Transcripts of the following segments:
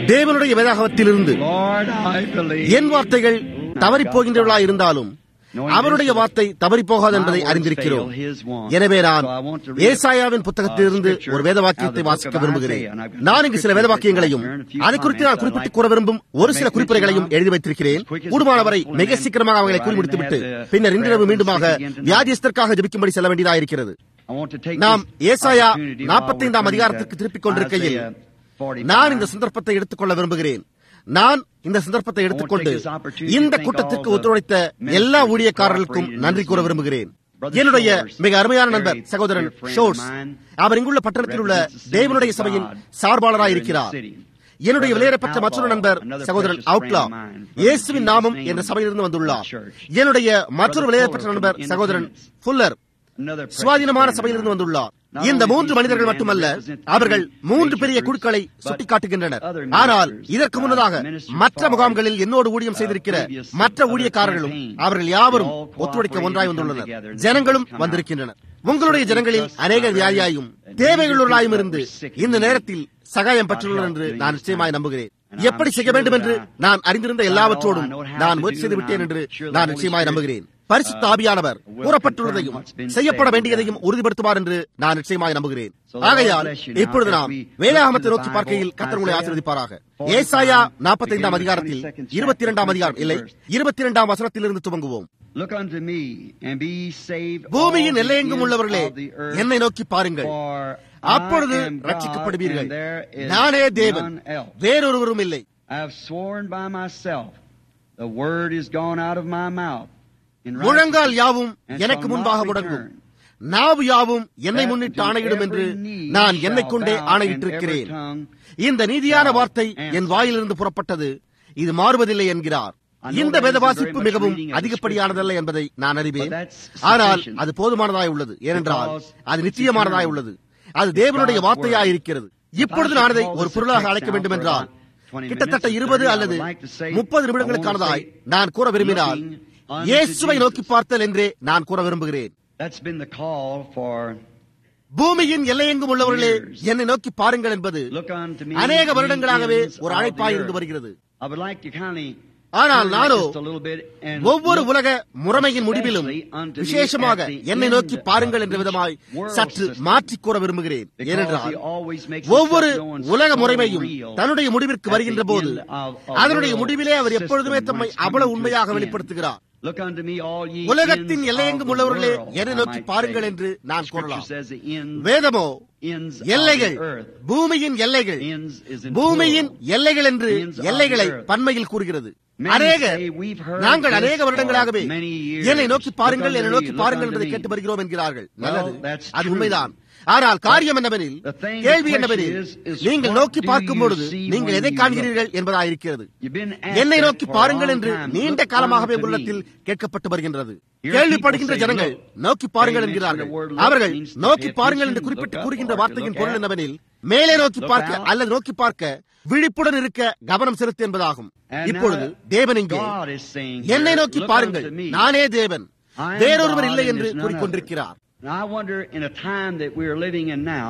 தேவனுடைய வேதாகமத்திலிருந்து Lord, I believe. என் வார்த்தைகள் தவறிப் போகின்றவர்களா இருந்தாலும் அவருடைய வார்த்தை தவறிப் போகாது என்பதை அறிந்திருக்கிறோம் எனவே நான் ஏசாயாவின் புத்தகத்திலிருந்து ஒரு வேத வாக்கியத்தை வாசிக்க விரும்புகிறேன் நான் இங்கு சில வேத வாக்கியங்களையும் அதை குறித்து நான் குறிப்பிட்டு கூற விரும்பும் ஒரு சில குறிப்புரைகளையும் எழுதி வைத்திருக்கிறேன் கூடுமானவரை மிக சீக்கிரமாக அவங்களை கூறி முடித்துவிட்டு பின்னர் இன்றிரவு மீண்டுமாக வியாதியஸ்தற்காக ஜபிக்கும்படி செல்ல வேண்டியதாக இருக்கிறது நாம் ஏசாயா நாற்பத்தைந்தாம் அதிகாரத்திற்கு திருப்பிக் கொண்டிருக்கையில் நான் இந்த சந்தர்ப்பத்தை எடுத்துக்கொள்ள விரும்புகிறேன் நான் இந்த சந்தர்ப்பத்தை எடுத்துக்கொண்டு இந்த கூட்டத்திற்கு ஒத்துழைத்த எல்லா ஊழியக்காரர்களுக்கும் நன்றி கூற விரும்புகிறேன் என்னுடைய மிக அருமையான நண்பர் சகோதரன் ஷோர்ஸ் அவர் இங்குள்ள பட்டணத்தில் உள்ள தேவனுடைய சபையின் சார்பாளராய் இருக்கிறார் என்னுடைய விலையேறப்பட்ட மற்றொரு நண்பர் சகோதரன் அவுட்லா இயேசுவின் நாமம் என்ற சபையிலிருந்து வந்துள்ளார் என்னுடைய மற்றொரு விலையேறப்பட்ட நண்பர் சகோதரன் ஃபுல்லர் சுவாதீனமான சபையிலிருந்து வந்துள்ளார் இந்த மூன்று மனிதர்கள் மட்டுமல்ல அவர்கள் மூன்று பெரிய குழுக்களை சுட்டிக்காட்டுகின்றனர் ஆனால் இதற்கு முன்னதாக மற்ற முகாம்களில் என்னோடு ஊழியம் செய்திருக்கிற மற்ற ஊழியக்காரர்களும் அவர்கள் யாவரும் ஒத்துழைக்க ஒன்றாய் வந்துள்ளனர் ஜனங்களும் வந்திருக்கின்றனர் உங்களுடைய ஜனங்களில் அநேக வியாதியாயும் தேவைகளுள்ளாயும் இருந்து இந்த நேரத்தில் சகாயம் பெற்றுள்ளனர் என்று நான் நிச்சயமாய் நம்புகிறேன் எப்படி செய்ய வேண்டும் என்று நான் அறிந்திருந்த எல்லாவற்றோடும் நான் முயற்சி செய்து விட்டேன் என்று நான் நிச்சயமாய் நம்புகிறேன் பரிசுத்த ஆவியானவர் கூறப்பட்டுள்ளதையும் செய்யப்பட வேண்டியதையும் உறுதிப்படுத்துவார் என்று நான் நிச்சயமாக நம்புகிறேன் ஆகையால் இப்பொழுது நாம் வேதாகமத்தை நோக்கி பார்க்கையில் கத்தர் உங்களை ஆசீர்வதிப்பாராக ஏசாயா நாற்பத்தைந்தாம் அதிகாரத்தில் இருபத்தி இரண்டாம் அதிகாரம் இல்லை இருபத்தி இரண்டாம் வசனத்திலிருந்து துவங்குவோம் Look unto me and be saved. பூமியின் all எல்லையெங்கும் the உள்ளவர்களே ends of the earth, என்னை நோக்கி பாருங்கள் for அப்பொழுது I am God, ரட்சிக்கப்படுவீர்கள் and there is நானே தேவன் none else. வேறொருவரும் இல்லை I have sworn by myself, the word is gone out of my mouth. in முழங்கால் righteousness, யாவும் and எனக்கு shall முன்பாக not முடங்கும் return. நாவு யாவும் என்னை That முன்னிட்டு to ஆணையிடும் என்று every knee நான் shall என்னை கொண்டே bow, ஆணையிட்டிருக்கிறேன் and every tongue இந்த நீதியான shall வார்த்தை என் answer. வாயிலிருந்து புறப்பட்டது இது மாறுவதில்லை என்கிறார் I know இந்த that வேத isn't வாசிப்பு very much மிகவும் reading of the அதிகப்படியானதல்ல என்பதை நான் அறிவேன் But that's ஆனால் sufficient. அது போதுமானதாய் உள்ளது ஏனென்றால் Because அது it's நிச்சயமானதாய் eternal. உள்ளது அது தேவனுடைய God's வார்த்தையாய் word. இருக்கிறது If இப்பொழுது I நான் should அதை call ஒரு this a பொருளாக text அழைக்க now வேண்டும் for என்றால் about 20 கிட்டத்தட்ட minutes or இருபது 30, I அல்லது would like to say, முப்பது I நிமிடங்களுக்கானதாய் want to say, நான் கூற விரும்பினால் looking unto இயேசுவை Jesus. நோக்கி பார்த்தல் என்றே நான் கூற விரும்புகிறேன் That's been the call for பூமியின் எல்லையெங்கும் உள்ளவர்களே Years. என்னை நோக்கி பாருங்கள் என்பது look unto me. அநேக ye வருடங்களாகவே ends ஒரு of அழைப்பாய் the இருந்து earth. வருகிறது I would like to kindly ஆனால் turn that nano just a little bit and ஒவ்வொரு look உலக முறைமையின் முடிவிலும் especially unto me விசேஷமாக at the என்னை end நோக்கி பாருங்கள் என்ற of விதமாய் each world சற்று system. மாற்றிக் கூற விரும்புகிறேன் Because ஏனென்றால் he always makes ஒவ்வொரு himself known உலக so முறைமையும் real தன்னுடைய முடிவிற்கு at the வருகின்ற போது end of a அதனுடைய world முடிவிலே அவர் system எப்பொழுதுமே when தம்மை it's coming அவ்வளவு to உண்மையாக its end. வெளிப்படுத்துகிறார் Look unto me, all ye உலகத்தின் ends எல்லையெங்கும் of the உள்ளவர்களே world, என்னை I நோக்கி might பாருங்கள் say. என்று நான் Scripture கூறலாம் says the ends, வேதமோ ends of எல்லைகள் the earth. பூமியின் எல்லைகள் Ends is in பூமியின் plural. எல்லைகள் என்று Ends of எல்லைகளை the earth. பன்மையில் கூறுகிறது Many அநேக say we've heard நாங்கள் this அநேக for வருடங்களாகவே many years. என்னை நோக்கி பாருங்கள் Look என்னை unto நோக்கி me, look பாருங்கள் unto என்பதை me. கேட்டு வருகிறோம் என்கிறார்கள் Well, நல்லது that's அது true. உண்மைதான் ஆனால் காரியம் என்னவெனில் The thing, the கேள்வி question என்னவெனில் is, is நீங்கள் what நோக்கி do பார்க்கும் you பொழுது see நீங்கள் when எதை you காண்கிறீர்கள் என்பதாயிருக்கிறது You've been asked என்னை that நோக்கி for a பாருங்கள் long என்று time. நீண்ட Look காலமாகவே unto me. உள்ளத்தில் கேட்கப்பட்டு வருகின்றது Here கேள்விப்படுகின்ற people say, ஜனங்கள் look. நோக்கி பாருங்கள் They mention என்கிறார்கள் the word look அவர்கள் means to நோக்கி pay பாருங்கள் என்று attention, குறிப்பிட்டு look up கூறுகின்ற or to வார்த்தையின் look பொருள் at. என்னவெனில் மேலே நோக்கி Look பார்க்க out. அல்லது நோக்கி பார்க்க விழிப்புடன் இருக்க கவனம் செலுத்து என்பதாகும் And இப்பொழுது now தேவன் இங்கே God is saying என்னை here, நோக்கி look பாருங்கள் unto me. நானே தேவன் I am வேறொருவர் God இல்லை and என்று there's none கூறிக்கொண்டிருக்கிறார் other. Now I wonder in a time that we are living in now,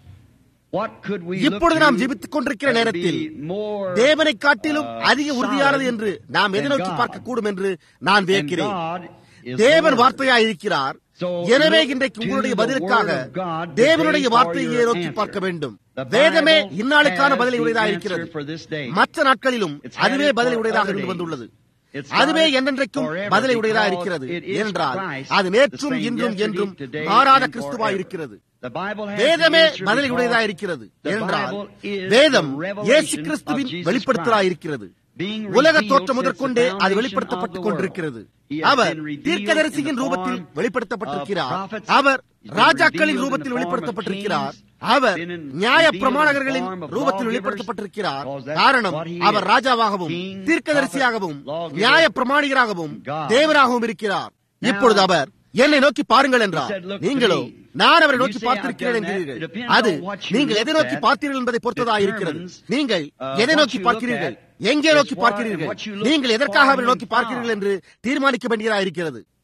what could we look இப்பொழுது நாம் to ஜெபித்துக் கொண்டிருக்கிற that would நேரத்தில் be more, தேவனை காட்டிலும் uh, அதிக உறுதியானது solid என்று நாம் எதை than நோக்கி God. பார்க்க கூடும் என்று நான் And வியக்கிறேன் God is தேவன் the Word. வார்த்தையாய் இருக்கிறார் So எனவே look இன்றைக்கு to உங்களுடைய the பதிலுக்காக word of God தேவனுடைய today for வார்த்தையை your நோக்கி answer. பார்க்க வேண்டும் The வேதமே Bible இந்நாளுக்கான has பதிலை the உடையதாக answer இருக்கிறது for this day. மற்ற நாட்களிலும் It's had அதுவே it பதிலை for உடையதாக other இருந்து days. வந்துள்ளது It's அதுவே valid என்றென்றைக்கும் forever பதிலை உடையதாக because இருக்கிறது it is ஏனென்றால் Christ, அது the நேற்றும் same இன்றும் yesterday, என்றும் today, மாறாத and கிறிஸ்துவாய் forever. இருக்கிறது The Bible has வேதமே the answer பதில் because உடையதாக இருக்கிறது the ஏனென்றால் Bible is வேதம் the revelation இயேசு of கிறிஸ்துவின் Jesus வெளிப்படுத்தலாய் Christ. இருக்கிறது Being உலக revealed தோற்றம் since முதற்கொண்டே the அது foundation வெளிப்படுத்தப்பட்டுக் of the கொண்டிருக்கிறது world. He has our been revealed தீர்க்கதரிசியின் in the ரூபத்தில் form வெளிப்படுத்தப்பட்டிருக்கிறார் of prophets. Our He's been ராஜாக்களின் revealed in ரூபத்தில் the form of வெளிப்படுத்தப்பட்டிருக்கிறார் kings. Our Been in- நியாய revealed in the பிரமாணங்களின் form of ரூபத்தில் lawgivers. வெளிப்படுத்தப்பட்டிருக்கிறார் Because that's காரணம் what he our is. ராஜாவாகவும் King, தீர்க்கதரிசியாகவும் prophet, lawgiver, நியாய பிரமாணிகராகவும் God. தேவனாகவும் இருக்கிறார் Now, இப்பொழுது அவர் என்னை நோக்கி பாருங்கள் என்றார் He said, "Look to நீங்களோ me." நான் அவரை You நோக்கி say, பார்த்திருக்கிறேன் "I've done that." என்கிறீர்கள் It depends அது on what you நீங்கள் எதை looked நோக்கி at பார்த்தீர்கள் என்பதை பொறுத்ததாக இருக்கிறது determines, நீங்கள் uh, எதை what நோக்கி you look பார்க்கிறீர்கள் at எங்கே is நோக்கி what- பார்க்கிறீர்கள் and what you look நீங்கள் எதற்காக அவரை for நோக்கி and பார்க்கிறீர்கள் found. என்று தீர்மானிக்க வேண்டியதாக இருக்கிறது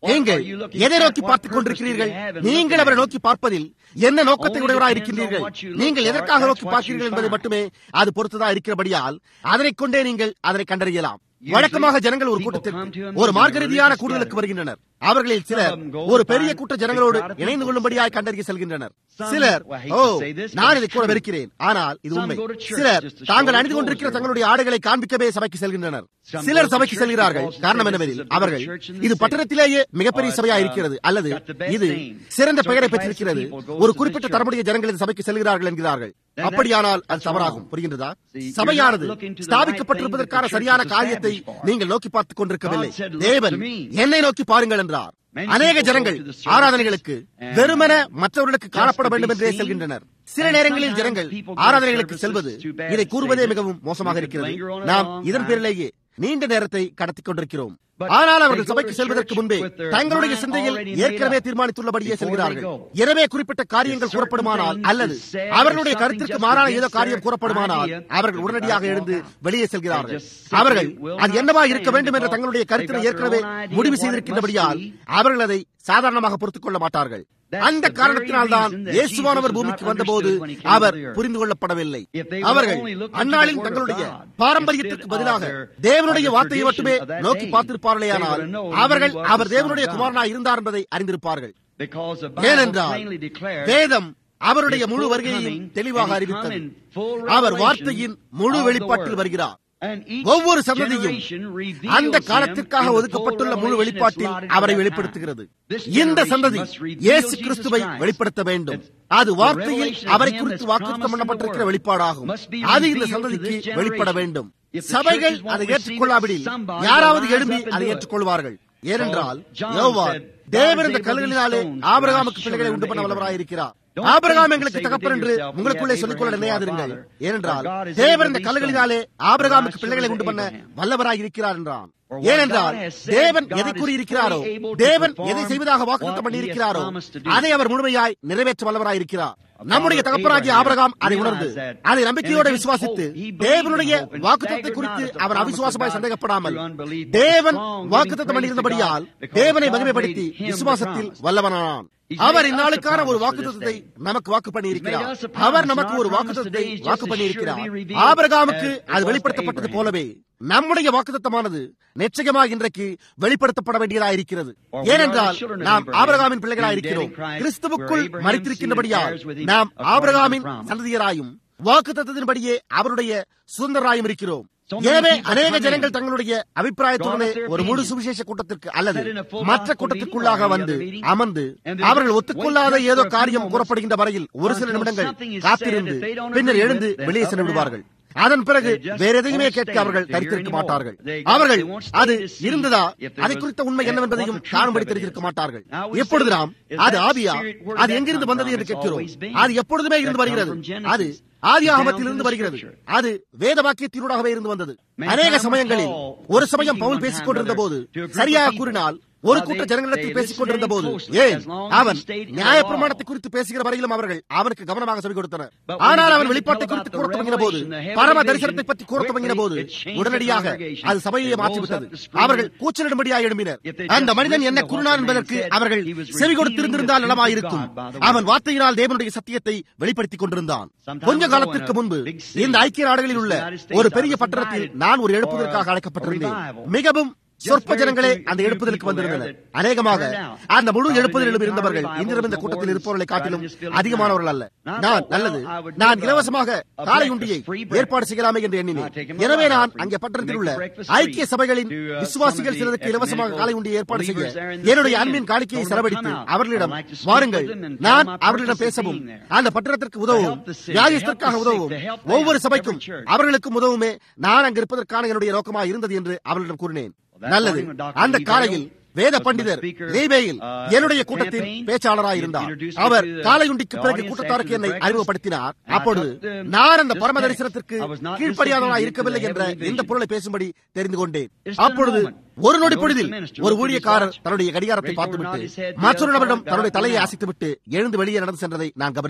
நீங்கள் எதை நோக்கி பார்த்துக் கொண்டிருக்கிறீர்கள் நீங்கள் அவரை நோக்கி பார்ப்பதில் என்ன நோக்கத்தை உடையவராக இருக்கின்றீர்கள் நீங்கள் எதற்காக நோக்கி பார்க்கிறீர்கள் என்பதை மட்டுமே அது பொறுத்துதான் இருக்கிறபடியால் அதனை கொண்டே நீங்கள் அதனை கண்டறியலாம் வழக்கமாக ஜனங்கள் ஒரு கூட்டத்திற்கு ஒரு மார்க்க ரீதியான கூடுதலுக்கு வருகின்றனர் அவர்களில் சிலர் ஒரு பெரிய கூட்ட ஜனங்களோடு இணைந்து கொள்ளும்படியாய் கண்டறிய செல்கின்றனர் சிலர் ஓ நான் இதை கூட வெறுக்கிறேன் ஆனால் இது உண்மை சிலர் தாங்கள் அணிந்து கொண்டிருக்கிற தங்களுடைய ஆடைகளை காண்பிக்கவே சபைக்கு செல்கின்றனர் சிலர் சபைக்கு செல்கிறார்கள் காரணம் என்னவெனில் அவர்கள் இது பட்டணத்திலேயே மிகப்பெரிய சபையா இருக்கிறது அல்லது இது சிறந்த பெயரை பெற்றிருக்கிறது ஒரு குறிப்பிட்ட தரமுடைய ஜனங்கள் இந்த சபைக்கு செல்கிறார்கள் என்கிறார்கள் அப்படியானால் அது தவறாகும் புரிகின்றதா சபையானது ஸ்தாபிக்கப்பட்டிருப்பதற்கான சரியான காரியத்தை நீங்கள் நோக்கி பார்த்துக் கொண்டிருக்கவில்லை தேவன் என்னை நோக்கி பாருங்கள் என்றார் அநேக ஜனங்கள் ஆராதனைகளுக்கு வெறுமன மற்றவர்களுக்கு காணப்பட வேண்டும் என்றே செல்கின்றனர் சில நேரங்களில் ஜனங்கள் ஆராதனைகளுக்கு செல்வது இதை கூறுவதே மிகவும் மோசமாக இருக்கிறது நாம் இதன் பேரிலேயே நீண்ட நேரத்தை கடத்திக் கொண்டிருக்கிறோம் ஆனால் அவர்கள் சபைக்கு செல்வதற்கு முன்பே தங்களுடைய சிந்தையில் ஏற்கனவே தீர்மானித்துள்ளபடியே செல்கிறார்கள் எனவே குறிப்பிட்ட காரியங்கள் கூறப்படுமானால் அல்லது அவர்களுடைய கருத்திற்கு மாறான ஏதோ காரியம் கூறப்படுமானால் அவர்கள் உடனடியாக எழுந்து வெளியே செல்கிறார்கள் அவர்கள் அது என்னவா இருக்க வேண்டும் என்ற தங்களுடைய கருத்தினை ஏற்கனவே முடிவு செய்திருக்கின்றபடியால் அவர்கள் அதை சாதாரணமாக பொறுத்துக் கொள்ள மாட்டார்கள் அந்த காரணத்தினால்தான் இயேசுவானவர் பூமிக்கு வந்தபோது அவர் புரிந்து கொள்ளப்படவில்லை அவர்கள் அந்நாளில் தங்களுடைய பாரம்பரியத்திற்கு பதிலாக தேவனுடைய வார்த்தையை மட்டுமே நோக்கி பார்த்திருப்பார்களேயானால் அவர்கள் அவர் தேவனுடைய குமாரனா இருந்தார் என்பதை அறிந்திருப்பார்கள் ஏனென்றால் வேதம் அவருடைய முழு வருகையையும் தெளிவாக அறிவித்தது அவர் வார்த்தையின் முழு வெளிப்பாட்டில் வருகிறார் ஒவ்வொரு சந்ததியும் அந்த காலத்திற்காக ஒதுக்கப்பட்டுள்ள முழு வெளிப்பாட்டில் அவரை வெளிப்படுத்துகிறது இந்த சந்ததி இயேசு கிறிஸ்துவை வெளிப்படுத்த வேண்டும் அது வார்த்தையில் அவரை குறித்து வாக்குத்தம் பண்ணப்பட்டிருக்கிற வெளிப்பாடாகும் அது இந்த சந்ததிக்கு வெளிப்பட வேண்டும் சபைகள் அதை ஏற்றுக்கொள்ளாவிடில் யாராவது எழும்பி அதை ஏற்றுக்கொள்வார்கள் ஏனென்றால் யோவான் தேவன் இந்த கல்களினாலே ஆபிரகாமுக்கு பிள்ளைகளை உண்டு பண்ண வல்லவராயிருக்கிறார் ஆபிரகாம் எங்களுக்கு தகப்பன் என்று உங்களுக்குள்ளே சொல்லிக்கொள்ள நினையாதிருங்கள் ஏனென்றால் தேவன் இந்த கல்லுகளினாலே ஆபிரகாமுக்கு பிள்ளைகளை உண்டு பண்ண வல்லவராய் இருக்கிறார் என்றான் ஏனென்றால் தேவன் எதை கூறியிருக்கிறாரோ தேவன் எதை செய்வதாக வாக்குத்தம் பண்ணியிருக்கிறாரோ அதை அவர் முழுமையாய் நிறைவேற்ற வல்லவராய் இருக்கிறார் நம்முடைய தகப்பனாகிய ஆபரகாம் அதை உணர்ந்து அதை நம்பிக்கையோடு விசுவாசித்து தேவனுடைய வாக்குத்தத்தை குறித்து அவர் அவிசுவாசமாய் சந்தேகப்படாமல் தேவன் வாக்குத்தம் பண்ணியிருந்தபடியால் தேவனை மகிமைப்படுத்தி விசுவாசத்தில் வல்லவனானான் அவர் இந்நாளுக்கான ஒரு வாக்குத்தத்தை நமக்கு வாக்கு பண்ணியிருக்கிறார் அவர் நமக்கு ஒரு வாக்குத்தத்தை வாக்கு பண்ணியிருக்கிறார் ஆபரகாமுக்கு அது வெளிப்படுத்தப்பட்டது போலவே நம்முடைய வாக்குத்தமானது நிச்சயமாக இன்றைக்கு வெளிப்படுத்தப்பட வேண்டியதாயிருக்கிறது ஏனென்றால் நாம் ஆபரகாமின் பிள்ளைகளாக இருக்கிறோம் கிறிஸ்துவுக்குள் மறித்திருக்கின்றபடியால் நாம் ஆபரகாமின் சந்ததியராயும் வாக்குத்தத்தின்படியே அவருடைய சுதந்திராயும் இருக்கிறோம் எனவே அநேக ஜனங்கள் தங்களுடைய அபிப்பிராயத்துடனே ஒரு முழு சுவிசேஷ கூட்டத்திற்கு அல்லது மற்ற கூட்டத்திற்குள்ளாக வந்து அமர்ந்து அவர்கள் ஒத்துக்கொள்ளாத ஏதோ காரியம் கூறப்படுகின்ற வரையில் ஒரு சில நிமிடங்கள் காத்திருந்து பின்னர் எழுந்து வெளியே சென்று விடுவார்கள் அதன் பிறகு வேற எதையுமே கேட்க அவர்கள் தரித்திருக்க மாட்டார்கள் அவர்கள் அது இருந்ததா அதை குறித்த உண்மை என்னவென்பதையும் காணும்படி தெரிந்திருக்க மாட்டார்கள் எப்பொழுது நாம் அது ஆவியா அது எங்கிருந்து வந்தது என்று கேட்கிறோம் அது எப்பொழுதுமே இருந்து வருகிறது அது ஆதி ஆகமத்தில் இருந்து வருகிறது அது வேத வாக்கியத்தினூடாகவே இருந்து வந்தது அநேக சமயங்களில் ஒரு சமயம் பவுல் பேசிக் கொண்டிருந்த போது சரியாக கூறினால் ஒரு கூட்ட ஜனங்களிடத்தில் பேசிக் கொண்டிருந்த போது ஏன் அவன் நியாய பிரமாணத்தை குறித்து பேசுகிற வரையிலும் அவர்கள் அவனுக்கு கவனமாக சொல்லிக் கொடுத்தனர் ஆனால் அவன் வெளிப்பாட்டை குறித்து கூற துவங்கின போது பரம தரிசனத்தை பற்றி கூற துவங்கின போது உடனடியாக அது சபையை மாற்றிவிட்டது அவர்கள் கூச்சலிடும்படியாக எழுப்பினர் அந்த மனிதன் என்ன கூறினார் என்பதற்கு அவர்கள் செவி கொடுத்திருந்திருந்தால் நலமாயிருக்கும் அவன் வார்த்தையினால் தேவனுடைய சத்தியத்தை வெளிப்படுத்திக் கொண்டிருந்தான் கொஞ்ச காலத்திற்கு முன்பு இந்த ஐக்கிய நாடுகளில் உள்ள ஒரு பெரிய பட்டணத்தில் நான் ஒரு எழுப்புவதற்காக அழைக்கப்பட்டிருந்தேன் மிகவும் சொற்ப ஜனங்களே அந்த எழுப்புதலுக்கு வந்திருந்தனர் அநேகமாக அந்த முழு எழுப்புதலிலும் இருந்தவர்கள் இன்றிலும் இந்த கூட்டத்தில் இருப்பவர்களை காட்டிலும் அதிகமானவர்கள் அல்ல நான் நல்லது நான் இலவசமாக காலை உண்டியை ஏற்பாடு செய்யலாமே என்று எண்ணினேன் எனவே நான் அங்கே பட்டணத்தில் உள்ள ஐக்கிய சபைகளின் விசுவாசிகள் சிலருக்கு இலவசமாக காலை உண்டியை ஏற்பாடு செய்ய என்னுடைய அன்பின் காணிக்கையை செலவழித்து அவர்களிடம் வாருங்கள் நான் அவர்களிடம் பேசவும் அந்த பட்டணத்திற்கு உதவும் வியாதிஸ்தற்காக உதவும் ஒவ்வொரு சபைக்கும் அவர்களுக்கும் உதவுமே நான் அங்கு இருப்பதற்கான என்னுடைய நோக்கமாக இருந்தது என்று அவர்களிடம் கூறினேன் நல்லது அந்த காலையில் வேத பண்டிதர் ரேபேயில் என்னுடைய கூட்டத்தின் பேச்சாளராக இருந்தார் அவர் காலையுண்டிக்கு பிறகு கூட்டத்தாருக்கு என்னை அறிமுகப்படுத்தினார் அப்பொழுது நான் அந்த பரம தரிசனத்திற்கு கீழ்ப்படியாதவராக இருக்கவில்லை என்ற இந்த பொருளை பேசும்படி தெரிந்து கொண்டேன் அப்பொழுது ஒரு நொடி பொழுதில் ஒரு ஊழியக்காரர் தன்னுடைய கடிகாரத்தை பார்த்துவிட்டு மற்றொரு நபரிடம் தன்னுடைய தலையை அசைத்துவிட்டு எழுந்து வெளியே நடந்து சென்றதை நான் கவனித்தேன்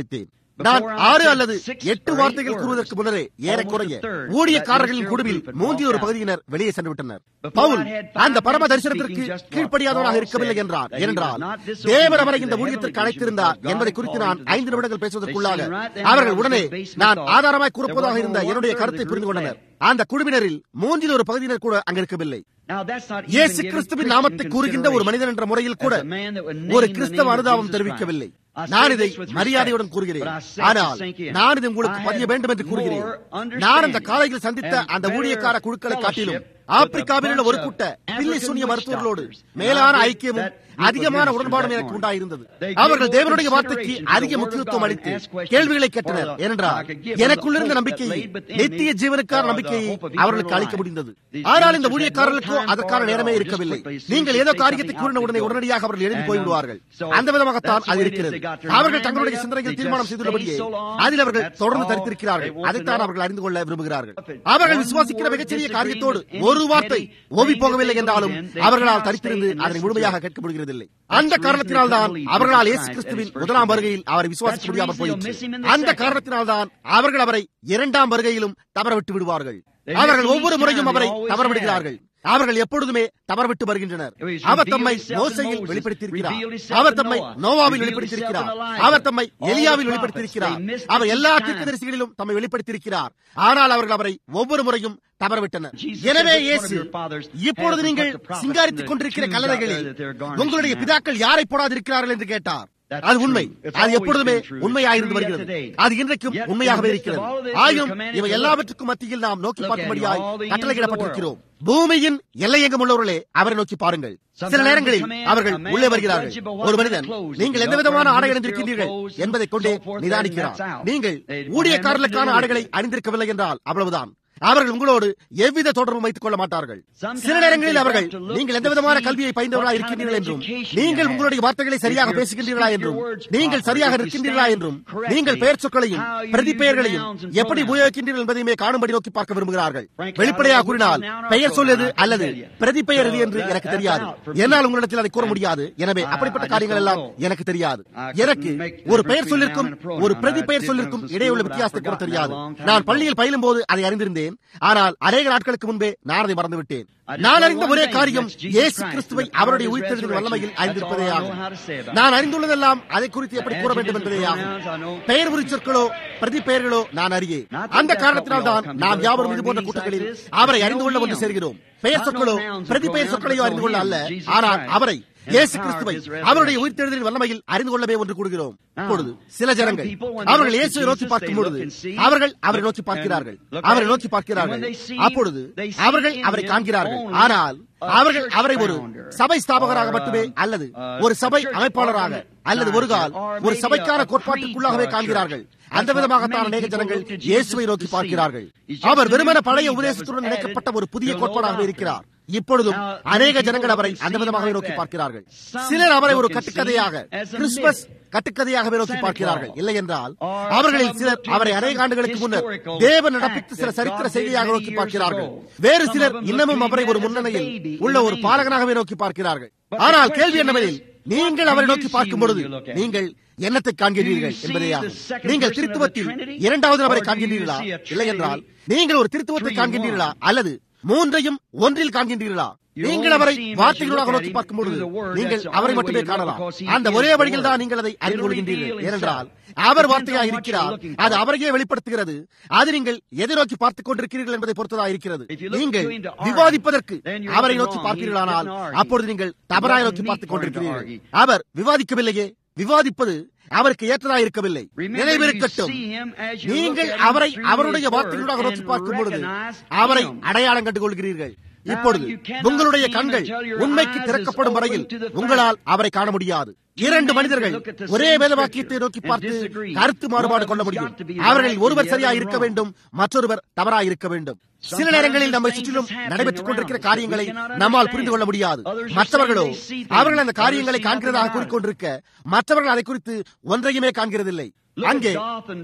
நான் ஆறு அல்லது எட்டு வார்த்தைகள் கூறுவதற்கு முன்னரே ஏறக்குறைய ஊழியக்காரர்களின் குழுவில் மூன்றில் ஒரு பகுதியினர் வெளியே சென்று விட்டனர் பவுல் அந்த பரம தரிசனத்திற்கு கீழ்ப்படியாதவனாக இருக்கவில்லை என்றார் ஏனென்றால் தேவர் அவரை இந்த ஊழியத்திற்கு அழைத்திருந்தார் என்பதை குறித்து நான் ஐந்து நிமிடங்கள் பேசுவதற்குள்ளாக அவர்கள் உடனே நான் ஆதாரமாய் கூறப்போதாக இருந்த என்னுடைய கருத்தை புரிந்து கொண்டனர் அந்த குழுவினரில் மூன்றில் ஒரு பகுதியினர் கூட அங்கிருக்கவில்லை இயேசு கிறிஸ்துவின் நாமத்தை கூறுகின்ற ஒரு மனிதன் என்ற முறையில் கூட ஒரு கிறிஸ்தவ அனுதாபம் தெரிவிக்கவில்லை நான் இதை மரியாதையுடன் கூறுகிறேன் ஆனால் நான் இது உங்களுக்கு பதிய வேண்டும் என்று கூறுகிறேன் நான் அந்த காலையில் சந்தித்த அந்த ஊழியக்கார குழுக்களை காட்டிலும் ஆப்பிரிக்காவில் உள்ள ஒரு கூட்ட பில்லி சூனிய மருத்துவர்களோடு மேலான ஐக்கியமும் அதிகமான உடன்பாடும் எனக்கு உண்டாயிருந்தது அவர்கள் தேவனுடைய வார்த்தைக்கு அதிக முக்கியத்துவம் அளித்து கேள்விகளை கேட்டனர் ஏனென்றால் எனக்குள்ளிருந்த நம்பிக்கையை நித்திய ஜீவனுக்கான நம்பிக்கையை அவர்களுக்கு அளிக்க முடிந்தது ஆனால் இந்த ஊழியக்காரர்களுக்கோ அதற்கான நேரமே இருக்கவில்லை நீங்கள் ஏதோ காரியத்தை கூறின உடனே உடனடியாக அவர்கள் எழுதி போய்விடுவார்கள் அந்த விதமாகத்தான் அது இருக்கிறது அவர்கள் தங்களுடைய சிந்தனையில் தீர்மானம் செய்துள்ளபடியே அதில் அவர்கள் தொடர்ந்து தரித்திருக்கிறார்கள் அதைத்தான் அவர்கள் அறிந்து கொள்ள விரும்புகிறார்கள் அவர்கள் விசுவாசிக்கிற மிகச்சிறிய காரியத்தோடு ஒரு வார்த்தை ஓவி போகவில்லை என்றாலும் அவர்களால் தரித்திருந்து அதனை முழுமையாக கேட்க முடிகிறதில்லை அந்த காரணத்தினால் தான் அவர்களால் இயேசு கிறிஸ்துவின் முதலாம் வருகையில் அவரை விசுவாசிக்க முடியாமல் போயிற்று அந்த காரணத்தினால் தான் அவர்கள் அவரை இரண்டாம் வருகையிலும் தவறவிட்டு விடுவார்கள் அவர்கள் ஒவ்வொரு முறையும் அவரை தவறவிடுகிறார்கள் அவர்கள் எப்பொழுதுமே தவறவிட்டு வருகின்றனர் அவர் தம்மை மோசையில் வெளிப்படுத்தியிருக்கிறார் அவர் தம்மை நோவாவில் வெளிப்படுத்தியிருக்கிறார் அவர் தம்மை எலியாவில் வெளிப்படுத்தியிருக்கிறார் அவர் எல்லா தீர்க்கதரிசிகளிலும் தம்மை வெளிப்படுத்தியிருக்கிறார் ஆனால் அவர்கள் அவரை ஒவ்வொரு முறையும் தவறவிட்டனர் எனவே இயேசு இப்பொழுது நீங்கள் சிங்காரித்துக் கொண்டிருக்கிற கல்லறைகளில் உங்களுடைய பிதாக்கள் யாரை போடாதிருக்கிறார்கள் என்று கேட்டார் அது உண்மை அது எப்பொழுதுமே உண்மையாயிருந்து வருகிறது அது இன்றைக்கும் உண்மையாகவே இருக்கிறது ஆயினும் இவை எல்லாவற்றுக்கும் மத்தியில் நாம் நோக்கி பார்க்கும்படியாய் கட்டளையிடப்பட்டிருக்கிறோம் பூமியின் எல்லையெங்கும் உள்ளவர்களே அவரை நோக்கி பாருங்கள் சில நேரங்களில் அவர்கள் உள்ளே வருகிறார்கள் ஒரு மனிதன் நீங்கள் எந்த விதமான ஆடை அணிந்திருக்கின்றீர்கள் என்பதை கொண்டே நிதானிக்கிறார் நீங்கள் ஊழியக்காரர்களுக்கான ஆடைகளை அணிந்திருக்கவில்லை என்றால் அவ்வளவுதான் அவர்கள் உங்களோடு எவ்வித தொடர்பும் வைத்துக் கொள்ள மாட்டார்கள் சில நேரங்களில் அவர்கள் நீங்கள் எந்த விதமான கல்வியை பயின்றவர்களா இருக்கின்றீர்கள் என்றும் நீங்கள் உங்களுடைய வார்த்தைகளை சரியாக பேசுகின்றீர்களா என்றும் நீங்கள் சரியாக இருக்கின்றீர்களா என்றும் நீங்கள் பெயர் சொற்களையும் பிரதி பெயர்களையும் எப்படி உபயோகிக்கின்றீர்கள் என்பதையுமே காணும்படி நோக்கி பார்க்க விரும்புகிறார்கள் வெளிப்படையாக கூறினால் பெயர் சொல்லுது அல்லது பிரதி பெயர் எது என்று எனக்கு தெரியாது என்னால் உங்களிடத்தில் அதை கூற முடியாது எனவே அப்படிப்பட்ட காரியங்கள் எல்லாம் எனக்கு தெரியாது எனக்கு ஒரு பெயர் சொல்லிருக்கும் ஒரு பிரதி பெயர் சொல்லிருக்கும் இடையே உள்ள வித்தியாசத்தை கூட தெரியாது நான் பள்ளியில் பயிலும் போது அதை அறிந்திருந்தேன் ஆனால் அநேக நாட்களுக்கு முன்பே நான் அதை மறந்துவிட்டேன் நான் அறிந்த ஒரே காரியம் இயேசு கிறிஸ்துவை அவருடைய உயிர்த்தெழுதல் வல்லமையில் அறிந்திருப்பதே ஆகும் நான் அறிந்துள்ளதெல்லாம் அதை குறித்து எப்படி கூற வேண்டும் என்பதே ஆகும் பெயர் உரி சொற்களோ பிரதி பெயர்களோ நான் அறியேன் அந்த காரணத்தினால் தான் நாம் யாவரும் இது போன்ற கூட்டங்களில் அவரை அறிந்து கொள்ள வந்து சேர்கிறோம் பெயர் சொற்களோ பிரதி பெயர் சொற்களையோ அறிந்து கொள்ள அல்ல ஆனால் அவரை இயேசு கிறிஸ்துவை அவருடைய உயிர்த்தெழுதலின் வல்லமையில் அறிந்து கொள்ளவே ஒன்று கூடுகிறோம் இப்பொழுது சில ஜனங்கள் அவர்கள் இயேசுவை நோக்கி பார்க்கும் பொழுது அவர்கள் அவரை நோக்கி பார்க்கிறார்கள் அவரை நோக்கி பார்க்கிறார்கள் அப்பொழுது அவர்கள் அவரை காண்கிறார்கள் ஆனால் அவர்கள் அவரை ஒரு சபை ஸ்தாபகராக மட்டுமே அல்லது ஒரு சபை அமைப்பாளராக அல்லது ஒரு கால் ஒரு சபைக்கான கோட்பாட்டிற்குள்ளாகவே காண்கிறார்கள் அந்த விதமாகத்தான் அநேக ஜனங்கள் இயேசுவை நோக்கி பார்க்கிறார்கள் அவர் வெறுமன பழைய உபதேசத்துடன் இணைக்கப்பட்ட ஒரு புதிய கோட்பாடாக இருக்கிறார் இப்பொழுதும் அநேக ஜனங்கள் அவரை அந்த விதமாகவே நோக்கி பார்க்கிறார்கள் சிலர் அவரை ஒரு கட்டுக்கதையாக கிறிஸ்துமஸ் கட்டுக்கதையாகவே நோக்கி பார்க்கிறார்கள் இல்லை என்றால் அவர்களில் சிலர் அவரை அநேக ஆண்டுகளுக்கு முன்னர் தேவன் நடப்பித்து சில சரித்திர செய்தியாக நோக்கி பார்க்கிறார்கள் வேறு சிலர் இன்னமும் அவரை ஒரு முன்னணியில் உள்ள ஒரு பாலகனாகவே நோக்கி பார்க்கிறார்கள் ஆனால் கேள்வி என்னவெனில் நீங்கள் அவரை நோக்கி பார்க்கும் பொழுது நீங்கள் என்னத்தை காண்கிறீர்கள் என்பதேயாகும் நீங்கள் திருத்துவத்தில் இரண்டாவது நபரை காண்கின்றீர்களா இல்லை என்றால் நீங்கள் ஒரு திருத்துவத்தை காண்கின்றீர்களா அல்லது மூன்றையும் ஒன்றில் காண்கின்றீர்களா நீங்கள் அவரை வார்த்தைகளோட நோக்கி பார்க்கும் பொழுது நீங்கள் அவரை மட்டுமே காணலாம் அந்த ஒரே வழியில் தான் நீங்கள் அதை அறிந்து கொள்கின்றீர்கள் ஏனென்றால் அவர் வார்த்தையாக இருக்கிறார் அது அவரையே வெளிப்படுத்துகிறது அது நீங்கள் எதை நோக்கி பார்த்துக் கொண்டிருக்கிறீர்கள் என்பதை பொறுத்ததாக இருக்கிறது நீங்கள் விவாதிப்பதற்கு அவரை நோக்கி பார்ப்பீர்களானால் அப்பொழுது நீங்கள் தவறாய் நோக்கி பார்த்துக் கொண்டிருக்கிறீர்கள் அவர் விவாதிக்கவில்லையே விவாதிப்பது அவருக்கு ஏற்றதாக இருக்கவில்லை நினைவிருக்கட்டும் நீங்கள் அவரை அவருடைய வார்த்தைகளோட நோக்கி பார்க்கும் பொழுது அவரை அடையாளம் கண்டுக் கொள்கிறீர்கள் இப்பொழுது உங்களுடைய கண்கள் உண்மைக்கு திறக்கப்படும் வரையில் உங்களால் அவரை காண முடியாது இரண்டு மனிதர்கள் ஒரே வேதவாக்கியத்தை நோக்கி பார்த்து கருத்து மாறுபாடு கொள்ள முடியும் அவர்களில் ஒருவர் சரியா இருக்க வேண்டும் மற்றொருவர் தவறாக இருக்க வேண்டும் சில நேரங்களில் நம்மை சுற்றிலும் நடைபெற்றுக் கொண்டிருக்கிற காரியங்களை நம்மால் புரிந்து கொள்ள முடியாது மற்றவர்களோ அவர்கள் அந்த காரியங்களை காண்கிறதாக கூறிக்கொண்டிருக்க மற்றவர்கள் அதை குறித்து ஒன்றையுமே காண்கிறதில்லை அங்கே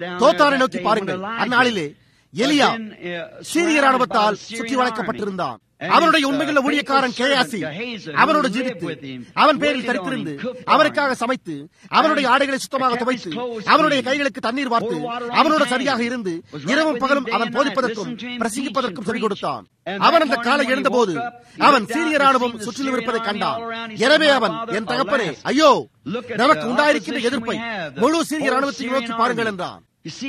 தோத்தாரை நோக்கி பாருங்கள் அந்நாளிலே எலியா சீரிய ராணுவத்தால் சுற்றி வளைக்கப்பட்டிருந்தான் அவனுடைய உண்மையுள்ள ஊழியக்காரன் கேயாசி அவனோடு ஜீவித்து அவன் பேரில் தரித்திருந்து அவருக்காக சமைத்து அவனுடைய ஆடைகளை சுத்தமாக துவைத்து அவனுடைய கைகளுக்கு தண்ணீர் வார்த்து அவனோட சரியாக இருந்து இரவும் பகலும் அவன் போதிப்பதற்கும் பிரசங்கிப்பதற்கும் சொல்லிக் கொடுத்தான் அவன் அந்த காலை எழுந்தபோது அவன் சீரிய ராணுவம் சுற்றிலும் இருப்பதை கண்டான் எனவே அவன் என் தகப்பனே ஐயோ நமக்கு உண்டாயிருக்கின்ற எதிர்ப்பை முழு சீரிய ராணுவத்தை நோக்கி பாருங்கள் என்றான்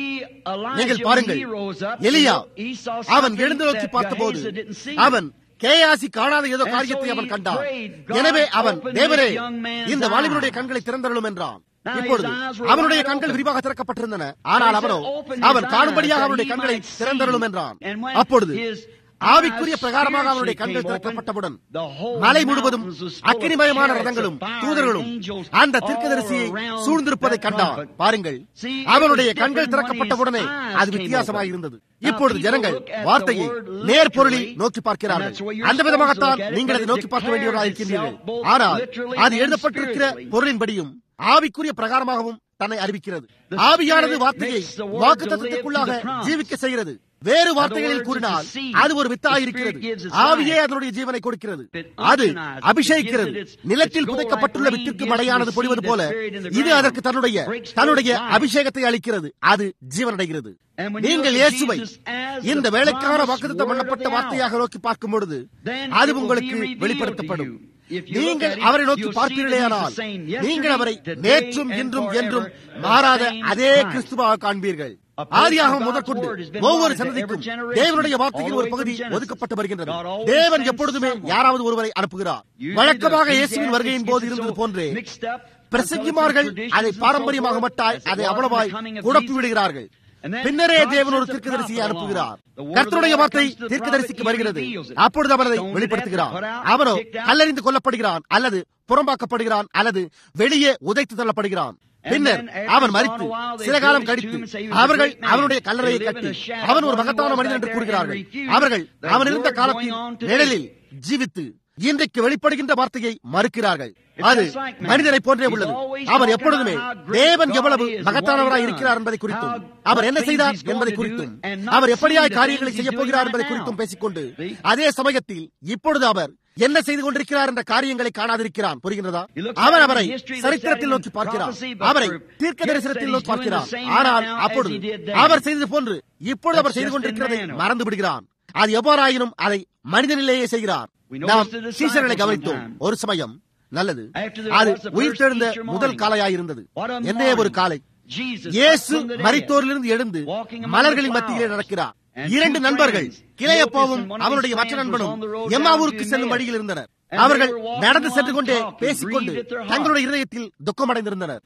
நீங்கள் பாருங்கள் எலியா அவன் எழுந்து நோக்கி பார்த்தபோது அவன் கேயாசி காணாத ஏதோ காரியத்தை அவன் கண்டான் எனவே அவன் தேவரே இந்த வாலிபனுடைய கண்களை திறந்தருளும் என்றான் இப்பொழுது அவனுடைய கண்கள் விரிவாக திறக்கப்பட்டிருந்தன ஆனால் அவனோ அவன் காணும்படியாக அவனுடைய கண்களை திறந்தருளும் என்றான் அப்பொழுது ஆவிக்குரிய பிரகாரமாக அவனுடைய கண்கள் திறக்கப்பட்டவுடன் மலை முழுவதும் அக்கினிமயமான ரதங்களும் தூதர்களும் அந்த தீர்க்கதரிசியை சூழ்ந்திருப்பதை கண்டார் பாருங்கள் அவனுடைய கண்கள் திறக்கப்பட்டவுடனே அது வித்தியாசமாக இருந்தது இப்பொழுது ஜனங்கள் வார்த்தையை நேர் பொருளில் நோக்கி பார்க்கிறார்கள் அந்த விதமாகத்தான் நீங்கள் அதை நோக்கி பார்க்க வேண்டியவர்களாக இருக்கின்றீர்கள் ஆனால் அது எழுதப்பட்டிருக்கிற பொருளின்படியும் ஆவிக்குரிய பிரகாரமாகவும் தன்னை அறிவிக்கிறது ஆவியானது வார்த்தையை வாக்கு தத்துவத்துக்குள்ளாக ஜீவிக்க செய்கிறது வேறு வார்த்தைகளில் கூறினால் அது ஒரு வித்தாயிருக்கிறது ஆவியே அதனுடைய ஜீவனை கொடுக்கிறது அது அபிஷேகிக்கிறது நிலத்தில் புதைக்கப்பட்டுள்ள வித்திற்கு மழையானது பொழிவது போல இது அதற்கு தன்னுடைய தன்னுடைய அபிஷேகத்தை அளிக்கிறது அது ஜீவனடைகிறது நீங்கள் இயேசுவை இந்த வேலைக்கான வாக்குத்தம் பண்ணப்பட்ட வார்த்தையாக நோக்கி பார்க்கும் பொழுது அது உங்களுக்கு வெளிப்படுத்தப்படும் நீங்கள் அவரை நோக்கி பார்ப்பீர்களேயானால் நீங்கள் அவரை நேற்றும் இன்றும் என்றும் மாறாத அதே கிறிஸ்துவாக காண்பீர்கள் ஆதியாக முதற்கொண்டு ஒவ்வொரு சன்னதிக்கும் தேவனுடைய வார்த்தையில் ஒரு பகுதி ஒதுக்கப்பட்டு வருகின்றது தேவன் எப்பொழுதுமே யாராவது ஒருவரை அனுப்புகிறார் வழக்கமாக இயேசுவின் வருகையின் போது இருந்தது போன்றே பிரசங்கிமார்கள் அதை பாரம்பரியமாக மட்டாய் அதை அவ்வளவாய் குழப்பி விடுகிறார்கள் பின்னரே தேவன் ஒரு தீர்க்கதரிசியை அனுப்புகிறார் கர்த்தருடைய வார்த்தை தீர்க்கதரிசிக்கு வருகிறது அப்பொழுது அவர் அதை வெளிப்படுத்துகிறார் அவனோ கல்லறிந்து கொல்லப்படுகிறான் அல்லது புறம்பாக்கப்படுகிறான் அல்லது வெளியே உதைத்து தள்ளப்படுகிறான் பின்னர் அவன் மறித்து சில காலம் கழித்து அவர்கள் அவனுடைய கல்லறையை கட்டி அவன் ஒரு மகத்தான மனிதன் என்று கூறுகிறார்கள் அவர்கள் அவன் இருந்த காலத்தில் நிழலில் ஜீவித்து இன்றைக்கு வெளிப்படுகின்ற வார்த்தையை மறுக்கிறார்கள் அது மனிதனை போன்றே உள்ளது அவர் எப்பொழுதுமே தேவன் எவ்வளவு மகத்தானவராய் இருக்கிறார் என்பதை குறித்தும் அவர் என்ன செய்தார் என்பதை குறித்தும் அவர் எப்படியாய் காரியங்களை செய்ய போகிறார் என்பதை குறித்தும் பேசிக்கொண்டு அதே சமயத்தில் இப்பொழுது அவர் என்ன செய்து கொண்டிருக்கிறார் என்ற காரியங்களை காணாதிருக்கிறான் புரிகின்றதா அவர் அவரை சரித்திரத்தில் நோக்கி பார்க்கிறார் அவரை தீர்க்க தரிசனத்தில் நோக்கி பார்க்கிறார் ஆனால் அப்பொழுது அவர் செய்தது போன்று இப்பொழுது அவர் செய்து கொண்டிருக்கிறதை மறந்து விடுகிறான் அது எவ்வாறாயினும் அதை மனிதனிலேயே செய்கிறார் நாம் சீசர்களை கவனித்தோம் ஒரு சமயம் நல்லது அது உயிர் தெழுந்த முதல் காலையாயிருந்தது என்னே ஒரு காலை இயேசு மரித்தோரிலிருந்து எழுந்து மலர்களின் மத்தியிலே நடக்கிறார் இரண்டு நண்பர்கள் கிளையப்போவும் அவனுடைய மற்ற நண்பனும் எம்மாவூருக்கு செல்லும் வழியில் இருந்தனர் அவர்கள் நடந்து சென்று கொண்டே பேசிக்கொண்டு தங்களுடைய இருதயத்தில் துக்கமடைந்திருந்தனர்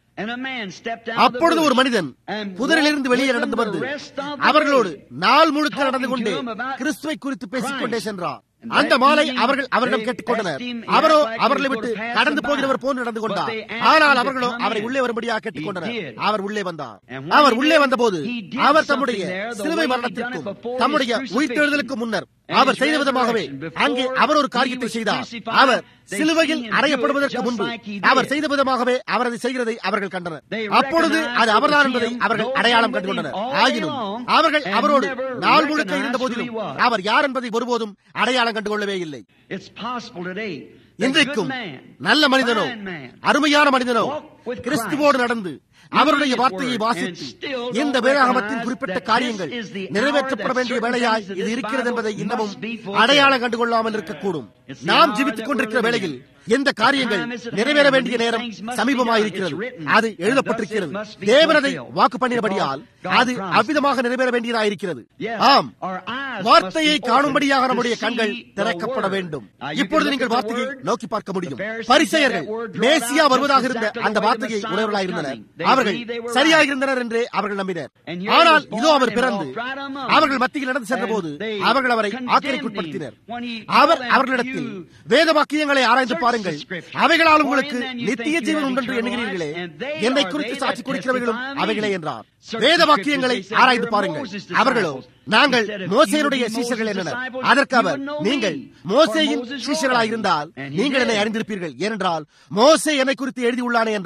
அப்பொழுது ஒரு மனிதன் புதரிலிருந்து வெளியே நடந்து வந்து அவர்களோடு நாள் முழுக்க நடந்து கொண்டே கிறிஸ்துவை குறித்து பேசிக்கொண்டே சென்றார் அந்த மாலை அவர்கள் அவரிடம் கேட்டுக்கொண்டனர் அவரோ அவர்களை விட்டு கடந்து போகிறவர் போன்று நடந்து கொண்டார் ஆனால் அவர்களோ அவரை உள்ளே வரும்படியாக கேட்டுக்கொண்டனர் அவர் உள்ளே வந்தார் அவர் உள்ளே வந்தபோது அவர் தம்முடைய சிலுவை மரணத்திற்கும் தம்முடைய உயிர்த்தெழுதலுக்கு முன்னர் அவர் செய்த விதமாகவே அங்கே அவர் ஒரு காரியத்தை செய்தார் அவர் சிலுவையில் அறையப்படுவதற்கு முன்பு அவர் செய்த விதமாகவே அவர் அதை செய்கிறதை அவர்கள் கண்டனர் அப்பொழுது அது அவர்தான் என்பதை அவர்கள் அடையாளம் கண்டுகொண்டனர் ஆகினும் அவர்கள் அவரோடு நாள் முழுக்க இருந்த போதிலும் அவர் யார் என்பதை ஒருபோதும் அடையாளம் கண்டுகொள்ளவே இல்லை இன்றைக்கும் நல்ல மனிதனோ அருமையான மனிதனோ கிறிஸ்துவோடு நடந்து அவருடைய வார்த்தையை வாசித்து இந்த வேதாகமத்தின் குறிப்பிட்ட காரியங்கள் நிறைவேற்றப்பட வேண்டிய வேலையாய் இது இருக்கிறது என்பதை இன்னமும் அடையாளம் கண்டுகொள்ளாமல் இருக்கக்கூடும் நாம் ஜீவித்துக் கொண்டிருக்கிற வேளையில் எந்த காரியங்கள் நிறைவேற வேண்டிய நேரம் சமீபமாயிருக்கிறது அது எழுதப்பட்டிருக்கிறது தேவனதை வாக்கு பண்ணினபடியால் அது அவ்விதமாக நிறைவேற வேண்டியதாயிருக்கிறது ஆம் வார்த்தையை காணும்படியாக நம்முடைய கண்கள் திறக்கப்பட வேண்டும் இப்பொழுது நீங்கள் வார்த்தையை நோக்கி பார்க்க முடியும் பரிசெயர்கள் மேசியா வருவதாக இருந்த அந்த வார்த்தையை உணர்வர்களாக இருந்தனர் அவர்கள் சரியாக இருந்தனர் என்று அவர்கள் நம்பினர் ஆனால் இதோ அவர் பிறந்து அவர்கள் மத்தியில் நடந்து சென்ற போது அவர்கள் அவரை ஆக்கிரைக்குட்படுத்தினர் அவர் அவர்களிடத்தில் வேத வாக்கியங்களை ஆராய்ந்து பாருங்கள் அவைகளால் உங்களுக்கு நித்திய ஜீவன் உண்டென்று எண்ணுகிறீர்களே என்னை குறித்து சாட்சி கொடுக்கிறவர்களும் அவைகளே என்றார் வேத வாக்கியங்களை ஆராய்ந்து பாருங்கள் அவர்களோ நாங்கள் மோசேனுடைய சீஷர்கள் என்றனர் அதற்கு அவர் நீங்கள் மோசேயின் சீஷர்களாக இருந்தால் நீங்கள் என்னை அறிந்திருப்பீர்கள் ஏனென்றால் மோசே என்னை குறித்து எழுதியுள்ளானே என்றார்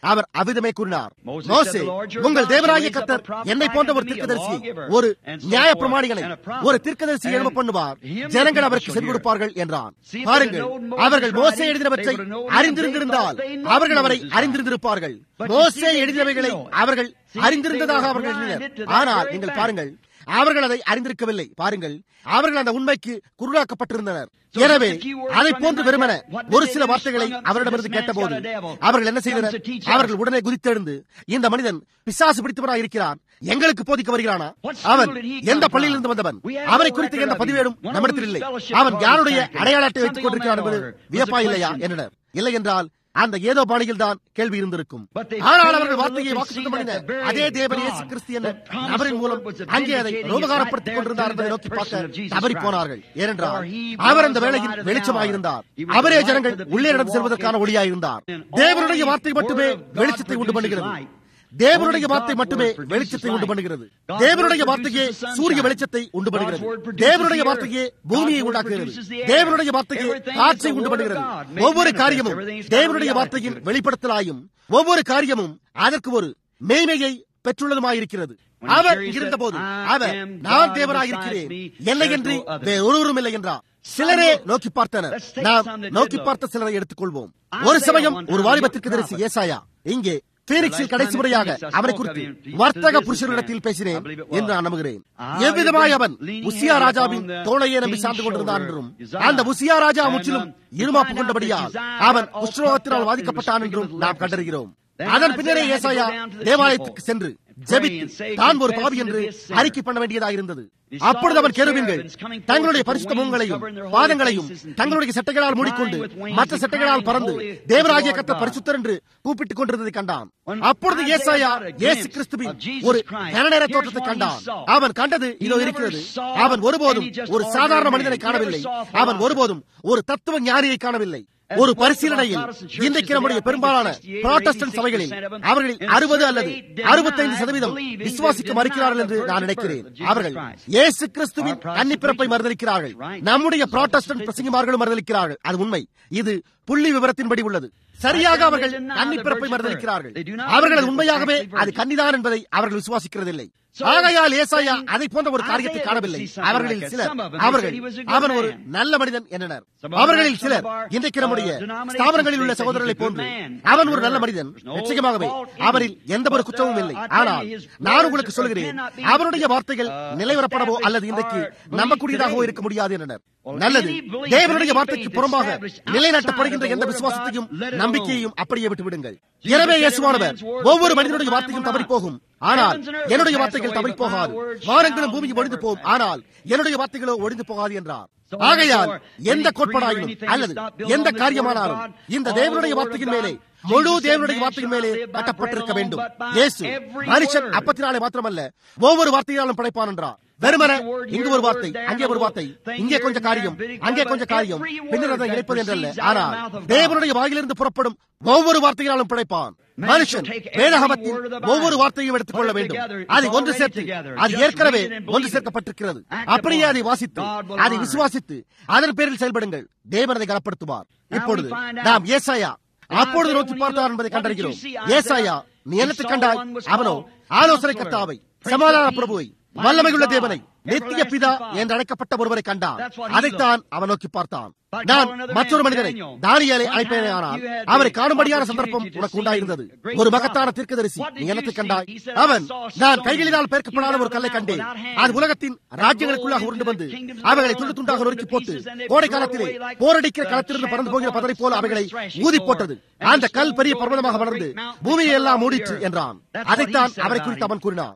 அவர் அவ்விதமே கூறினார் மோசே உங்கள் தேவராகிய கத்தர் என்னை போன்ற ஒரு தீர்க்கதரிசி ஒரு நியாய பிரமாணிகளை ஒரு தீர்க்கதரிசி எழும பண்ணுவார் ஜனங்கள் அவருக்கு சென்று கொடுப்பார்கள் என்றான் பாருங்கள் அவர்கள் மோசே எழுதினவற்றை அறிந்திருந்திருந்தால் அவர்கள் அவரை அறிந்திருந்திருப்பார்கள் மோசே எழுதினவைகளை அவர்கள் அறிந்திருந்ததாக அவர்கள் எண்ணினர் ஆனால் நீங்கள் பாருங்கள் அவர்கள் அதை அறிந்திருக்கவில்லை பாருங்கள் அவர்கள் அந்த உண்மைக்கு குருடாக்கப்பட்டிருந்தனர் எனவே அதை போன்று வெறுமன ஒரு சில வார்த்தைகளை அவரிடமிருந்து கேட்டபோது அவர்கள் என்ன செய்தனர் அவர்கள் உடனே குதித்தெழுந்து இந்த மனிதன் பிசாசு பிடித்தவராக இருக்கிறான் எங்களுக்கு போதிக்க வருகிறானா அவன் எந்த பள்ளியிலிருந்து வந்தவன் அவனை குறித்து எந்த பதிவேடும் நம்மிடத்தில் இல்லை அவன் யாருடைய அடையாள அட்டை வைத்துக் கொண்டிருக்கிறான் என்பது வியப்பா இல்லையா என்றனர் இல்லை என்றால் அந்த ஏதோ பாணியில் தான் கேள்வி இருந்திருக்கும் ஆனால் அவர்கள் வார்த்தையை வாக்குத்தம் பண்ணின அதே தேவன் இயேசு கிறிஸ்து என்ற நபரின் மூலம் அங்கே அதை ரோபகாரப்படுத்திக் கொண்டிருந்தார் என்பதை நோக்கி பார்க்க தவறி போனார்கள் ஏனென்றால் அவர் அந்த வேளையில் வெளிச்சமாயிருந்தார் அவரே ஜனங்கள் உள்ளே நடந்து செல்வதற்கான ஒளியாயிருந்தார் தேவனுடைய வார்த்தை மட்டுமே வெளிச்சத்தை உண்டு பண்ணுகிறது தேவனுடைய வார்த்தை மட்டுமே வெளிச்சத்தை உண்டு பண்ணுகிறது தேவனுடைய வார்த்தையே சூரிய வெளிச்சத்தை உண்டு பண்ணுகிறது தேவனுடைய வார்த்தையே பூமியை உண்டாக்குகிறது தேவனுடைய வார்த்தையே காற்றை உண்டு பண்ணுகிறது ஒவ்வொரு காரியமும் தேவனுடைய வார்த்தையின் வெளிப்படுத்தலாயும் ஒவ்வொரு காரியமும் அதற்கு ஒரு மேன்மையை பெற்றுள்ளதுமாயிருக்கிறது அவர் இருந்தபோது அவர் நான் தேவனாயிருக்கிறேன் என்னை என்று ஒருவரும் இல்லை என்றார் சிலரே நோக்கி பார்த்தனர் நாம் நோக்கி பார்த்த சிலரை எடுத்துக்கொள்வோம் ஒரு சமயம் ஒரு வாலிபத்திற்கு தரிசி ஏசாயா இங்கே பீனிக்ஸில் கடைசி முறையாக அவரை குறித்து வர்த்தக புருஷர்களிடத்தில் பேசினேன் என்று நான் நம்புகிறேன் எவ்விதமாய் அவன் உசியா ராஜாவின் தோளையே நம்பி சார்ந்து கொண்டிருந்தான் என்றும் அந்த உசியா ராஜா முற்றிலும் இருமாப்பு கொண்டபடியால் அவன் குஷ்ரோகத்தினால் பாதிக்கப்பட்டான் என்றும் நாம் கண்டறிகிறோம் அதன் பின்னரே ஏசாயா தேவாலயத்துக்கு சென்று ஜெபித்து தான் ஒரு பாவி என்று அறிக்கை பண்ண வேண்டியதாக இருந்தது அப்பொழுது அவன் கெருவின்கள் தங்களுடைய பரிசுத்த முகங்களையும் பாதங்களையும் தங்களுடைய சட்டைகளால் மூடிக்கொண்டு மற்ற சட்டைகளால் பறந்து தேவராகிய கத்த பரிசுத்தர் என்று கூப்பிட்டுக் கொண்டிருந்ததை கண்டான் அப்பொழுது ஏசாயா இயேசு கிறிஸ்துவின் ஒரு கனநேர தோற்றத்தை கண்டான் அவன் கண்டது இதோ இருக்கிறது அவன் ஒருபோதும் ஒரு சாதாரண மனிதனை காணவில்லை அவன் ஒருபோதும் ஒரு தத்துவ ஞானியை காணவில்லை ஒரு பரிசீலனையில் இன்றைக்கு நம்முடைய பெரும்பாலான புராட்டஸ்டன்ட் சபைகளில் அவர்களில் அறுபது அல்லது அறுபத்தைந்து சதவீதம் விசுவாசிக்க மறுக்கிறார்கள் என்று நான் நினைக்கிறேன் அவர்கள் இயேசு கிறிஸ்துவின் அன்னிப்பிறப்பை மறுதளிக்கிறார்கள் நம்முடைய புராட்டஸ்டன்ட் பிரசங்கிமார்களும் மறுதளிக்கிறார்கள் அது உண்மை இது புள்ளி விவரத்தின்படி உள்ளது சரியாக அவர்கள் அன்னிப்பிறப்பை மறுதளிக்கிறார்கள் அவர்கள் அது உண்மையாகவே அது கன்னிதான் என்பதை அவர்கள் விசுவாசிக்கிறதில்லை ஆகையால் ஏசாயா அதை போன்ற ஒரு காரியத்தை காணவில்லை அவர்களில் சிலர் அவர்கள் அவன் ஒரு நல்ல மனிதன் என்றனர் அவர்களில் சிலர் இன்றைக்கு நம்முடைய ஸ்தாபனங்களில் உள்ள சகோதரர்களை போன்று அவன் ஒரு நல்ல மனிதன் நிச்சயமாகவே அவரில் எந்த ஒரு குற்றமும் இல்லை ஆனால் நான் உங்களுக்கு சொல்கிறேன் அவருடைய வார்த்தைகள் நிலைவரப்படவோ அல்லது இன்றைக்கு நம்பக்கூடியதாகவோ இருக்க முடியாது என்றனர் நல்லது தேவனுடைய வார்த்தைக்கு புறம்பாக நிலைநாட்டப்படுகின்ற எந்த விசுவாசத்தையும் நம்பிக்கையையும் அப்படியே விட்டுவிடுங்கள் எனவே இயேசுவானவர் ஒவ்வொரு மனிதனுடைய வார்த்தையும் தவறி போகும் ஆனால் என்னுடைய வார்த்தைகள் தவறி போகாது வாரங்களும் பூமிக்கு ஒழிந்து போகும் ஆனால் என்னுடைய வார்த்தைகளோ ஒழிந்து போகாது என்றார் ஆகையால் எந்த கோட்பாடாயினும் அல்லது எந்த காரியமானாலும் இந்த தேவனுடைய வார்த்தையின் மேலே முழு தேவனுடைய வார்த்தையின் மேலே கட்டப்பட்டிருக்க வேண்டும் இயேசு மனுஷன் அப்பத்தினாலே மாத்திரமல்ல ஒவ்வொரு வார்த்தையாலும் படைப்பான் என்றார் வெறுமன இங்கு ஒரு வார்த்தை அங்கே ஒரு வார்த்தை இங்கே கொஞ்சம் காரியம் அங்கே கொஞ்சம் காரியம் பின்னர் அதை இணைப்பது என்றல்ல ஆனால் தேவனுடைய வாயிலிருந்து புறப்படும் ஒவ்வொரு வார்த்தையாலும் படைப்பான் மனுஷன் வேதகமத்தின் ஒவ்வொரு வார்த்தையும் எடுத்துக் கொள்ள வேண்டும் அதை ஒன்று சேர்த்து அது ஏற்கனவே ஒன்று சேர்க்கப்பட்டிருக்கிறது அப்படியே அதை வாசித்து அதை விசுவாசித்து அதன் பேரில் செயல்படுங்கள் தேவன் அதை கனப்படுத்துவார் இப்பொழுது நாம் ஏசாயா அப்பொழுது நோக்கி பார்த்தார் என்பதை கண்டறிகிறோம் ஏசாயா நீ என்னத்தை கண்டாய் அவனோ ஆலோசனை கர்த்தாவை சமாதான பிரபுவை வல்லமையுள்ள தேவனை நித்திய பிதா என்று அழைக்கப்பட்ட ஒருவரை கண்டான் அதைத்தான் அவன் நோக்கி பார்த்தான் நான் மற்றொரு மனிதனை தானியலை அழைப்பேனே ஆனால் அவரை காணும்படியான சந்தர்ப்பம் உனக்கு உண்டாயிருந்தது ஒரு மகத்தான தீர்க்கதரிசி நீ என்னத்தை கண்டாய் அவன் நான் கைகளினால் பெருக்கப்படாத ஒரு கல்லை கண்டேன் அது உலகத்தின் ராஜ்யங்களுக்குள்ளாக உருண்டு வந்து அவைகளை துண்டு துண்டாக நொறுக்கி போட்டு கோடை காலத்திலே போரடிக்கிற களத்திலிருந்து பறந்து போகிற பதரை போல அவைகளை ஊதி போட்டது அந்த கல் பெரிய பர்வதமாக வளர்ந்து பூமியை எல்லாம் மூடிற்று என்றான் அதைத்தான் அவரை குறித்து அவன் கூறினார்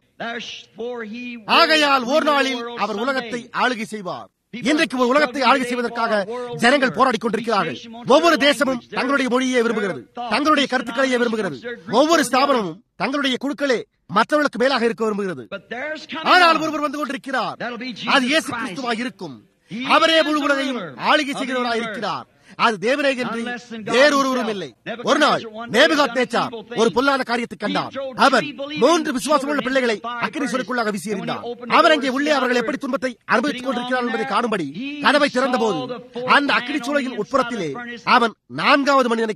ஆகையால் ஒரு நாளில் அவர் உலகத்தை ஆளுகை செய்வார் இன்றைக்கு ஒரு உலகத்தை ஆளுகை செய்வதற்காக ஜனங்கள் போராடி கொண்டிருக்கிறார்கள் ஒவ்வொரு தேசமும் தங்களுடைய மொழியை விரும்புகிறது தங்களுடைய கருத்துக்களையே விரும்புகிறது ஒவ்வொரு ஸ்தாபனமும் தங்களுடைய குழுக்களே மற்றவர்களுக்கு மேலாக இருக்க விரும்புகிறது ஆனால் ஒருவர் வந்து கொண்டிருக்கிறார் அது இயேசு கிறிஸ்துவாக இருக்கும் அவரே முழு உலகையும் ஆளுகை செய்கிறவராக இருக்கிறார் அது தேவரே என்று வேறொருவரும் இல்லை ஒரு நாள் நேபுகாத் நேச்சார் ஒரு பொல்லாத காரியத்தை கண்டார் அவர் மூன்று விசுவாசமுள்ள பிள்ளைகளை அக்கினி சொலுக்குள்ளாக வீசியிருந்தார் அவர் அங்கே உள்ளே அவர்கள் எப்படி துன்பத்தை அனுபவித்துக் கொண்டிருக்கிறார் என்பதை காணும்படி கதவை திறந்த போது அந்த அக்கினி சூழலின் உட்புறத்திலே அவன் நான்காவது மனிதனை கண்டான்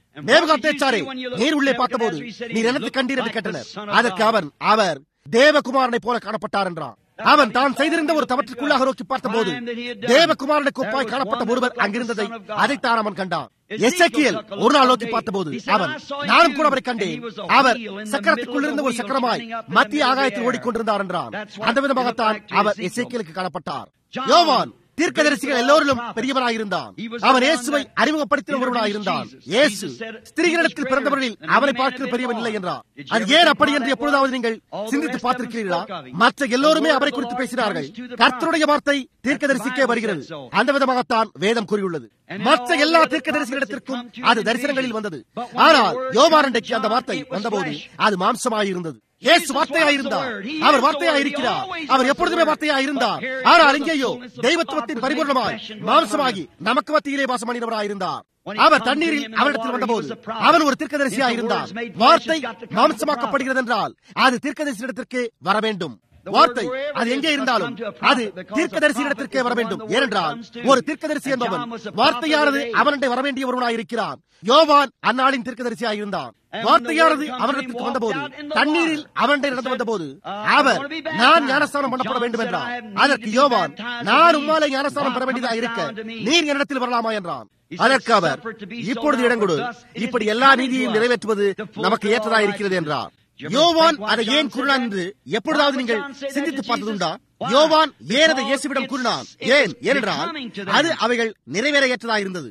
நேபுகாத்தேச்சாரே நீர் உள்ளே பார்த்தபோது நீர் எனக்கு கண்டீர் என்று கேட்டனர் அதற்கு அவன் அவர் தேவகுமாரனை போல காணப்பட்டார் என்றான் அவன் தான் செய்திருந்த ஒரு தவற்றுக்குள்ளாக நோக்கி பார்த்தபோது தேவகுமாரனுக்கு ஒப்பாய் காணப்பட்ட ஒருவர் அங்கிருந்ததை அதைத்தான் அவன் கண்டான் எசக்கியல் ஒரு நாள் நோக்கி பார்த்தபோது அவன் நானும் கூட அவரை கண்டேன் அவர் சக்கரத்துக்குள் இருந்த ஒரு சக்கரமாய் மத்திய ஆகாயத்தில் ஓடிக்கொண்டிருந்தார் என்றான் அந்த விதமாகத்தான் அவர் எசேக்கியலுக்கு காணப்பட்டார் யோவான் தீர்க்கதரிசிகள் எல்லோரிலும் பெரியவனாயிருந்தான் அவன் இயேசுவை அறிமுகப்படுத்தின ஒருவனாயிருந்தான் இயேசு ஸ்திரீகளிடத்தில் பிறந்தவர்களில் அவனை பார்க்கிற பெரியவன் இல்லை என்றார் அது ஏன் அப்படி என்று எப்பொழுதாவது நீங்கள் சிந்தித்து பார்த்திருக்கிறீர்களா மற்ற எல்லோருமே அவரை குறித்து பேசினார்கள் கர்த்தருடைய வார்த்தை தீர்க்கதரிசிக்கே வருகிறது அந்த விதமாகத்தான் வேதம் கூறியுள்ளது மற்ற எல்லா தீர்க்கதரிசிகளிடத்திற்கும் அது தரிசனங்களில் வந்தது ஆனால் யோவாரண்டைக்கு அந்த வார்த்தை வந்தபோது அது மாம்சமாயிருந்தது இயேசு வார்த்தையாயிருந்தார் அவர் வார்த்தையாயிருக்கிறார் அவர் எப்பொழுதுமே வார்த்தையாயிருந்தார் ஆனால் இங்கேயோ தெய்வத்துவத்தின் பரிபூர்ணமாய் மாம்சமாகி நமக்கு மத்தியிலே வாசம் பண்ணினவராயிருந்தார் அவர் தண்ணீரில் அவரிடத்தில் வந்தபோது அவன் ஒரு தீர்க்கதரிசியாக இருந்தார் வார்த்தை மாம்சமாக்கப்படுகிறது என்றால் அது தீர்க்கதரிசியிடத்திற்கு வர வேண்டும் வார்த்தை அது எங்கே இருந்தாலும் அது தீர்க்கதரிசியிடத்திற்கே வர வேண்டும் ஏனென்றால் ஒரு தீர்க்கதரிசி என்பவன் வார்த்தையானது அவனிடை வர வேண்டிய ஒருவனாயிருக்கிறான் யோவான் அந்நாளின் தீர்க்கதரிசியாக இருந்தான் வார்த்தையானது அவனிடத்திற்கு வந்தபோது தண்ணீரில் அவனிடை நடந்து வந்தபோது அவர் நான் ஞானஸ்தானம் பண்ணப்பட வேண்டும் என்றார் அதற்கு யோவான் நான் உம்மாலே ஞானஸ்தானம் பெற வேண்டியதாக இருக்க நீர் என்னிடத்தில் வரலாமா என்றான் அதற்கு அவர் இப்பொழுது இடங்கொடு இப்படி எல்லா நீதியையும் நிறைவேற்றுவது நமக்கு ஏற்றதாக இருக்கிறது என்றார் யோவான் அதை ஏன் கூறினான் என்று எப்பொழுதாவது நீங்கள் சிந்தித்து பார்த்ததுண்டா யோவான் ஏன் அதை இயேசுவிடம் கூறினான் ஏன் ஏனென்றால் அது அவைகள் நிறைவேற ஏற்றதாக இருந்தது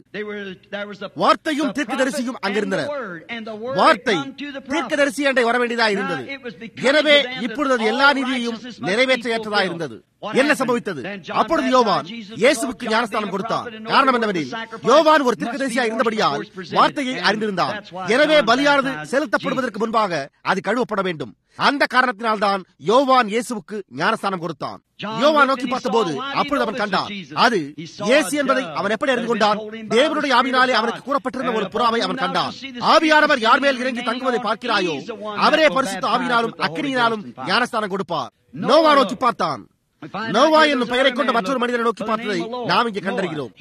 வார்த்தையும் தீர்க்கதரிசியும் அங்கிருந்தனர் வார்த்தை தீர்க்கதரிசி என்றை வர வேண்டியதாக இருந்தது எனவே இப்பொழுது அது எல்லா நீதியையும் நிறைவேற்ற ஏற்றதாக இருந்தது என்ன சம்பவித்தது அப்பொழுது யோவான் இயேசுவுக்கு ஞானஸ்தானம் கொடுத்தார் காரணம் என்னவெனில் யோவான் ஒரு தீர்க்கதரிசியா இருந்தபடியால் வார்த்தையை அறிந்திருந்தான் எனவே பலியானது செலுத்தப்படுவதற்கு முன்பாக அது கழுவப்பட வேண்டும் அந்த காரணத்தினால்தான் யோவான் இயேசுவுக்கு ஞானஸ்தானம் கொடுத்தான் யோவான் நோக்கி பார்த்தபோது அப்பொழுது அவன் கண்டான் அது இயேசு என்பதை அவன் எப்படி அறிந்து கொண்டான் தேவனுடைய ஆவினாலே அவனுக்கு கூறப்பட்டிருந்த ஒரு புறாவை அவன் கண்டான் ஆவியானவர் யார் மேல் இறங்கி தங்குவதை பார்க்கிறாயோ அவரே பரிசுத்த ஆவியினாலும் அக்கினியினாலும் ஞானஸ்தானம் கொடுப்பார் நோவா நோக்கி பார்த்தான் நோவா என்னும் பெயரை கொண்ட மற்றொரு மனிதனை நோக்கி பார்த்ததை நாம் இங்கே கண்டறிகிறோம்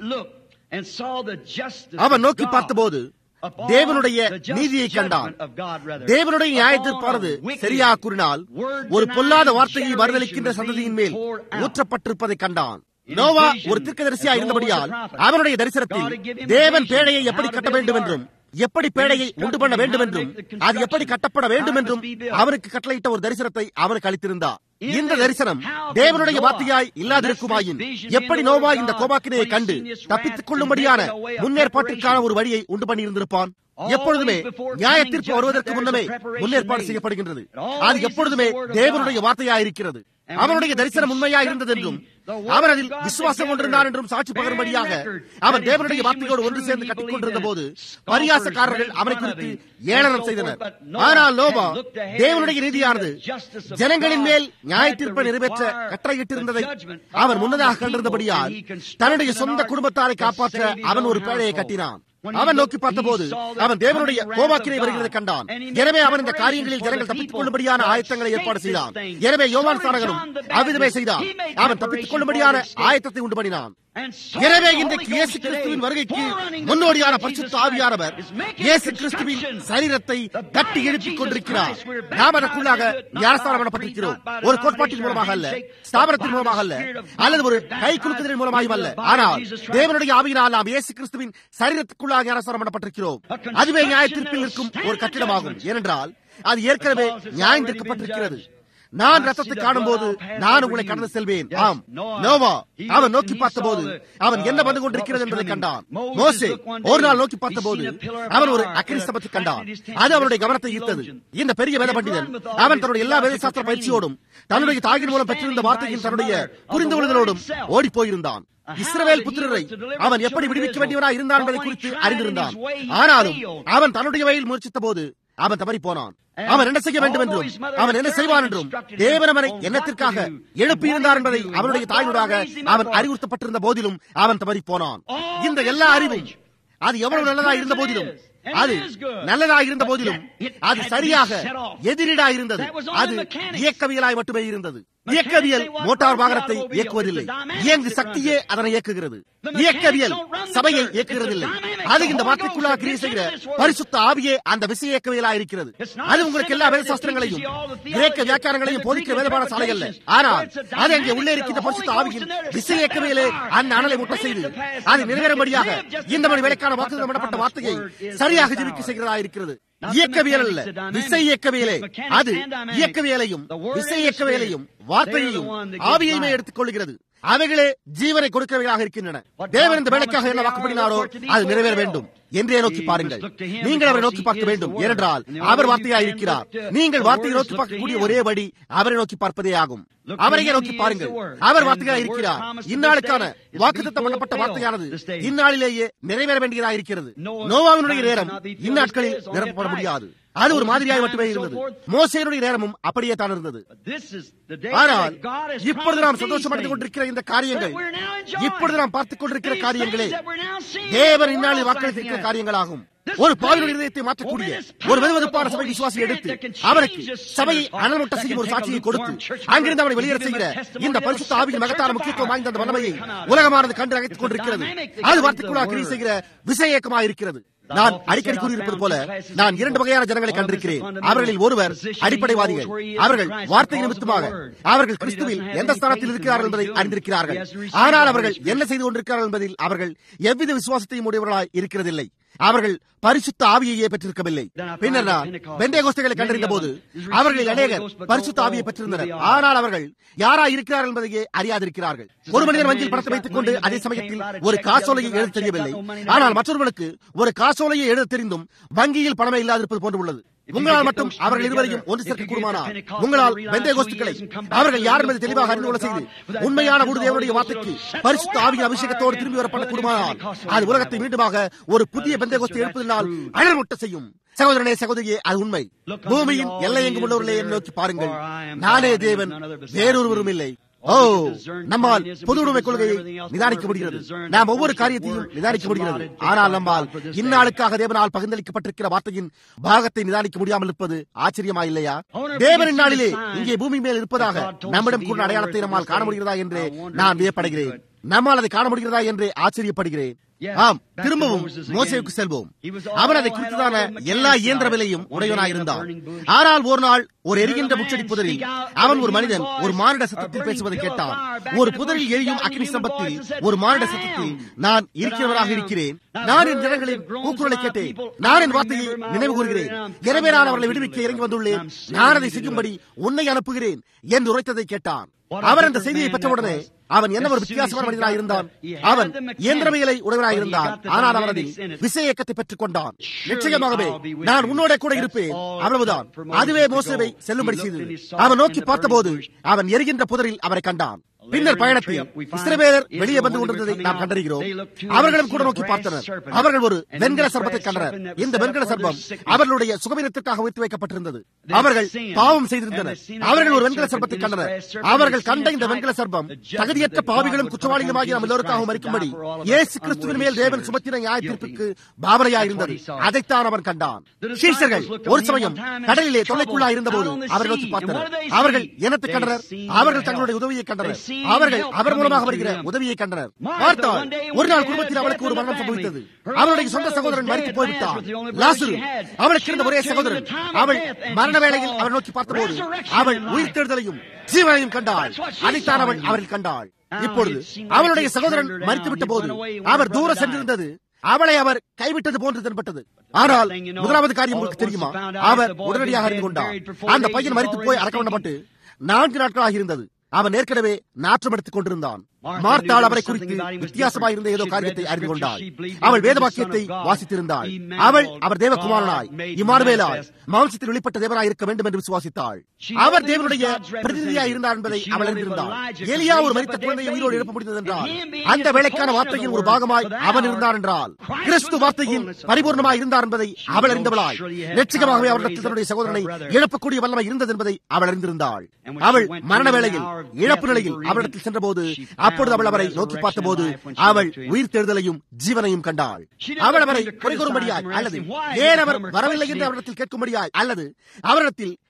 அவன் நோக்கி பார்த்தபோது தேவனுடைய நீதியை கண்டான் தேவனுடைய நியாயத்திற்பானது சரியா கூறினால் ஒரு பொல்லாத வார்த்தையை மறுதளிக்கின்ற சந்ததியின் மேல் ஊற்றப்பட்டிருப்பதை கண்டான் நோவா ஒரு தீர்க்கதரிசியா இருந்தபடியால் அவனுடைய தரிசனத்தில் தேவன் பேழையை எப்படி கட்ட வேண்டும் என்றும் எப்படி பேழையை உண்டு பண்ண வேண்டும் என்றும் அது எப்படி கட்டப்பட வேண்டும் என்றும் அவனுக்கு கட்டளையிட்ட ஒரு தரிசனத்தை அவனுக்கு அளித்திருந்தார் இந்த தரிசனம் தேவனுடைய வார்த்தையாய் இல்லாதிருக்குமாயின் எப்படி நோவா இந்த கோபாக்கினையை கண்டு தப்பித்துக் கொள்ளும்படியான முன்னேற்பாட்டிற்கான ஒரு வழியை உண்டு பண்ணியிருந்திருப்பான் எப்பொழுதுமே நியாய தீர்ப்பு வருவதற்கு முன்னமே முன்னேற்பாடு செய்யப்படுகின்றது அது எப்பொழுதுமே தேவனுடைய வார்த்தையாயிருக்கிறது அவனுடைய தரிசனம் உண்மையா இருந்தது என்றும் அவர் அதில் விசுவாசம் கொண்டிருந்தார் என்றும் சாட்சி பகரும்படியாக அவன் தேவனுடைய வார்த்தையோடு ஒன்று சேர்ந்து கட்டிக் கொண்டிருந்த போது பரியாசக்காரர்கள் அவனை குறித்து ஏளனம் செய்தனர் ஆனால் லோபா தேவனுடைய நீதியானது ஜனங்களின் மேல் நியாய தீர்ப்பை நிறைவேற்ற கட்டளையிட்டிருந்ததை அவன் முன்னதாக கண்டிருந்தபடியால் தன்னுடைய சொந்த குடும்பத்தாரை காப்பாற்ற அவன் ஒரு பேழையை கட்டினான் அவன் நோக்கி பார்த்தபோது அவன் தேவனுடைய கோபாக்கினை வருகிறதை கண்டான் எனவே அவன் இந்த காரியங்களில் ஜனங்கள் தப்பித்துக் கொள்ளும்படியான ஆயத்தங்களை ஏற்பாடு செய்தான் எனவே யோவான் சாரகனும் அவ்விதமே செய்தான் அவன் தப்பித்துக் கொள்ளும்படியான ஆயத்தத்தை உண்டு பண்ணினான் எனவே இன்றைக்கு இயேசு கிறிஸ்துவின் வருகைக்கு முன்னோடியான பரிசுத்த ஆவியானவர் இயேசு கிறிஸ்துவின் சரீரத்தை கட்டி எழுப்பிக் கொண்டிருக்கிறார் நாம் அதற்குள்ளாக ஞானஸ்தானம் பண்ணப்பட்டிருக்கிறோம் ஒரு கோட்பாட்டின் மூலமாக அல்ல ஸ்தாபனத்தின் மூலமாக அல்ல அல்லது ஒரு கை குலுக்குதலின் மூலமாகவும் அல்ல ஆனால் தேவனுடைய ஆவியினால் நாம் இயேசு கிறிஸ்துவின் சரீரத்துக்குள்ளாக ஞானஸ்தானம் பண்ணப்பட்டிருக்கிறோம் அதுவே நியாய தீர்ப்பில் இருக்கும் ஒரு கட்டிடமாகும் ஏனென்றால் அது ஏற்கனவே நியாயம் தீர்க்கப்பட்டிருக்கிறது நான் ரத்தத்தை காணும் போது நான் உங்களை கடந்து செல்வேன் ஆம் நோவா அவன் நோக்கி பார்த்தபோது அவன் என்ன வந்து கொண்டிருக்கிறது என்பதை கண்டான் மோசே ஒரு நாள் நோக்கி பார்த்தபோது அவன் ஒரு அக்கினி ஸ்தபத்தை கண்டான் அது அவனுடைய கவனத்தை ஈர்த்தது இந்த பெரிய வேத பண்டிதன் அவன் தன்னுடைய எல்லா வேதசாஸ்திர பயிற்சியோடும் தன்னுடைய தாயின் மூலம் பெற்றிருந்த வார்த்தையின் தன்னுடைய புரிந்து கொள்ளுதலோடும் ஓடி போயிருந்தான் இஸ்ரவேல் புத்திரரை அவன் எப்படி விடுவிக்க வேண்டியவனா இருந்தான் என்பதை குறித்து அறிந்திருந்தான் ஆனாலும் அவன் தன்னுடைய வழியில் முயற்சித்த போது அவன் தவறி போனான் அவன் என்ன செய்ய வேண்டும் என்றும் அவன் என்ன செய்வான் என்றும் தேவன் அவனை எண்ணத்திற்காக எழுப்பியிருந்தார் என்பதை அவனுடைய தாயினூடாக அவன் அறிவுறுத்தப்பட்டிருந்த போதிலும் அவன் தவறி போனான் இந்த எல்லா அறிவும் அது எவ்வளவு நல்லதா இருந்த போதிலும் அது நல்லதா இருந்த போதிலும் அது சரியாக எதிரிடா இருந்தது அது இயக்கவியலாய் மட்டுமே இருந்தது இயக்கவியல் மோட்டார் வாகனத்தை இயக்குவதில்லை இயங்கு சக்தியே அதனை இயக்குகிறது இயக்கவியல் சபையை இயக்குகிறதில்லை அது இந்த வார்த்தைக்குள்ளாக கிரியை செய்கிற பரிசுத்த ஆவியே அந்த விசை இயக்கவியலா இருக்கிறது அது உங்களுக்கு எல்லா வேத சாஸ்திரங்களையும் கிரேக்க வியாக்கியானங்களையும் போதிக்கிற வேதபாட சாலை அல்ல ஆனால் அது அங்கே உள்ளே இருக்கின்ற பரிசுத்த ஆவியின் விசை இயக்கவியலே அந்த அனலை முட்ட செய்து அது நிறைவேறும்படியாக இந்த மணி வேலைக்கான வாக்குறுதி பண்ணப்பட்ட வார்த்தையை சரியாக ஜீவிக்க செய்கிறதா இருக்கிறது இயக்கவியல் அல்ல விசை இயக்கவியலே அது இயக்கவியலையும் விசை இயக்கவியலையும் வார்த்தையையும் ஆவியையுமே எடுத்துக் கொள்கிறது அவைகளே ஜீவனை கொடுக்கிறவைகளாக இருக்கின்றன தேவன் இந்த வேலைக்காக என்ன வாக்குப்படினாரோ அது நிறைவேற வேண்டும் என்றே நோக்கி பாருங்கள் நீங்கள் அவரை நோக்கி பார்க்க வேண்டும் ஏனென்றால் அவர் வார்த்தையா இருக்கிறார் நீங்கள் வார்த்தையை நோக்கி பார்க்கக்கூடிய ஒரே வழி அவரை நோக்கி பார்ப்பதே ஆகும் அவரையே நோக்கி பாருங்கள் அவர் வார்த்தையா இருக்கிறார் இந்நாளுக்கான வாக்குத்தம் பண்ணப்பட்ட வார்த்தையானது இந்நாளிலேயே நிறைவேற வேண்டியதா இருக்கிறது நோவாவினுடைய நேரம் இந்நாட்களில் நிரப்பப்பட முடியாது அது ஒரு மாதிரியாய் மட்டுமே இருந்தது மோசையனுடைய நேரமும் அப்படியே தான் இருந்தது ஆனால் இப்பொழுது நாம் சந்தோஷப்பட்டுக் கொண்டிருக்கிற இந்த காரியங்கள் இப்பொழுது நாம் பார்த்துக் கொண்டிருக்கிற காரியங்களே தேவன் இந்நாளில் வாக்களித்திருக்கிற காரியங்களாகும் ஒரு பாவியின் இதயத்தை மாற்றக்கூடிய ஒரு வெதுவெதுப்பான சபை விசுவாசி எடுத்து அவருக்கு சபையை அனல்முட்ட செய்யும் ஒரு சாட்சியை கொடுத்து அங்கிருந்து அவனை வெளியேற செய்கிற இந்த பரிசுத்த ஆவியின் மகத்தான முக்கியத்துவம் வாய்ந்த அந்த வல்லமையை உலகமானது கண்டு அழைத்துக் கொண்டிருக்கிறது அது வார்த்தைக்குள்ளாக கிரி செய்கிற விசையக்கமாக இருக்கிறது நான் அடிக்கடி கூறியிருப்பது போல நான் இரண்டு வகையான ஜனங்களை கண்டிருக்கிறேன் அவர்களில் ஒருவர் அடிப்படைவாதிகள் அவர்கள் வார்த்தை நிமித்தமாக அவர்கள் கிறிஸ்துவில் எந்த ஸ்தானத்தில் இருக்கிறார்கள் என்பதை அறிந்திருக்கிறார்கள் ஆனால் அவர்கள் என்ன செய்து கொண்டிருக்கிறார்கள் என்பதில் அவர்கள் எவ்வித விசுவாசத்தையும் உடையவர்களாய் இருக்கிறதில்லை அவர்கள் பரிசுத்த ஆவியையே பெற்றிருக்கவில்லை பின்னர் நான் பெந்தேகோஸ்தைகளை கண்டறிந்த போது அவர்களில் அநேகர் பரிசுத்த ஆவியை பெற்றிருந்தனர் ஆனால் அவர்கள் யாரா இருக்கிறார்கள் என்பதையே அறியாதிருக்கிறார்கள் ஒரு மனிதன் வங்கியில் பணத்தை வைத்துக் கொண்டு அதே சமயத்தில் ஒரு காசோலையை எழுத தெரியவில்லை ஆனால் மற்றொருவனுக்கு ஒரு காசோலையை எழுத தெரிந்தும் வங்கியில் பணமே இல்லாதிருப்பது போன்று உள்ளது உங்களால் மட்டும் அவர்கள் இருவரையும் ஒன்று சேர்க்க கூடுமானால் உங்களால் வெந்தய கோஷ்டுகளை அவர்கள் யார் என்பதை தெளிவாக அறிந்து கொள்ள செய்து உண்மையான ஒரு தேவனுடைய வார்த்தைக்கு பரிசுத்த ஆவிய அபிஷேகத்தோடு திரும்பி வரப்பட கூடுமானால் அது உலகத்தை மீண்டுமாக ஒரு புதிய பெந்தை கோஷ்டி எழுப்பதினால் அழல்முட்ட செய்யும் சகோதரனே சகோதரியே அது உண்மை பூமியின் எல்லை எங்கும் உள்ளவர்களே நோக்கி பாருங்கள் நானே தேவன் வேறொருவரும் இல்லை ஓ நம்மால் பொது உடைமை கொள்கையை நிதானிக்க முடிகிறது நாம் ஒவ்வொரு காரியத்தையும் நிதானிக்க முடிகிறது ஆனால் நம்மால் இந்நாளுக்காக தேவனால் பகிர்ந்தளிக்கப்பட்டிருக்கிற வார்த்தையின் பாகத்தை நிதானிக்க முடியாமல் இருப்பது ஆச்சரியமா இல்லையா தேவனின் நாளிலே இங்கே பூமி மேல் இருப்பதாக நம்மிடம் கூறின அடையாளத்தை நம்மால் காண முடிகிறதா என்று நான் வியப்படுகிறேன் நம்மால் அதை காண முடிகிறதா என்று ஆச்சரியப்படுகிறேன் ஆம் திரும்பவும் மோசைக்கு செல்வோம் அவன் அதை குறித்ததான எல்லா இயந்திர விலையும் உடையவனாயிருந்தான் ஆனால் ஒரு நாள் ஒரு எரிகின்ற முச்சடி புதரில் அவன் ஒரு மனிதன் ஒரு மானிட சத்தத்தில் பேசுவதை கேட்டான் ஒரு புதரில் எரியும் அக்னி சம்பத்தில் ஒரு மானிட சத்தத்தில் நான் இருக்கிறவராக இருக்கிறேன் நான் என் ஜனங்களின் கூக்குரலை கேட்டேன் நான் என் வார்த்தையை நினைவு கூறுகிறேன் எனவே நான் அவர்களை விடுவிக்க இறங்கி வந்துள்ளேன் நான் அதை செய்யும்படி உன்னை அனுப்புகிறேன் என்று உரைத்ததை கேட்டான் அவர் அந்த செய்தியை பெற்றவுடனே அவன் என்ன ஒரு வித்தியாசமான மனிதனாக இருந்தான் அவன் இயந்திரவியலை உடையவனாக இருந்தான் ஆனால் அவன் அதில் விசை இயக்கத்தை பெற்றுக் கொண்டான் நிச்சயமாகவே நான் உன்னோட கூட இருப்பேன் அவ்வளவுதான் அதுவே மோசவை செல்லும்படி செய்தது அவன் நோக்கி பார்த்தபோது அவன் எரிகின்ற புதரில் அவரை கண்டான் பின்னர் பயணத்தில் இஸ்ரவேலர் வெளியே வந்து கொண்டிருந்ததை நாம் கண்டறிகிறோம் அவர்களும் கூட நோக்கி பார்த்தனர் அவர்கள் ஒரு வெண்கல சர்பத்தை கண்டனர் இந்த வெண்கல சர்பம் அவர்களுடைய சுகவீனத்திற்காக வைத்து வைக்கப்பட்டிருந்தது அவர்கள் பாவம் செய்திருந்தனர் அவர்கள் ஒரு வெண்கல சர்பத்தை கண்டனர் அவர்கள் கண்ட இந்த வெண்கல சர்பம் தகுதியற்ற பாவிகளும் குற்றவாளிகளுமாகி நாம் எல்லோருக்காக மறிக்கும்படி இயேசு கிறிஸ்துவின் மேல் தேவன் சுமத்தின நியாய தீர்ப்புக்கு பாவனையா இருந்தது அதைத்தான் அவன் கண்டான் சீஷர்கள் ஒரு சமயம் கடலிலே தொல்லைக்குள்ளா இருந்தபோது அவர்கள் நோக்கி பார்த்தனர் அவர்கள் இனத்தை கண்டனர் அவர்கள் தங்களுடைய உதவியை கண்டனர் அவர்கள் அவர் மூலமாக வருகிற உதவியை கண்டனர் பார்த்தால் ஒரு நாள் குடும்பத்தில் அவளுக்கு ஒரு மரணம் சம்பவித்தது அவளுடைய சொந்த சகோதரன் மறித்து போய்விட்டார் லாசுரு அவளுக்கு இருந்த ஒரே சகோதரன் அவள் மரண வேளையில் அவள் நோக்கி பார்த்தபோது அவள் உயிர்த்தெழுதலையும் ஜீவனையும் கண்டாள் அதைத்தான் அவள் அவரில் கண்டாள் இப்பொழுது அவளுடைய சகோதரன் மறித்துவிட்ட போது அவர் தூர சென்றிருந்தது அவளை அவர் கைவிட்டது போன்று தென்பட்டது ஆனால் முதலாவது காரியம் உங்களுக்கு தெரியுமா அவர் உடனடியாக அறிந்து கொண்டார் அந்த பையன் மறித்து போய் அடக்கம் பண்ணப்பட்டு நான்கு நாட்களாக இருந்தது அவன் ஏற்கனவே நாற்றம் எடுத்துக் கொண்டிருந்தான் மார்த்தாள் அவரை குறித்து வித்தியாசமாக இருந்த ஏதோ காரியத்தை அறிந்து கொண்டாள் அவள் வேத வாக்கியத்தை வாசித்திருந்தாள் அவள் அவர் தேவகுமாரனாய் இமானுவேலாய் மாம்சத்தில் வெளிப்பட்ட தேவனாய் இருக்க வேண்டும் என்று விசுவாசித்தாள் அவர் தேவனுடைய பிரதிநிதியாய் இருந்தார் என்பதை அவள் அறிந்திருந்தாள் எலியா ஒரு மரித்த குழந்தையை உயிரோடு எழுப்ப முடிந்தது என்றால் அந்த வேலைக்கான வார்த்தையின் ஒரு பாகமாய் அவன் இருந்தார் என்றால் கிறிஸ்து வார்த்தையின் பரிபூர்ணமாய் இருந்தார் என்பதை அவள் அறிந்தவளாய் நிச்சயமாகவே அவரிடத்தில் தன்னுடைய சகோதரனை இழப்பக்கூடிய வல்லமை இருந்தது என்பதை அவள் அறிந்திருந்தாள் அவள் மரண வேளையில் இழப்பு நிலையில் அவரிடத்தில் சென்றபோது அப்பொழுது அவள் அவரை நோக்கி பார்த்தபோது அவள் உயிர் தேடுதலையும் ஜீவனையும் கண்டாள் அவள் அவரை குறை கூறும்படியாய் அல்லது ஏன் அவர் வரவில்லை என்று அவரிடத்தில் கேட்கும்படியாய் அல்லது அவரிடத்தில்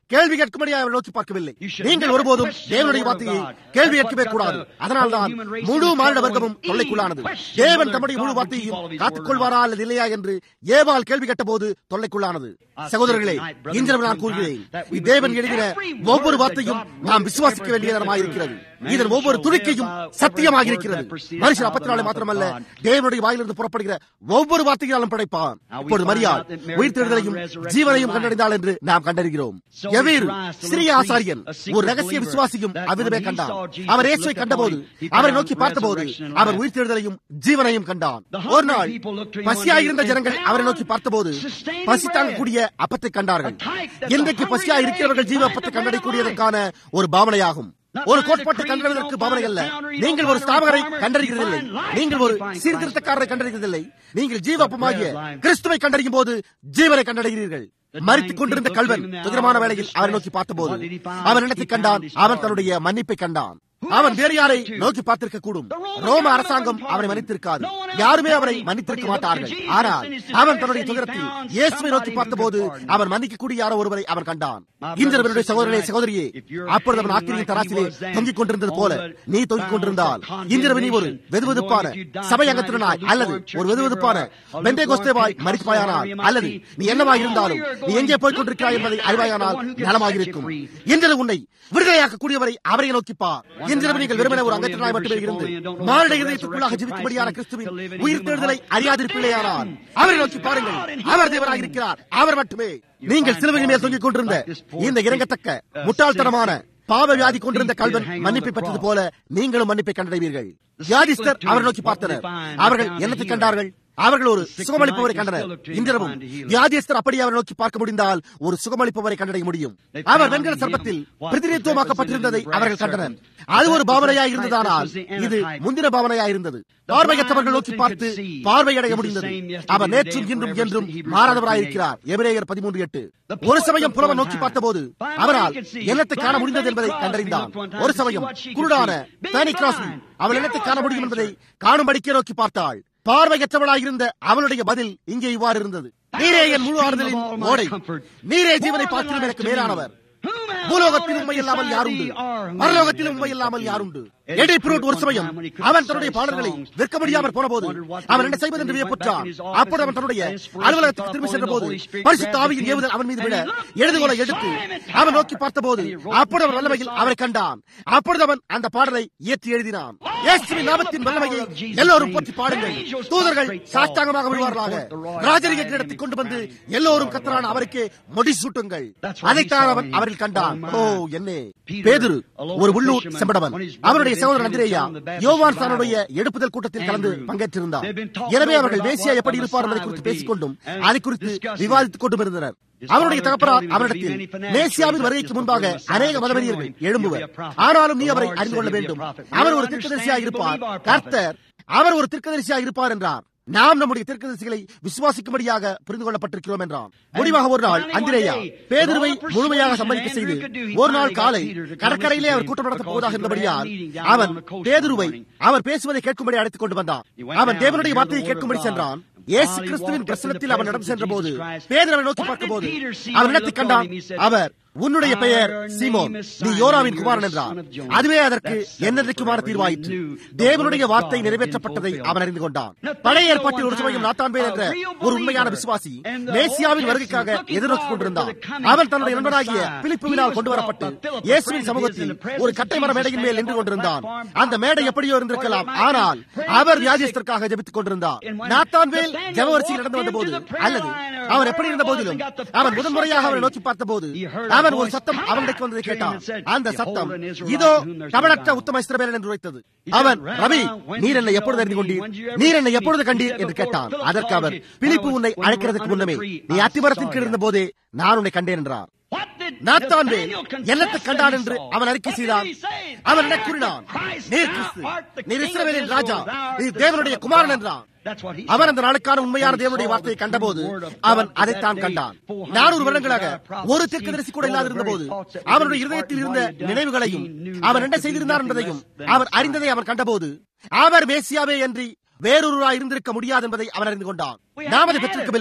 கேள்வி கேட்கும்படியாக அவர் நோக்கி பார்க்கவில்லை நீங்கள் ஒருபோதும் தேவனுடைய வார்த்தையை கேள்வி கேட்கவே கூடாது அதனால்தான் முழு மாநில வர்க்கமும் தொல்லைக்குள்ளானது தேவன் தம்முடைய முழு வார்த்தையையும் காத்துக்கொள்வாரா அல்லது இல்லையா என்று ஏவால் கேள்வி கேட்ட போது தொல்லைக்குள்ளானது சகோதரர்களே இன்று நான் கூறுகிறேன் தேவன் எழுதின ஒவ்வொரு வார்த்தையும் நாம் விசுவாசிக்க வேண்டிய நேரமாக இருக்கிறது இதன் ஒவ்வொரு துணிக்கையும் சத்தியமாக இருக்கிறது மனுஷன் அப்பத்தினாலே மாத்திரமல்ல தேவனுடைய வாயிலிருந்து புறப்படுகிற ஒவ்வொரு வார்த்தையாலும் படைப்பான் இப்பொழுது மரியாள் உயிர்த்தெழுதலையும் ஜீவனையும் கண்டடைந்தாள் என்று நாம் கண்டறிகிறோம் எவேறு சிறிய ஆசாரியன் ஒரு ரகசிய விசுவாசியும் அவ்விதமே கண்டான் அவர் இயேசுவை கண்டபோது அவரை நோக்கி பார்த்தபோது அவர் உயிர்த்தெழுதலையும் ஜீவனையும் கண்டான் ஒரு நாள் பசியாயிருந்த ஜனங்கள் அவரை நோக்கி பார்த்தபோது பசி தாங்கக்கூடிய அப்பத்தை கண்டார்கள் இன்றைக்கு பசியா இருக்கிறவர்கள் ஜீவ அப்பத்தை கண்டறியக்கூடியதற்கான ஒரு பாவனையாகும் ஒரு கோட்பாட்டை கண்டறிவதற்கு பாவனை அல்ல நீங்கள் ஒரு ஸ்தாபகரை கண்டறிகிறதில்லை நீங்கள் ஒரு சீர்திருத்தக்காரரை கண்டறிகிறதில்லை நீங்கள் ஜீவப்பமாகிய கிறிஸ்துவை கண்டறியும் போது ஜீவனை கண்டறிகிறீர்கள் மறித்துக் கொண்டிருந்த கல்வன் துயரமான வேளையில் அவரை நோக்கி பார்த்தபோது அவன் இடத்தை கண்டான் அவன் தன்னுடைய மன்னிப்பை கண்டான் அவன் வேறு யாரை நோக்கி பார்த்திருக்க கூடும் ரோம அரசாங்கம் அவனை மன்னித்திருக்காது யாருமே அவரை மன்னித்திருக்க மாட்டார்கள் ஆனால் அவன் தன்னுடைய துயரத்தில் இயேசுவை நோக்கி பார்த்தபோது அவன் மன்னிக்கக்கூடிய யாரோ ஒருவரை அவன் கண்டான் இந்திரவனுடைய சகோதரனே சகோதரியே அப்பொழுது அவன் ஆக்கிரியின் தராசிலே தொங்கிக் கொண்டிருந்தது போல நீ தொங்கிக் கொண்டிருந்தால் இந்திரவ நீ ஒரு வெதுவெதுப்பான சபை அங்கத்தினாய் அல்லது ஒரு வெதுவெதுப்பான பெண்டே கோஸ்தேவாய் மறிப்பாயானால் அல்லது நீ என்னவாய் இருந்தாலும் நீ எங்கே போய் கொண்டிருக்கிறாய் என்பதை அறிவாயானால் நலமாக இருக்கும் இன்று உன்னை விடுதலையாக்கக்கூடியவரை அவரை நோக்கிப்பார் இன்றிரவு நீங்கள் வெறுமனே ஒரு அங்கத்தினாய் மட்டுமே இருந்து மானிட இதயத்துக்குள்ளாக ஜீவிக்கும்படியான கிறிஸ்துவின் உயிர் தேடுதலை அறியாதிருப்பில்லையானால் அவரை நோக்கி பாருங்கள் அவர் தேவராக இருக்கிறார் அவர் மட்டுமே நீங்கள் சிலுவையின் மேல் தொங்கிக் கொண்டிருந்த இந்த இறங்கத்தக்க முட்டாள்தனமான பாவ வியாதி கொண்டிருந்த கல்வன் மன்னிப்பை பெற்றது போல நீங்களும் மன்னிப்பை கண்டடைவீர்கள் வியாதிஸ்தர் அவரை நோக்கி பார்த்தனர் அவர்கள் என்னத்தை கண்டார்கள் அவர்கள் ஒரு சுகமளிப்பவரை கண்டனர் இன்றிரவும் வியாதியஸ்தர் அப்படி அவரை நோக்கி பார்க்க முடிந்தால் ஒரு சுகமளிப்பவரை கண்டடைய முடியும் அவர் வெண்கல சர்ப்பத்தில் பிரதிநிதித்துவமாக்கப்பட்டிருந்ததை அவர்கள் கண்டனர் அது ஒரு பாவனையாய் இருந்ததானால் இது முந்தின பாவனையாய் இருந்தது பார்வையற்றவர்கள் நோக்கி பார்த்து பார்வையடைய முடிந்தது அவர் நேற்றும் இன்றும் என்றும் மாறாதவராயிருக்கிறார் எபிரேயர் பதிமூன்று எட்டு ஒரு சமயம் புலவன் நோக்கி பார்த்தபோது அவரால் என்னத்தை காண முடிந்தது என்பதை கண்டறிந்தான் ஒரு சமயம் குருடான பேனி கிராஸ்லி அவள் என்னத்தை காண முடியும் என்பதை காணும்படிக்கே நோக்கி பார்த்தாள் பார்வையற்றவளாயிருந்த அவளுடைய பதில் இங்கே இவ்வாறு இருந்தது நீரே என் முழு ஆறுதலின் ஓடை நீரே ஜீவனை பார்க்கிறோம் எனக்கு மேலானவர் பூலோகத்தில் உண்மை இல்லாமல் யாருண்டு பரலோகத்தில் உண்மை இல்லாமல் யாருண்டு எடை புரோட் ஒரு சமயம் அவன் தன்னுடைய பாடல்களை விற்க முடியாமல் போன போது அவன் என்ன செய்வது என்று வியப்புற்றான் அப்போது அவன் தன்னுடைய அலுவலகத்துக்கு திரும்பி சென்ற போது பரிசுத்த ஆவியின் ஏவுதல் அவன் மீது விட எழுதுகோலை எடுத்து அவன் நோக்கி பார்த்தபோது அப்போது அவன் வல்லமையில் அவரை கண்டான் அப்பொழுது அவன் அந்த பாடலை இயற்றி எழுதினான் இயேசுவின் நாமத்தின் வல்லமையை எல்லோரும் போற்றி பாடுங்கள் தூதர்கள் சாஷ்டாங்கமாக விழுவார்களாக ராஜரிக கிரீடத்தை கொண்டு வந்து எல்லோரும் கத்தரான அவருக்கு முடி சூட்டுங்கள் அதைத்தான் அவன் அவரில் கண்டான் ஓ என்ன பேதுரு ஒரு உள்ளூர் செம்படவன் அவருடைய சகோதரன் அந்திரேயா யோவான் சானுடைய எடுப்புதல் கூட்டத்தில் கலந்து பங்கேற்றிருந்தார் எனவே அவர்கள் மேசியா எப்படி இருப்பார் என்பதை குறித்து பேசிக்கொண்டும் அதை குறித்து விவாதித்துக் கொண்டும் இருந்தனர் அவருடைய தகப்பனார் அவரிடத்தில் மேசியாவின் வருகைக்கு முன்பாக அநேக மதவெறியர்கள் எழும்புவர் ஆனாலும் நீ அவரை அறிந்து கொள்ள வேண்டும் அவர் ஒரு திருக்கதரிசியாக இருப்பார் கர்த்தர் அவர் ஒரு திருக்கதரிசியாக இருப்பார் என்றார் நாம் நம்முடைய தீர்க்கதரிசிகளை விசுவாசிக்கும்படியாக புரிந்து கொள்ளப்பட்டிருக்கிறோம் என்றான் முடிவாக ஒரு நாள் அந்திரேயா பேதுருவை முழுமையாக சம்மதிக்க செய்து ஒரு நாள் காலை கடற்கரையிலே அவர் கூட்டம் நடத்தப் போவதாக இருந்தபடியால் அவன் பேதுருவை அவர் பேசுவதை கேட்கும்படி அழைத்துக் கொண்டு வந்தான் அவன் தேவனுடைய வார்த்தையை கேட்கும்படி சென்றான் இயேசு கிறிஸ்துவின் பிரசனத்தில் அவன் நடந்து சென்ற போது பேதர் அவனை நோக்கி பார்க்கும் போது அவன் இடத்தை கண்டான் அவர் உன்னுடைய பெயர் சீமோன் நீ யோராவின் குமாரன் என்றார் அதுவே அதற்கு என்னென்றைக்குமான தீர்வாயிற்று தேவனுடைய வார்த்தை நிறைவேற்றப்பட்டதை அவன் அறிந்து கொண்டான் பழைய ஏற்பாட்டில் ஒரு சமயம் நாத்தான்பேல் என்ற ஒரு உண்மையான விசுவாசி மேசியாவின் வருகைக்காக எதிர்நோக்கிக் கொண்டிருந்தான் அவன் தன்னுடைய நண்பராகிய பிலிப்புவினால் கொண்டு வரப்பட்டு இயேசுவின் சமூகத்தில் ஒரு கட்டை மர மேடையின் மேல் நின்று கொண்டிருந்தான் அந்த மேடை எப்படியோ இருந்திருக்கலாம் ஆனால் அவர் வியாதியஸ்தற்காக ஜெபித்துக் கொண்டிருந்தார் நாத்தான்வேல் ஜபவரிசையில் நடந்து வந்த போது அல்லது அவன் எப்படி இருந்த போதிலும் அவன் முதன்முறையாக அவனை நோக்கி பார்த்த போது அவன் ஒரு சத்தம் அவனுக்கு வந்ததை கேட்டான் அந்த சத்தம் இதோ தமிழற்ற உத்தம இஸ்ரவேலன் என்று உரைத்தது அவன் ரவி நீர் என்னை எப்பொழுது அறிந்து கொண்டீர் நீர் என்னை எப்பொழுது கண்டீர் என்று கேட்டான் அதற்கு அவர் பிலிப்பு உன்னை அழைக்கிறதுக்கு முன்னமே நீ அத்திமரத்தின் கீழ் இருந்த போதே நான் உன்னை கண்டேன் என்றார் நாத்தான் என்னத்தை கண்டான் என்று அவன் அறிக்கை செய்தான் அவன் என்ன கூறினான் நீர் கிறிஸ்து நீர் இஸ்ரவேலின் ராஜா நீர் தேவனுடைய குமாரன் என்றான் அவன் அந்த நாளுக்கான உண்மையான தேவனுடைய வார்த்தையை கண்டபோது அவன் அதைத்தான் கண்டான் நானூறு வருடங்களாக ஒரு தீர்க்கதரிசி கூட இல்லாது இருந்த போது அவனுடைய இருதயத்தில் இருந்த நினைவுகளையும் அவன் என்ன செய்திருந்தார் என்பதையும் அவன் அறிந்ததை அவன் கண்டபோது அவர் மேசியாவே என்று வேறொருவராய் இருந்திருக்க முடியாது என்பதை அவன் அறிந்து கொண்டான் நாம் அதை பெற்றிருக்கவில்லை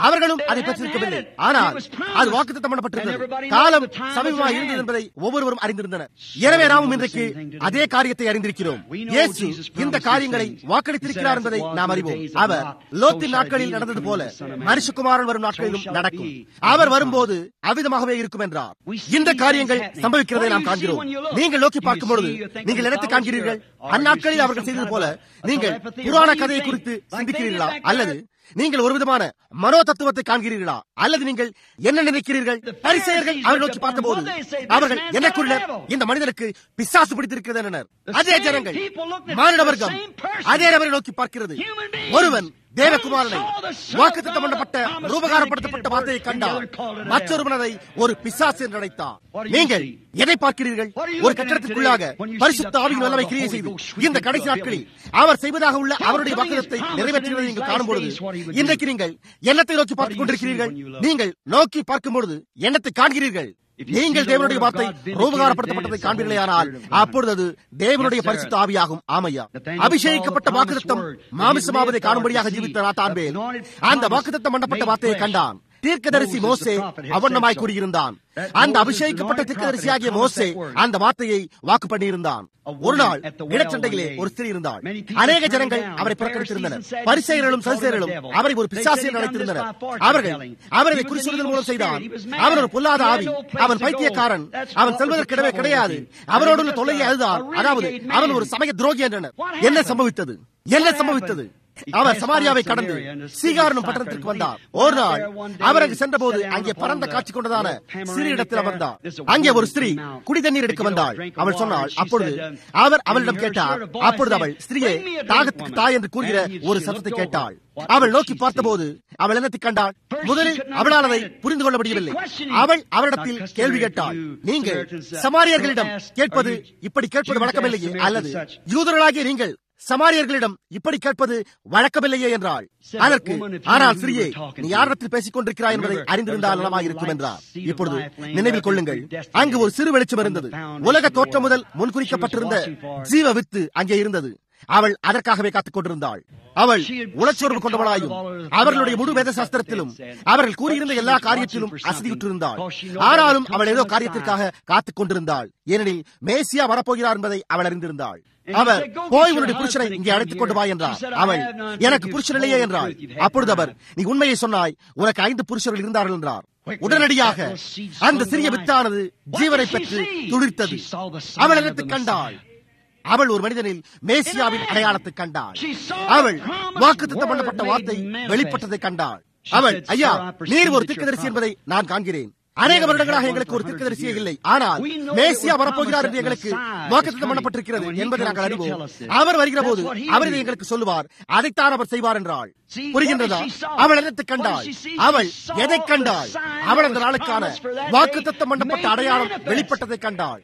அவர்களும் அதை பெற்றிருக்கவில்லை ஆனால் அது வாக்குத்தத்தம் பண்ணப்பட்டிருந்தது காலம் சமீபமாக இருந்தது என்பதை ஒவ்வொருவரும் அறிந்திருந்தனர் எனவே நாமும் இன்றைக்கு அதே காரியத்தை அறிந்திருக்கிறோம் இயேசு இந்த காரியங்களை வாக்களித்திருக்கிறார் என்பதை நாம் அறிவோம் அவர் லோத்தின் நாட்களில் நடந்தது போல மனுஷகுமாரன் வரும் நாட்களிலும் நடக்கும் அவர் வரும்போது அவ்விதமாகவே இருக்கும் என்றார் இந்த காரியங்கள் சம்பவிக்கிறதை நாம் காண்கிறோம் நீங்கள் நோக்கி பார்க்கும் பொழுது நீங்கள் நினைத்து காண்கிறீர்கள் அந்நாட்களில் அவர்கள் செய்தது போல நீங்கள் புராண கதையை குறித்து சிந்திக்கிறீர்களா அல்லது நீங்கள் ஒரு விதமான மனோ தத்துவத்தை காண்கிறீர்களா அல்லது நீங்கள் என்ன நினைக்கிறீர்கள் பரிசெயர்கள் அவர்கள் நோக்கி பார்த்தபோது அவர்கள் என்ன கூறினர் இந்த மனிதனுக்கு பிசாசு பிடித்திருக்கிறது என்றனர் அதே ஜனங்கள் மானிட வர்க்கம் அதே நபரை நோக்கி பார்க்கிறது ஒருவன் தேவகுமாரனை வாக்குத்தத்தம் பண்ணப்பட்ட ரூபகாரப்படுத்தப்பட்ட வார்த்தையை கண்டார் மற்றொருவன் அதை ஒரு பிசாசு என்று அழைத்தார் நீங்கள் எதை பார்க்கிறீர்கள் ஒரு கட்டடத்திற்குள்ளாக பரிசுத்த ஆவியின் வல்லமை கிரியை செய்து இந்த கடைசி நாட்களில் அவர் செய்வதாக உள்ள அவருடைய வாக்குதத்தை நிறைவேற்றுவதை நீங்கள் காணும் பொழுது இன்றைக்கு நீங்கள் எண்ணத்தை நோக்கி பார்த்துக் கொண்டிருக்கிறீர்கள் நீங்கள் நோக்கி பார்க்கும் பொழுது எண்ணத்தை காண்கிறீர்கள் நீங்கள் தேவனுடைய வார்த்தை ரூபகாரப்படுத்தப்பட்டதை காண்பீர்களேயானால் அப்பொழுது அது தேவனுடைய பரிசுத்த ஆவியாகும் ஆமையா அபிஷேகிக்கப்பட்ட வாக்குத்தம் மாமிசமாவதை காணும்படியாக ஜீவித்த நாத்தான்பேல் அந்த வாக்குத்தம் பண்ணப்பட்ட வார்த்தையை கண்டான் தீர்க்கதரிசி மோசே அவண்ணமாய் கூறியிருந்தான் அந்த அபிஷேகிக்கப்பட்ட தீர்க்கதரிசியாகிய மோசே அந்த வார்த்தையை வாக்கு பண்ணியிருந்தான் ஒரு நாள் இடச்சண்டையிலே ஒரு ஸ்திரீ இருந்தாள் அநேக ஜனங்கள் அவரை புறக்கணித்திருந்தனர் பரிசெயர்களும் சரிசெயர்களும் அவரை ஒரு பிசாசியர் அழைத்திருந்தனர் அவர்கள் அவரை குறி சொல்வதன் மூலம் செய்தான் அவன் ஒரு பொல்லாத ஆவி அவன் பைத்தியக்காரன் அவன் செல்வதற்கிடவே கிடையாது அவனோடுள்ள தொல்லையை அதுதான் அதாவது அவன் ஒரு சமய துரோகி என்றனர் என்ன சம்பவித்தது என்ன சம்பவித்தது அவர் சமாரியாவை கடந்து சீகாரனும் பட்டணத்திற்கு வந்தார் ஒரு நாள் அவர் அங்கு சென்றபோது அங்கே பறந்த காட்சி கொண்டதான சிறு இடத்தில் அமர்ந்தார் அங்கே ஒரு ஸ்திரீ குடி தண்ணீர் எடுக்க வந்தாள் அவள் சொன்னாள் அப்பொழுது அவர் அவளிடம் கேட்டார் அப்பொழுது அவள் ஸ்திரீயை தாகத்துக்கு தாய் என்று கூறுகிற ஒரு சத்தத்தை கேட்டாள் அவள் நோக்கி பார்த்தபோது அவள் என்னத்தை கண்டாள் முதலில் அவளால் அதை புரிந்து கொள்ள முடியவில்லை அவள் அவரிடத்தில் கேள்வி கேட்டாள் நீங்கள் சமாரியர்களிடம் கேட்பது இப்படி கேட்பது வழக்கமில்லையே அல்லது யூதர்களாகிய நீங்கள் சமாரியர்களிடம் இப்படி கேட்பது வழக்கமில்லையே என்றாள் அதற்கு ஆனால் சிறியே நீ யாரிடத்தில் பேசிக் கொண்டிருக்கிறாய் என்பதை அறிந்திருந்தால் நலமாக இருக்கும் என்றார் இப்பொழுது நினைவில் கொள்ளுங்கள் அங்கு ஒரு சிறு வெளிச்சம் இருந்தது உலக தோற்றம் முதல் முன்குறிக்கப்பட்டிருந்த ஜீவ வித்து அங்கே இருந்தது அவள் அதற்காகவே காத்துக் கொண்டிருந்தாள் அவள் உளச்சோர்வு கொண்டவளாயும் அவர்களுடைய முழு வேத சாஸ்திரத்திலும் அவர்கள் கூறியிருந்த எல்லா காரியத்திலும் அசதியுற்றிருந்தாள் ஆனாலும் அவள் ஏதோ காரியத்திற்காக காத்துக் கொண்டிருந்தாள் ஏனெனில் மேசியா வரப்போகிறார் என்பதை அவள் அறிந்திருந்தாள் அவர் போய் உன்னுடைய புருஷனை இங்கே அழைத்துக் கொண்டு வா என்றார் அவள் எனக்கு புருஷன் இல்லையே என்றாள் அப்பொழுது அவர் நீ உண்மையை சொன்னாய் உனக்கு ஐந்து புருஷர்கள் இருந்தார்கள் என்றார் உடனடியாக அந்த சிறிய வித்தானது ஜீவனை பெற்று துளிர்த்தது அவள் என்னத்தை கண்டாள் அவள் ஒரு மனிதனில் மேசியாவின் அடையாளத்தை கண்டாள் அவள் வாக்குத்தம் பண்ணப்பட்ட வார்த்தை வெளிப்பட்டதை கண்டாள் அவள் ஐயா நீர் ஒரு திக்கதரிசி என்பதை நான் காண்கிறேன் அநேக வருடங்களாக எங்களுக்கு ஒரு தீர்க்கதரிசியே இல்லை ஆனால் மேசியா வரப்போகிறார் என்று எங்களுக்கு வாக்குத்தம் பண்ணப்பட்டிருக்கிறது என்பதை நாங்கள் அறிவோம் அவர் வருகிற போது அவர் இதை எங்களுக்கு சொல்லுவார் அதைத்தான் அவர் செய்வார் என்றாள் புரிகின்றதா அவள் என்னத்தை கண்டாள் அவள் எதை கண்டாள் அவள் அந்த நாளுக்கான வாக்குத்தத்தம் பண்ணப்பட்ட அடையாளம் வெளிப்பட்டதை கண்டாள்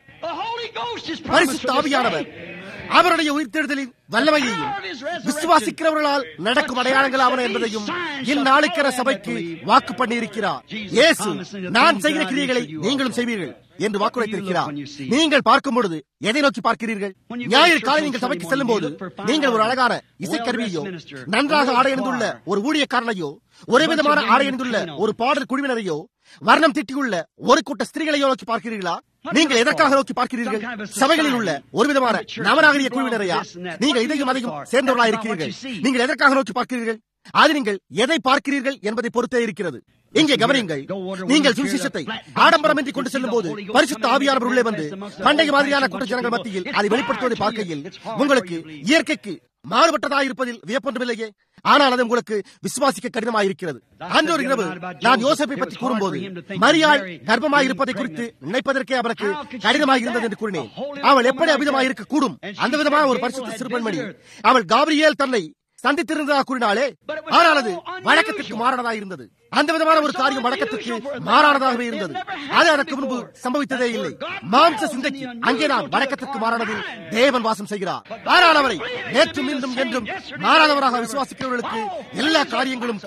பரிசுத்த ஆவியானவர் அவருடைய உயிர்த்தெழுதலின் வல்லமையையும் விசுவாசிக்கிறவர்களால் நடக்கும் அடையாளங்கள் ஆவன என்பதையும் இந்நாளுக்கிற சபைக்கு வாக்கு பண்ணியிருக்கிறார் இயேசு நான் செய்கிற கிரியைகளை நீங்களும் செய்வீர்கள் என்று வாக்குரைத்திருக்கிறார் நீங்கள் பார்க்கும் பொழுது எதை நோக்கி பார்க்கிறீர்கள் ஞாயிறு காலை நீங்கள் சபைக்கு செல்லும் போது நீங்கள் ஒரு அழகான இசைக்கருவியோ நன்றாக ஆடையணிந்துள்ள ஒரு ஊழியக்காரனையோ ஒரே விதமான ஆடையணிந்துள்ள ஒரு பாடல் குழுவினரையோ வர்ணம் திட்டியுள்ள ஒரு கூட்ட ஸ்திரீகளையோ நோக்கி பார்க்கிறீர்களா நீங்கள் எதற்காக நோக்கி பார்க்கிறீர்கள் சபைகளில் உள்ள ஒரு விதமான நவநாகரிக குழுவினரையா நீங்கள் இதையும் அதையும் சேர்ந்தவர்களா இருக்கிறீர்கள் நீங்கள் எதற்காக நோக்கி பார்க்கிறீர்கள் அது நீங்கள் எதை பார்க்கிறீர்கள் என்பதை பொறுத்தே இருக்கிறது இங்கே கவனியுங்கள் நீங்கள் சுவிசேஷத்தை ஆடம்பரமின்றி கொண்டு செல்லும் போது பரிசுத்த ஆவியானவர் உள்ளே வந்து பண்டைய மாதிரியான கூட்ட ஜனங்கள் மத்தியில் அதை வெளிப்படுத்துவதை பார்க்கையில் உங்களுக்கு இயற்கைக்கு மாறுபட்டதா இருப்பதில் வியப்பொன்றுமில்லையே ஆனால் அது உங்களுக்கு விசுவாசிக்க கடினமாயிருக்கிறது அன்று ஒரு இரவு நான் யோசப்பை பற்றி கூறும்போது மரியாள் கர்ப்பமாக இருப்பதை குறித்து நினைப்பதற்கே அவருக்கு கடினமாக இருந்தது என்று கூறினேன் அவள் எப்படி அபிதமாக இருக்க கூடும் அந்த விதமான ஒரு பரிசுத்த சிறுபெண்மணி அவள் காபிரியேல் தன்னை சந்தித்திருந்ததாக கூறினாலே ஆனால் அது வழக்கத்திற்கு மாறானதாக இருந்தது அந்த விதமான ஒரு காரியம் வழக்கத்திற்கு மாறானதாகவே இருந்தது அது அதற்கு முன்பு சம்பவித்ததே இல்லை மாம்ச சிந்தைக்கு அங்கே நான் வழக்கத்திற்கு மாறானதில் தேவன் வாசம் செய்கிறார் ஆனால் அவரை நேற்றும் இன்றும் என்றும் மாறாதவராக விசுவாசிக்கிறவர்களுக்கு எல்லா காரியங்களும் கூடும்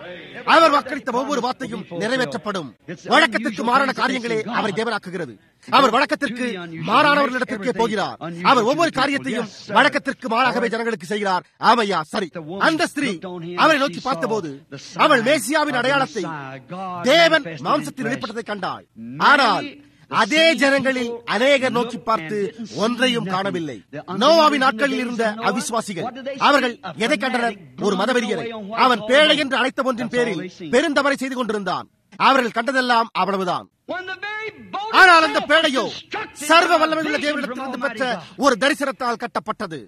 அவர் வாக்களித்த ஒவ்வொரு வார்த்தையும் நிறைவேற்றப்படும் வழக்கத்திற்கு மாறான காரியங்களே அவரை தேவனாக்குகிறது அவர் வழக்கத்திற்கு மாறானவர்களிடத்திற்கே போகிறார் அவர் ஒவ்வொரு காரியத்தையும் வழக்கத்திற்கு மாறாகவே ஜனங்களுக்கு செய்கிறார் ஆமையா சரி அந்த ஸ்திரீ அவரை நோக்கி பார்த்தபோது அவள் மேசியாவின் அடையாளத்தை தேவன் மாம்சத்தில் வெளிப்பட்டதை கண்டாள் ஆனால் அதே ஜனங்களில் அநேகர் நோக்கி பார்த்து ஒன்றையும் காணவில்லை நோவாவின் நாட்களில் இருந்த அவிசுவாசிகள் அவர்கள் எதை கண்டனர் ஒரு மதவெறியரை அவன் பேழை என்று அழைத்த ஒன்றின் பேரில் பெருந்தவரை செய்து கொண்டிருந்தான் அவர்கள் கண்டதெல்லாம் அவ்வளவுதான் ஆனால் அந்த பேழையோ சர்வ வல்லமையுள்ள தேவனிடத்திலிருந்து பெற்ற ஒரு தரிசனத்தால் கட்டப்பட்டது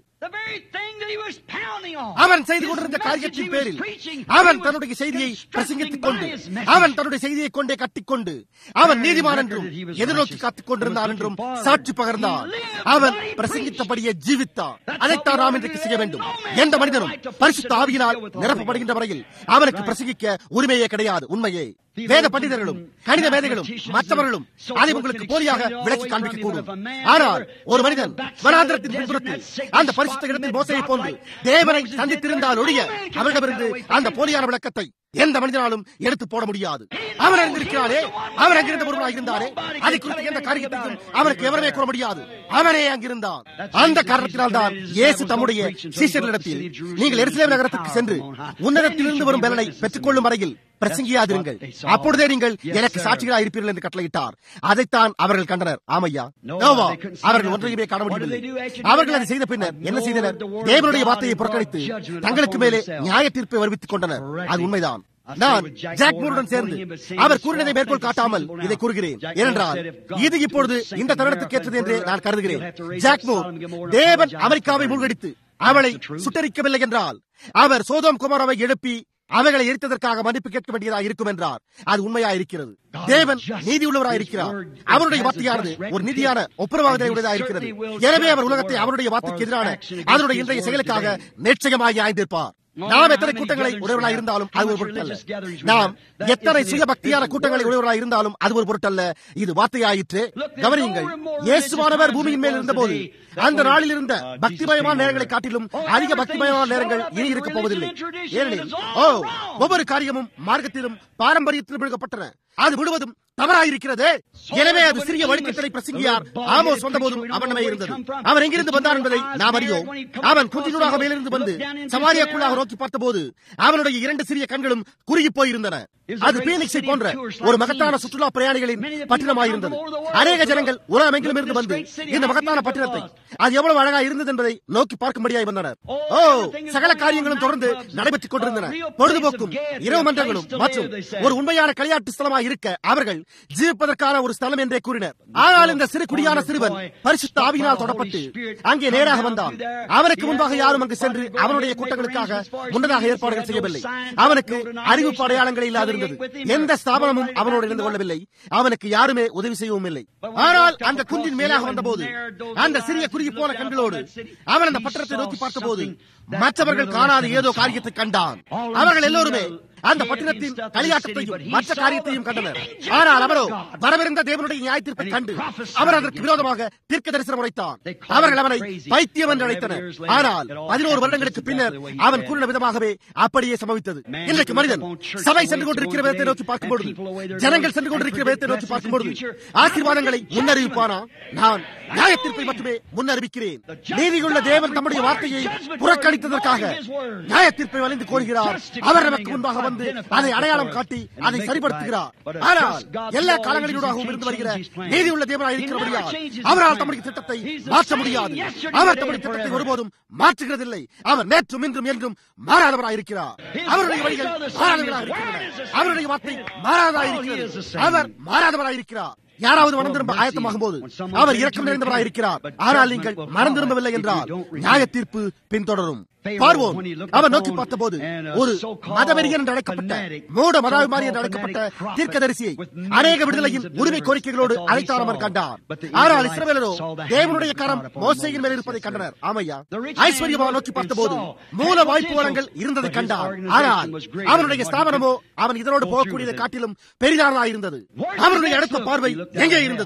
அவன் செய்து கொண்டிருந்த காரியத்தின் பேரில் அவன் தன்னுடைய செய்தியை பிரசங்கித்துக் கொண்டு அவன் தன்னுடைய செய்தியை கொண்டே கட்டிக்கொண்டு அவன் நீதிமான் என்றும் எதிர்நோக்கி காத்துக் கொண்டிருந்தான் என்றும் சாட்சி பகர்ந்தான் அவன் பிரசங்கித்தபடியே ஜீவித்தான் அதைத்தான் நாம் இன்றைக்கு செய்ய வேண்டும் எந்த மனிதனும் பரிசுத்த ஆவியினால் நிரப்பப்படுகின்ற வரையில் அவனுக்கு பிரசங்கிக்க உரிமையே கிடையாது உண்மையே வேத பண்டிதர்களும் கணித மேதைகளும் மற்றவர்களும் அதை உங்களுக்கு போலியாக விளக்கி காண்பிக்க கூடும் ஆனால் ஒரு மனிதன் வனாந்திரத்தின் பின்புறத்தில் அந்த பரிசுத்த இடத்தில் மோசையை போன்று தேவனை சந்தித்திருந்தால் ஒழிய அவரிடமிருந்து அந்த போலியான விளக்கத்தை எந்த மனிதனாலும் எடுத்து போட முடியாது அவன் அங்கிருக்கிறானே அவன் அங்கிருந்த ஒருவனாக இருந்தானே அதை குறித்து எந்த காரியத்தையும் அவனுக்கு எவருமே கூற முடியாது அவனே அங்கிருந்தான் அந்த காரணத்தினால் தான் இயேசு தம்முடைய சீஷர்களிடத்தில் நீங்கள் எருசலேம் நகரத்துக்கு சென்று உன்னதத்திலிருந்து வரும் பலனை பெற்றுக் கொள்ளும் வரையில் பிரசங்கியாதிருங்கள் அப்பொழுதே நீங்கள் எனக்கு சாட்சிகளாக இருப்பீர்கள் என்று கட்டளையிட்டார் அதைத்தான் அவர்கள் கண்டனர் ஆமையா நோவா அவர்கள் ஒன்றையுமே காண முடியவில்லை அவர்கள் அதை செய்த பின்னர் என்ன செய்தனர் தேவனுடைய வார்த்தையை புறக்கணித்து தங்களுக்கு மேலே நியாய தீர்ப்பை வருவித்துக் கொண்டனர் அது உண்மைதான் நான் ஜாக் மூருடன் சேர்ந்து அவர் கூறினதை மேற்கோள் காட்டாமல் இதை கூறுகிறேன் ஏனென்றால் இது இப்பொழுது இந்த தருணத்துக்கு ஏற்றது என்று நான் கருதுகிறேன் ஜாக் மூர் தேவன் அமெரிக்காவை மூழ்கடித்து அவளை சுட்டரிக்கவில்லை என்றால் அவர் சோதோம் குமாராவை எழுப்பி அவைகளை எரித்ததற்காக மன்னிப்பு கேட்க வேண்டியதாக இருக்கும் என்றார் அது உண்மையா இருக்கிறது தேவன் நீதி உள்ளவராக இருக்கிறார் அவருடைய வார்த்தையானது ஒரு நீதியான ஒப்புரவாக உடையதாக இருக்கிறது எனவே அவர் உலகத்தை அவருடைய வார்த்தைக்கு எதிரான அதனுடைய இன்றைய செயலுக்காக நிச்சயமாக ஆய்ந்திருப்பார் நாம் எத்தனை கூட்டங்களை உடையவர்களாக இருந்தாலும் அது ஒரு பொருட்டல்ல நாம் எத்தனை சுய பக்தியான கூட்டங்களை உடையவர்களாக இருந்தாலும் அது ஒரு பொருட்டல்ல இது வார்த்தையாயிற்று கவனியுங்கள் இயேசுவானவர் பூமியின் மேல் இருந்தபோது அந்த நாளில் இருந்த பக்திமயமான நேரங்களை காட்டிலும் அதிக பக்திமயமான நேரங்கள் இனி இருக்க போவதில்லை ஏனெனில் ஓ ஒவ்வொரு காரியமும் மார்க்கத்திலும் பாரம்பரியத்திலும் விழுகப்பட்டன அது முழுவதும் தவறாயிருக்கிறது எனவே அது சிறிய வழிக்கட்டளை பிரசங்கியார் ஆமோ சொந்த போதும் அவனமே இருந்தது அவன் எங்கிருந்து வந்தான் என்பதை நாம் அறியோம் அவன் குந்தினூடாக மேலிருந்து வந்து சமாரியாக்குள்ளாக நோக்கி பார்த்தபோது அவனுடைய இரண்டு சிறிய கண்களும் குறுகி போயிருந்தன அது பீனிக்ஸை போன்ற ஒரு மகத்தான சுற்றுலா பிரயாணிகளின் பட்டினமாயிருந்தது அநேக ஜனங்கள் உலகமெங்கிலும் இருந்து வந்து இந்த மகத்தான பட்டினத்தை அது எவ்வளவு அழகா இருந்தது என்பதை நோக்கி பார்க்கும்படியாய் வந்தனர் ஓ சகல காரியங்களும் தொடர்ந்து நடைபெற்றுக் கொண்டிருந்தன பொழுதுபோக்கும் இரவு மன்றங்களும் மற்றும் ஒரு உண்மையான களியாட்டு ஸ்தலமாக இருக்க அவர்கள் ஜீவிப்பதற்கான ஒரு ஸ்தலம் என்றே கூறினர் ஆனால் இந்த சிறு குடியான சிறுவன் பரிசுத்த ஆவியினால் தொடப்பட்டு அங்கே நேராக வந்தான் அவனுக்கு முன்பாக யாரும் அங்கு சென்று அவனுடைய கூட்டங்களுக்காக முன்னதாக ஏற்பாடுகள் செய்யவில்லை அவனுக்கு அறிவிப்பு அடையாளங்கள் இல்லாதிருந்தது எந்த ஸ்தாபனமும் அவனோடு இருந்து கொள்ளவில்லை அவனுக்கு யாருமே உதவி செய்யவும் இல்லை ஆனால் அந்த குன்றின் மேலாக வந்தபோது அந்த சிறிய குறுகி போன கண்களோடு அவன் அந்த பட்டணத்தை நோக்கி பார்த்தபோது மற்றவர்கள் காணாத ஏதோ காரியத்தை கண்டான் அவர்கள் எல்லோருமே அந்த பட்டினத்தின் களியாட்டத்தையும் மற்ற காரியத்தையும் கண்டனர் ஆனால் அவரோ வரவிருந்த தேவனுடைய நியாயத்தீர்ப்பை கண்டு அவர் அதற்கு விரோதமாக தீர்க்க தரிசனம் உரைத்தான் அவர்கள் அவனை பைத்தியம் என்று அழைத்தனர் ஆனால் பதினோரு வருடங்களுக்கு பின்னர் அவன் கூறின விதமாகவே அப்படியே சம்பவித்தது இன்றைக்கு மனிதன் சபை சென்று கொண்டிருக்கிற விதத்தை நோக்கி பார்க்கும்போது ஜனங்கள் சென்று கொண்டிருக்கிற விதத்தை நோக்கி பார்க்கும்போது ஆசீர்வாதங்களை முன்னறிவிப்பானா நான் நியாயத்தீர்ப்பை மட்டுமே முன்னறிவிக்கிறேன் நீதியுள்ள தேவன் தம்முடைய வார்த்தையை புறக்கணித்ததற்காக நியாயத்தீர்ப்பை வலிந்து கோருகிறார் அவர் நமக்கு முன்பாக வந்து அதை அடையாளம் காட்டி அதை சரிப்படுத்துகிறார் ஆனால் எல்லா காலங்களிலூடாகவும் இருந்து வருகிற நீதி உள்ள தேவனாக இருக்கிறபடியால் அவரால் தம்முடைய திட்டத்தை மாற்ற முடியாது அவர் தம்முடைய திட்டத்தை ஒருபோதும் மாற்றுகிறதில்லை அவர் நேற்றும் இன்றும் என்றும் மாறாதவராக இருக்கிறார் அவருடைய வழிகள் மாறாதவராக இருக்கின்றன அவருடைய வார்த்தை மாறாதவராக இருக்கிறது அவர் மாறாதவராக இருக்கிறார் யாராவது மனம் திரும்ப ஆயத்தமாகும் போது அவர் இரக்கம் நிறைந்தவராக இருக்கிறார் ஆனால் நீங்கள் மனம் திரும்பவில்லை என்றால் நியாய தீர்ப்பு பின்தொடரும் பார்வோம் அவர் நோக்கி பார்த்தபோது ஒரு மதவெறியன் என்று அழைக்கப்பட்ட மூட மதாபிமாரி என்று அழைக்கப்பட்ட தீர்க்கதரிசியை அநேக விடுதலையின் உரிமை கோரிக்கைகளோடு அழைத்தார் அவர் கண்டார் ஆனால் இஸ்ரவேலரோ தேவனுடைய கரம் மோசையின் மேல் இருப்பதை கண்டனர் ஆமையா ஐஸ்வர்யமா நோக்கி பார்த்தபோது மூல வாய்ப்பு வளங்கள் இருந்ததை கண்டார் ஆனால் அவனுடைய ஸ்தாபனமோ அவன் இதனோடு போகக்கூடியதை காட்டிலும் பெரிதானதாக இருந்தது அவனுடைய அடுத்த பார்வை எங்கே இருந்தது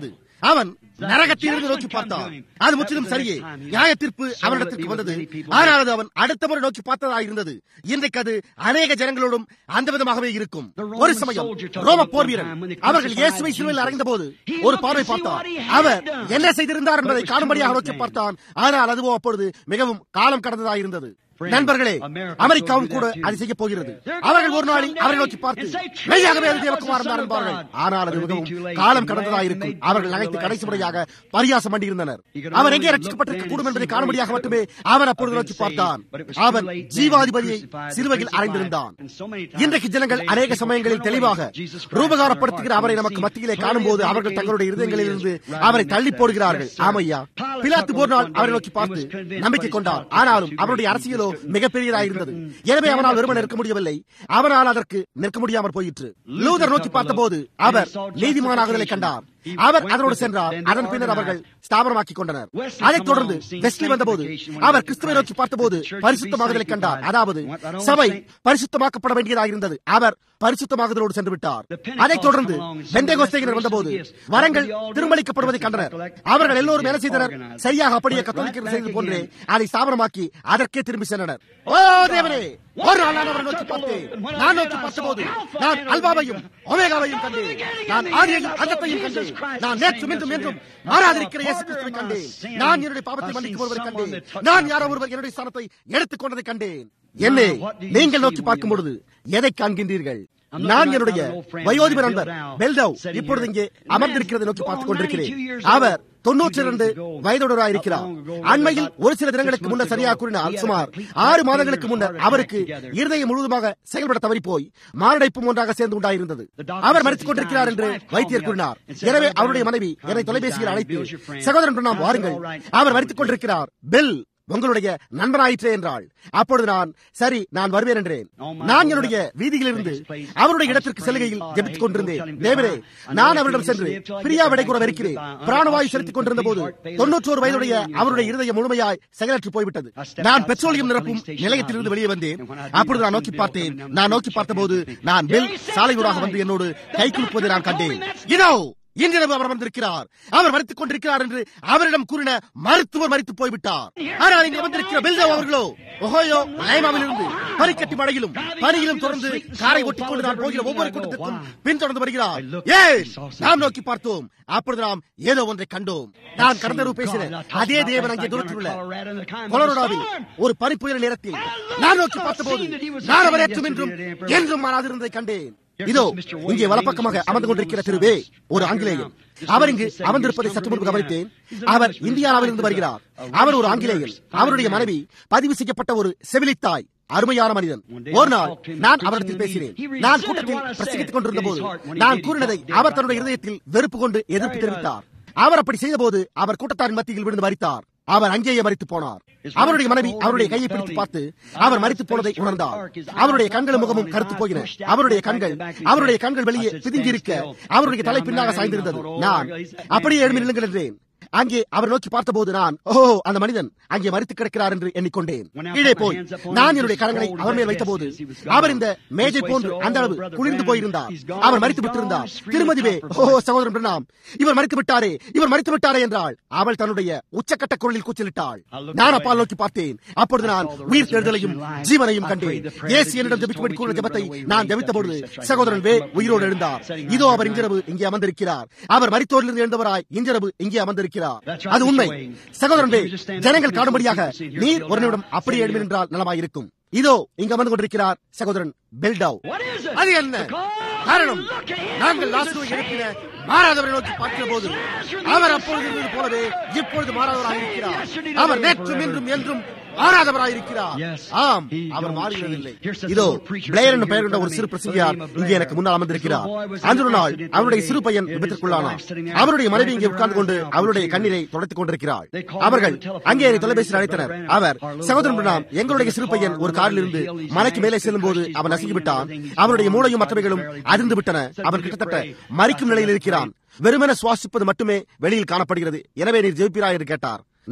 அவன் நரகத்திலிருந்து நோக்கி பார்த்தான் அது முற்றிலும் சரியே நியாய தீர்ப்பு அவனிடத்திற்கு வந்தது ஆனால் அது அவன் அடுத்த முறை நோக்கி பார்த்ததாக இருந்தது இன்றைக்கு அது அநேக ஜனங்களோடும் அந்த விதமாகவே இருக்கும் ஒரு சமயம் ரோம போர் வீரன் அவர்கள் இயேசுவை சிலுவையில் அறைந்த போது ஒரு பார்வை பார்த்தார் அவர் என்ன செய்திருந்தார் என்பதை காணும்படியாக நோக்கி பார்த்தான் ஆனால் அதுவோ அப்பொழுது மிகவும் காலம் கடந்ததாக இருந்தது நண்பர்களே அமெரிக்காவும் கூட அதை செய்ய போகிறது அவர்கள் ஒரு நாளில் அவரை நோக்கி பார்த்து மெய்யாகவே அது தேவகுமாரன் தான் என்பார்கள் ஆனால் அது மிகவும் காலம் கடந்ததாக இருக்கும் அவர்கள் அனைத்து கடைசி முறையாக பரியாசம் பண்ணியிருந்தனர் அவர் எங்கே ரட்சிக்கப்பட்டிருக்க கூடும் என்பதை காணும்படியாக மட்டுமே அவன் அப்பொழுது நோக்கி பார்த்தான் அவன் ஜீவாதிபதியை சிலுவையில் அடைந்திருந்தான் இன்றைக்கு ஜனங்கள் அநேக சமயங்களில் தெளிவாக ரூபகாரப்படுத்துகிற அவரை நமக்கு மத்தியிலே காணும் போது அவர்கள் தங்களுடைய இருதயங்களில் இருந்து அவரை தள்ளி போடுகிறார்கள் ஆமையா பிலாத்து ஒரு நாள் அவரை நோக்கி பார்த்து நம்பிக்கை கொண்டார் ஆனாலும் அவருடைய அரசியலோ மிகப்பெரியதாக இருந்தது எனவே அவனால் வெறுமன் நிற்க முடியவில்லை அவனால் அதற்கு நிற்க முடியாமல் போயிற்று லூதர் நோக்கி பார்த்தபோது அவர் நீதிமானாகுதலை கண்டார் அவர் அதனோடு சென்றார் அதன் பின்னர் அவர்கள் ஸ்தாபனமாக்கிக் கொண்டனர் அதைத் தொடர்ந்து வெஸ்லி வந்தபோது அவர் கிறிஸ்துவை நோக்கி பார்த்தபோது பரிசுத்தமாகுதலை கண்டார் அதாவது சபை பரிசுத்தமாக்கப்பட வேண்டியதாக இருந்தது அவர் பரிசுத்தமாகுதலோடு சென்று விட்டார் அதைத் தொடர்ந்து வெந்தகோஸ்தையினர் வந்தபோது வரங்கள் திருமளிக்கப்படுவதை கண்டனர் அவர்கள் எல்லோரும் என்ன செய்தனர் சரியாக அப்படியே கத்தோலிக்கர்கள் செய்தது போன்றே அதை ஸ்தாபனமாக்கி அதற்கே திரும்பி சென்றனர் ஓ தேவனே ஒரு நாள் நான் அவரை நோக்கி பார்த்தேன் நான் நோக்கி பார்த்தபோது நான் அல்பாவையும் ஒமேகாவையும் கண்டேன் நான் ஆதியையும் அந்தத்தையும் கண்டேன் நான் நேற்றும் இன்றும் என்றும் மாறாதிருக்கிற இயேசு கிறிஸ்துவை கண்டேன் நான் என்னுடைய பாவத்தை மன்னிக்கும் ஒருவரை கண்டேன் நான் யாரோ ஒருவர் என்னுடைய ஸ்தானத்தை எடுத்துக் கொண்டதை கண்டேன் என்னை நீங்கள் நோக்கி பார்க்கும் பொழுது எதை காண்கின்றீர்கள் நான் என்னுடைய வயோதிப நண்பர் பெல்டவ் இப்பொழுது இங்கே அமர்ந்திருக்கிறதை நோக்கி பார்த்துக் கொண்டிருக்கிறேன் அவர் தொன்னூற்றி இரண்டு வயதுடராக இருக்கிறார் அண்மையில் ஒரு சில தினங்களுக்கு முன்னர் சரியாக கூறினால் சுமார் ஆறு மாதங்களுக்கு முன்னர் அவருக்கு இருதயம் முழுவதுமாக செயல்பட தவறி போய் மாரடைப்பும் ஒன்றாக சேர்ந்து உண்டாயிருந்தது அவர் மறித்துக் கொண்டிருக்கிறார் என்று வைத்தியர் கூறினார் எனவே அவருடைய மனைவி என்னை தொலைபேசியில் அழைத்து சகோதரன் நாம் வாருங்கள் அவர் மறித்துக் கொண்டிருக்கிறார் பெல் உங்களுடைய நண்பனாயிற்றே என்றாள் அப்பொழுது நான் சரி நான் வருவேன் என்றேன் நான் என்னுடைய வீதியிலிருந்து அவருடைய இடத்திற்கு செல்கையில் ஜெபித்துக் கொண்டிருந்தேன் தேவரே நான் அவரிடம் சென்று பிரியா விடை கூற வருகிறேன் பிராணவாயு செலுத்திக் கொண்டிருந்த போது தொன்னூற்றோரு வயதுடைய அவருடைய இருதயம் முழுமையாய் செயலற்று போய்விட்டது நான் பெட்ரோலியம் நிரப்பும் நிலையத்திலிருந்து வெளியே வந்தேன் அப்பொழுது நான் நோக்கி பார்த்தேன் நான் நோக்கி பார்த்தபோது நான் பெல் சாலையூடாக வந்து என்னோடு கை குலுக்குவதை நான் கண்டேன் இதோ இன்றிரவு அவர் வந்திருக்கிறார் அவர் மறித்துக் கொண்டிருக்கிறார் என்று அவரிடம் கூறின மருத்துவர் மறித்து போய்விட்டார் ஆனால் இங்கு வந்திருக்கிற பில்தோ அவர்களோ ஒஹோயோ லைமாவில் இருந்து பனிக்கட்டி மழையிலும் பனியிலும் தொடர்ந்து காரை ஒட்டிக் கொண்டு நான் போகிற ஒவ்வொரு கூட்டத்திற்கும் பின்தொடர்ந்து வருகிறார் ஏன் நாம் நோக்கி பார்த்தோம் அப்பொழுது நாம் ஏதோ ஒன்றை கண்டோம் நான் கடந்த ரூ பேசினேன் அதே தேவன் அங்கே தூரத்தில் உள்ள கொலரோடாவில் ஒரு பனிப்புயல நேரத்தில் நான் நோக்கி பார்த்தபோது நான் அவர் ஏற்றும் என்றும் என்றும் மாறாதிருந்ததை கண்டேன் இதோ இங்கே வலப்பக்கமாக அமர்ந்து கொண்டிருக்கிற திருவே ஒரு ஆங்கிலேயர் அவர் இங்கு அமர்ந்திருப்பதை சற்று முன்பு கவனித்தேன் அவர் இந்தியாவிலிருந்து வருகிறார் அவர் ஒரு ஆங்கிலேயர் அவருடைய மனைவி பதிவு செய்யப்பட்ட ஒரு செவிலித்தாய் அருமையான மனிதன் ஒரு நாள் நான் அவரிடத்தில் பேசினேன் நான் கூட்டத்தில் பிரசங்கித்துக் கொண்டிருந்த போது நான் கூறினதை அவர் தன்னுடைய இருதயத்தில் வெறுப்பு கொண்டு எதிர்ப்பு தெரிவித்தார் அவர் அப்படி செய்தபோது அவர் கூட்டத்தாரின் மத்தியில் விழுந்து மறித்தார் அவர் அங்கேயே மறித்து போனார் அவருடைய மனைவி அவருடைய கையை பிடித்து பார்த்து அவர் மறித்து போனதை உணர்ந்தார் அவருடைய கண்களும் முகமும் கருத்து போயின அவருடைய கண்கள் அவருடைய கண்கள் வெளியே பிதுங்கியிருக்க அவருடைய தலை பின்னாக சாய்ந்திருந்தது நான் அப்படியே எழுமி நில்லுங்கள் என்றேன் அங்கே அவர் நோக்கி பார்த்தபோது நான் ஓ அந்த மனிதன் அங்கே மறித்து கிடக்கிறார் என்று எண்ணிக்கொண்டேன் கீழே போய் நான் என்னுடைய கரங்களை அவர் மேல் வைத்தபோது அவர் இந்த மேஜை போன்று அந்த அளவு குளிர்ந்து போயிருந்தார் அவர் மறித்து விட்டிருந்தார் திருமதிவே ஓ சகோதரன் பிரணாம் இவர் மறித்து விட்டாரே இவர் மறித்து விட்டாரே என்றாள் அவள் தன்னுடைய உச்சக்கட்ட குரலில் கூச்சலிட்டாள் நான் அப்பால் நோக்கி பார்த்தேன் அப்பொழுது நான் உயிர் தேர்தலையும் ஜீவனையும் கண்டேன் ஏசி என்னிடம் ஜபிக்கும்படி கூறின ஜபத்தை நான் ஜபித்த பொழுது சகோதரன் வே உயிரோடு எழுந்தார் இதோ அவர் இன்றிரவு இங்கே அமர்ந்திருக்கிறார் அவர் மறித்தோரிலிருந்து எழுந்தவராய் இன்றிரவு இங்கே அமர்ந்திருக்கிறார் அது உண்மை சகோதரன் ஜனங்கள் காணும்படியாக நீர் ஒரு நிமிடம் அப்படியே எழுமி நின்றால் நலமாயிருக்கும் இதோ இங்க அமர்ந்து கொண்டிருக்கிறார் சகோதரன் பெல்டாவ் அது என்ன காரணம் நாங்கள் லாஸ்டுவை எழுப்பின மாறாதவரை நோக்கி பார்க்கிற போது அவர் அப்பொழுது இருந்தது போலவே இப்பொழுது மாறாதவராக இருக்கிறார் அவர் நேற்றும் இன்றும் என்றும் மாறாதவராயிருக்கிறார் ஆம் அவர் மாறுகிறதில்லை இதோ பிளேயர் என்று பெயர் கொண்ட ஒரு சிறு பிரசங்கியார் இங்கே எனக்கு முன்னால் அமர்ந்திருக்கிறார் அன்று ஒரு நாள் அவருடைய சிறு பையன் விபத்திற்குள்ளானார் அவருடைய மனைவி இங்கே உட்கார்ந்து கொண்டு அவருடைய கண்ணீரை தொடர்த்துக் கொண்டிருக்கிறார் அவர்கள் அங்கே என்னை தொலைபேசியில் அழைத்தனர் அவர் சகோதரன் பிரணாம் எங்களுடைய சிறு பையன் ஒரு காரில் இருந்து மலைக்கு மேலே செல்லும் போது அவன் நசுங்கிவிட்டான் அவருடைய மூளையும் மற்றவைகளும் அதிர்ந்து விட்டன அவன் கிட்டத்தட்ட மறிக்கும் நிலையில் இருக்கிறான் வெறுமென சுவாசிப்பது மட்டுமே வெளியில் காணப்படுகிறது எனவே நீர் ஜெயிப்பீரா என்று கேட்டார் நான்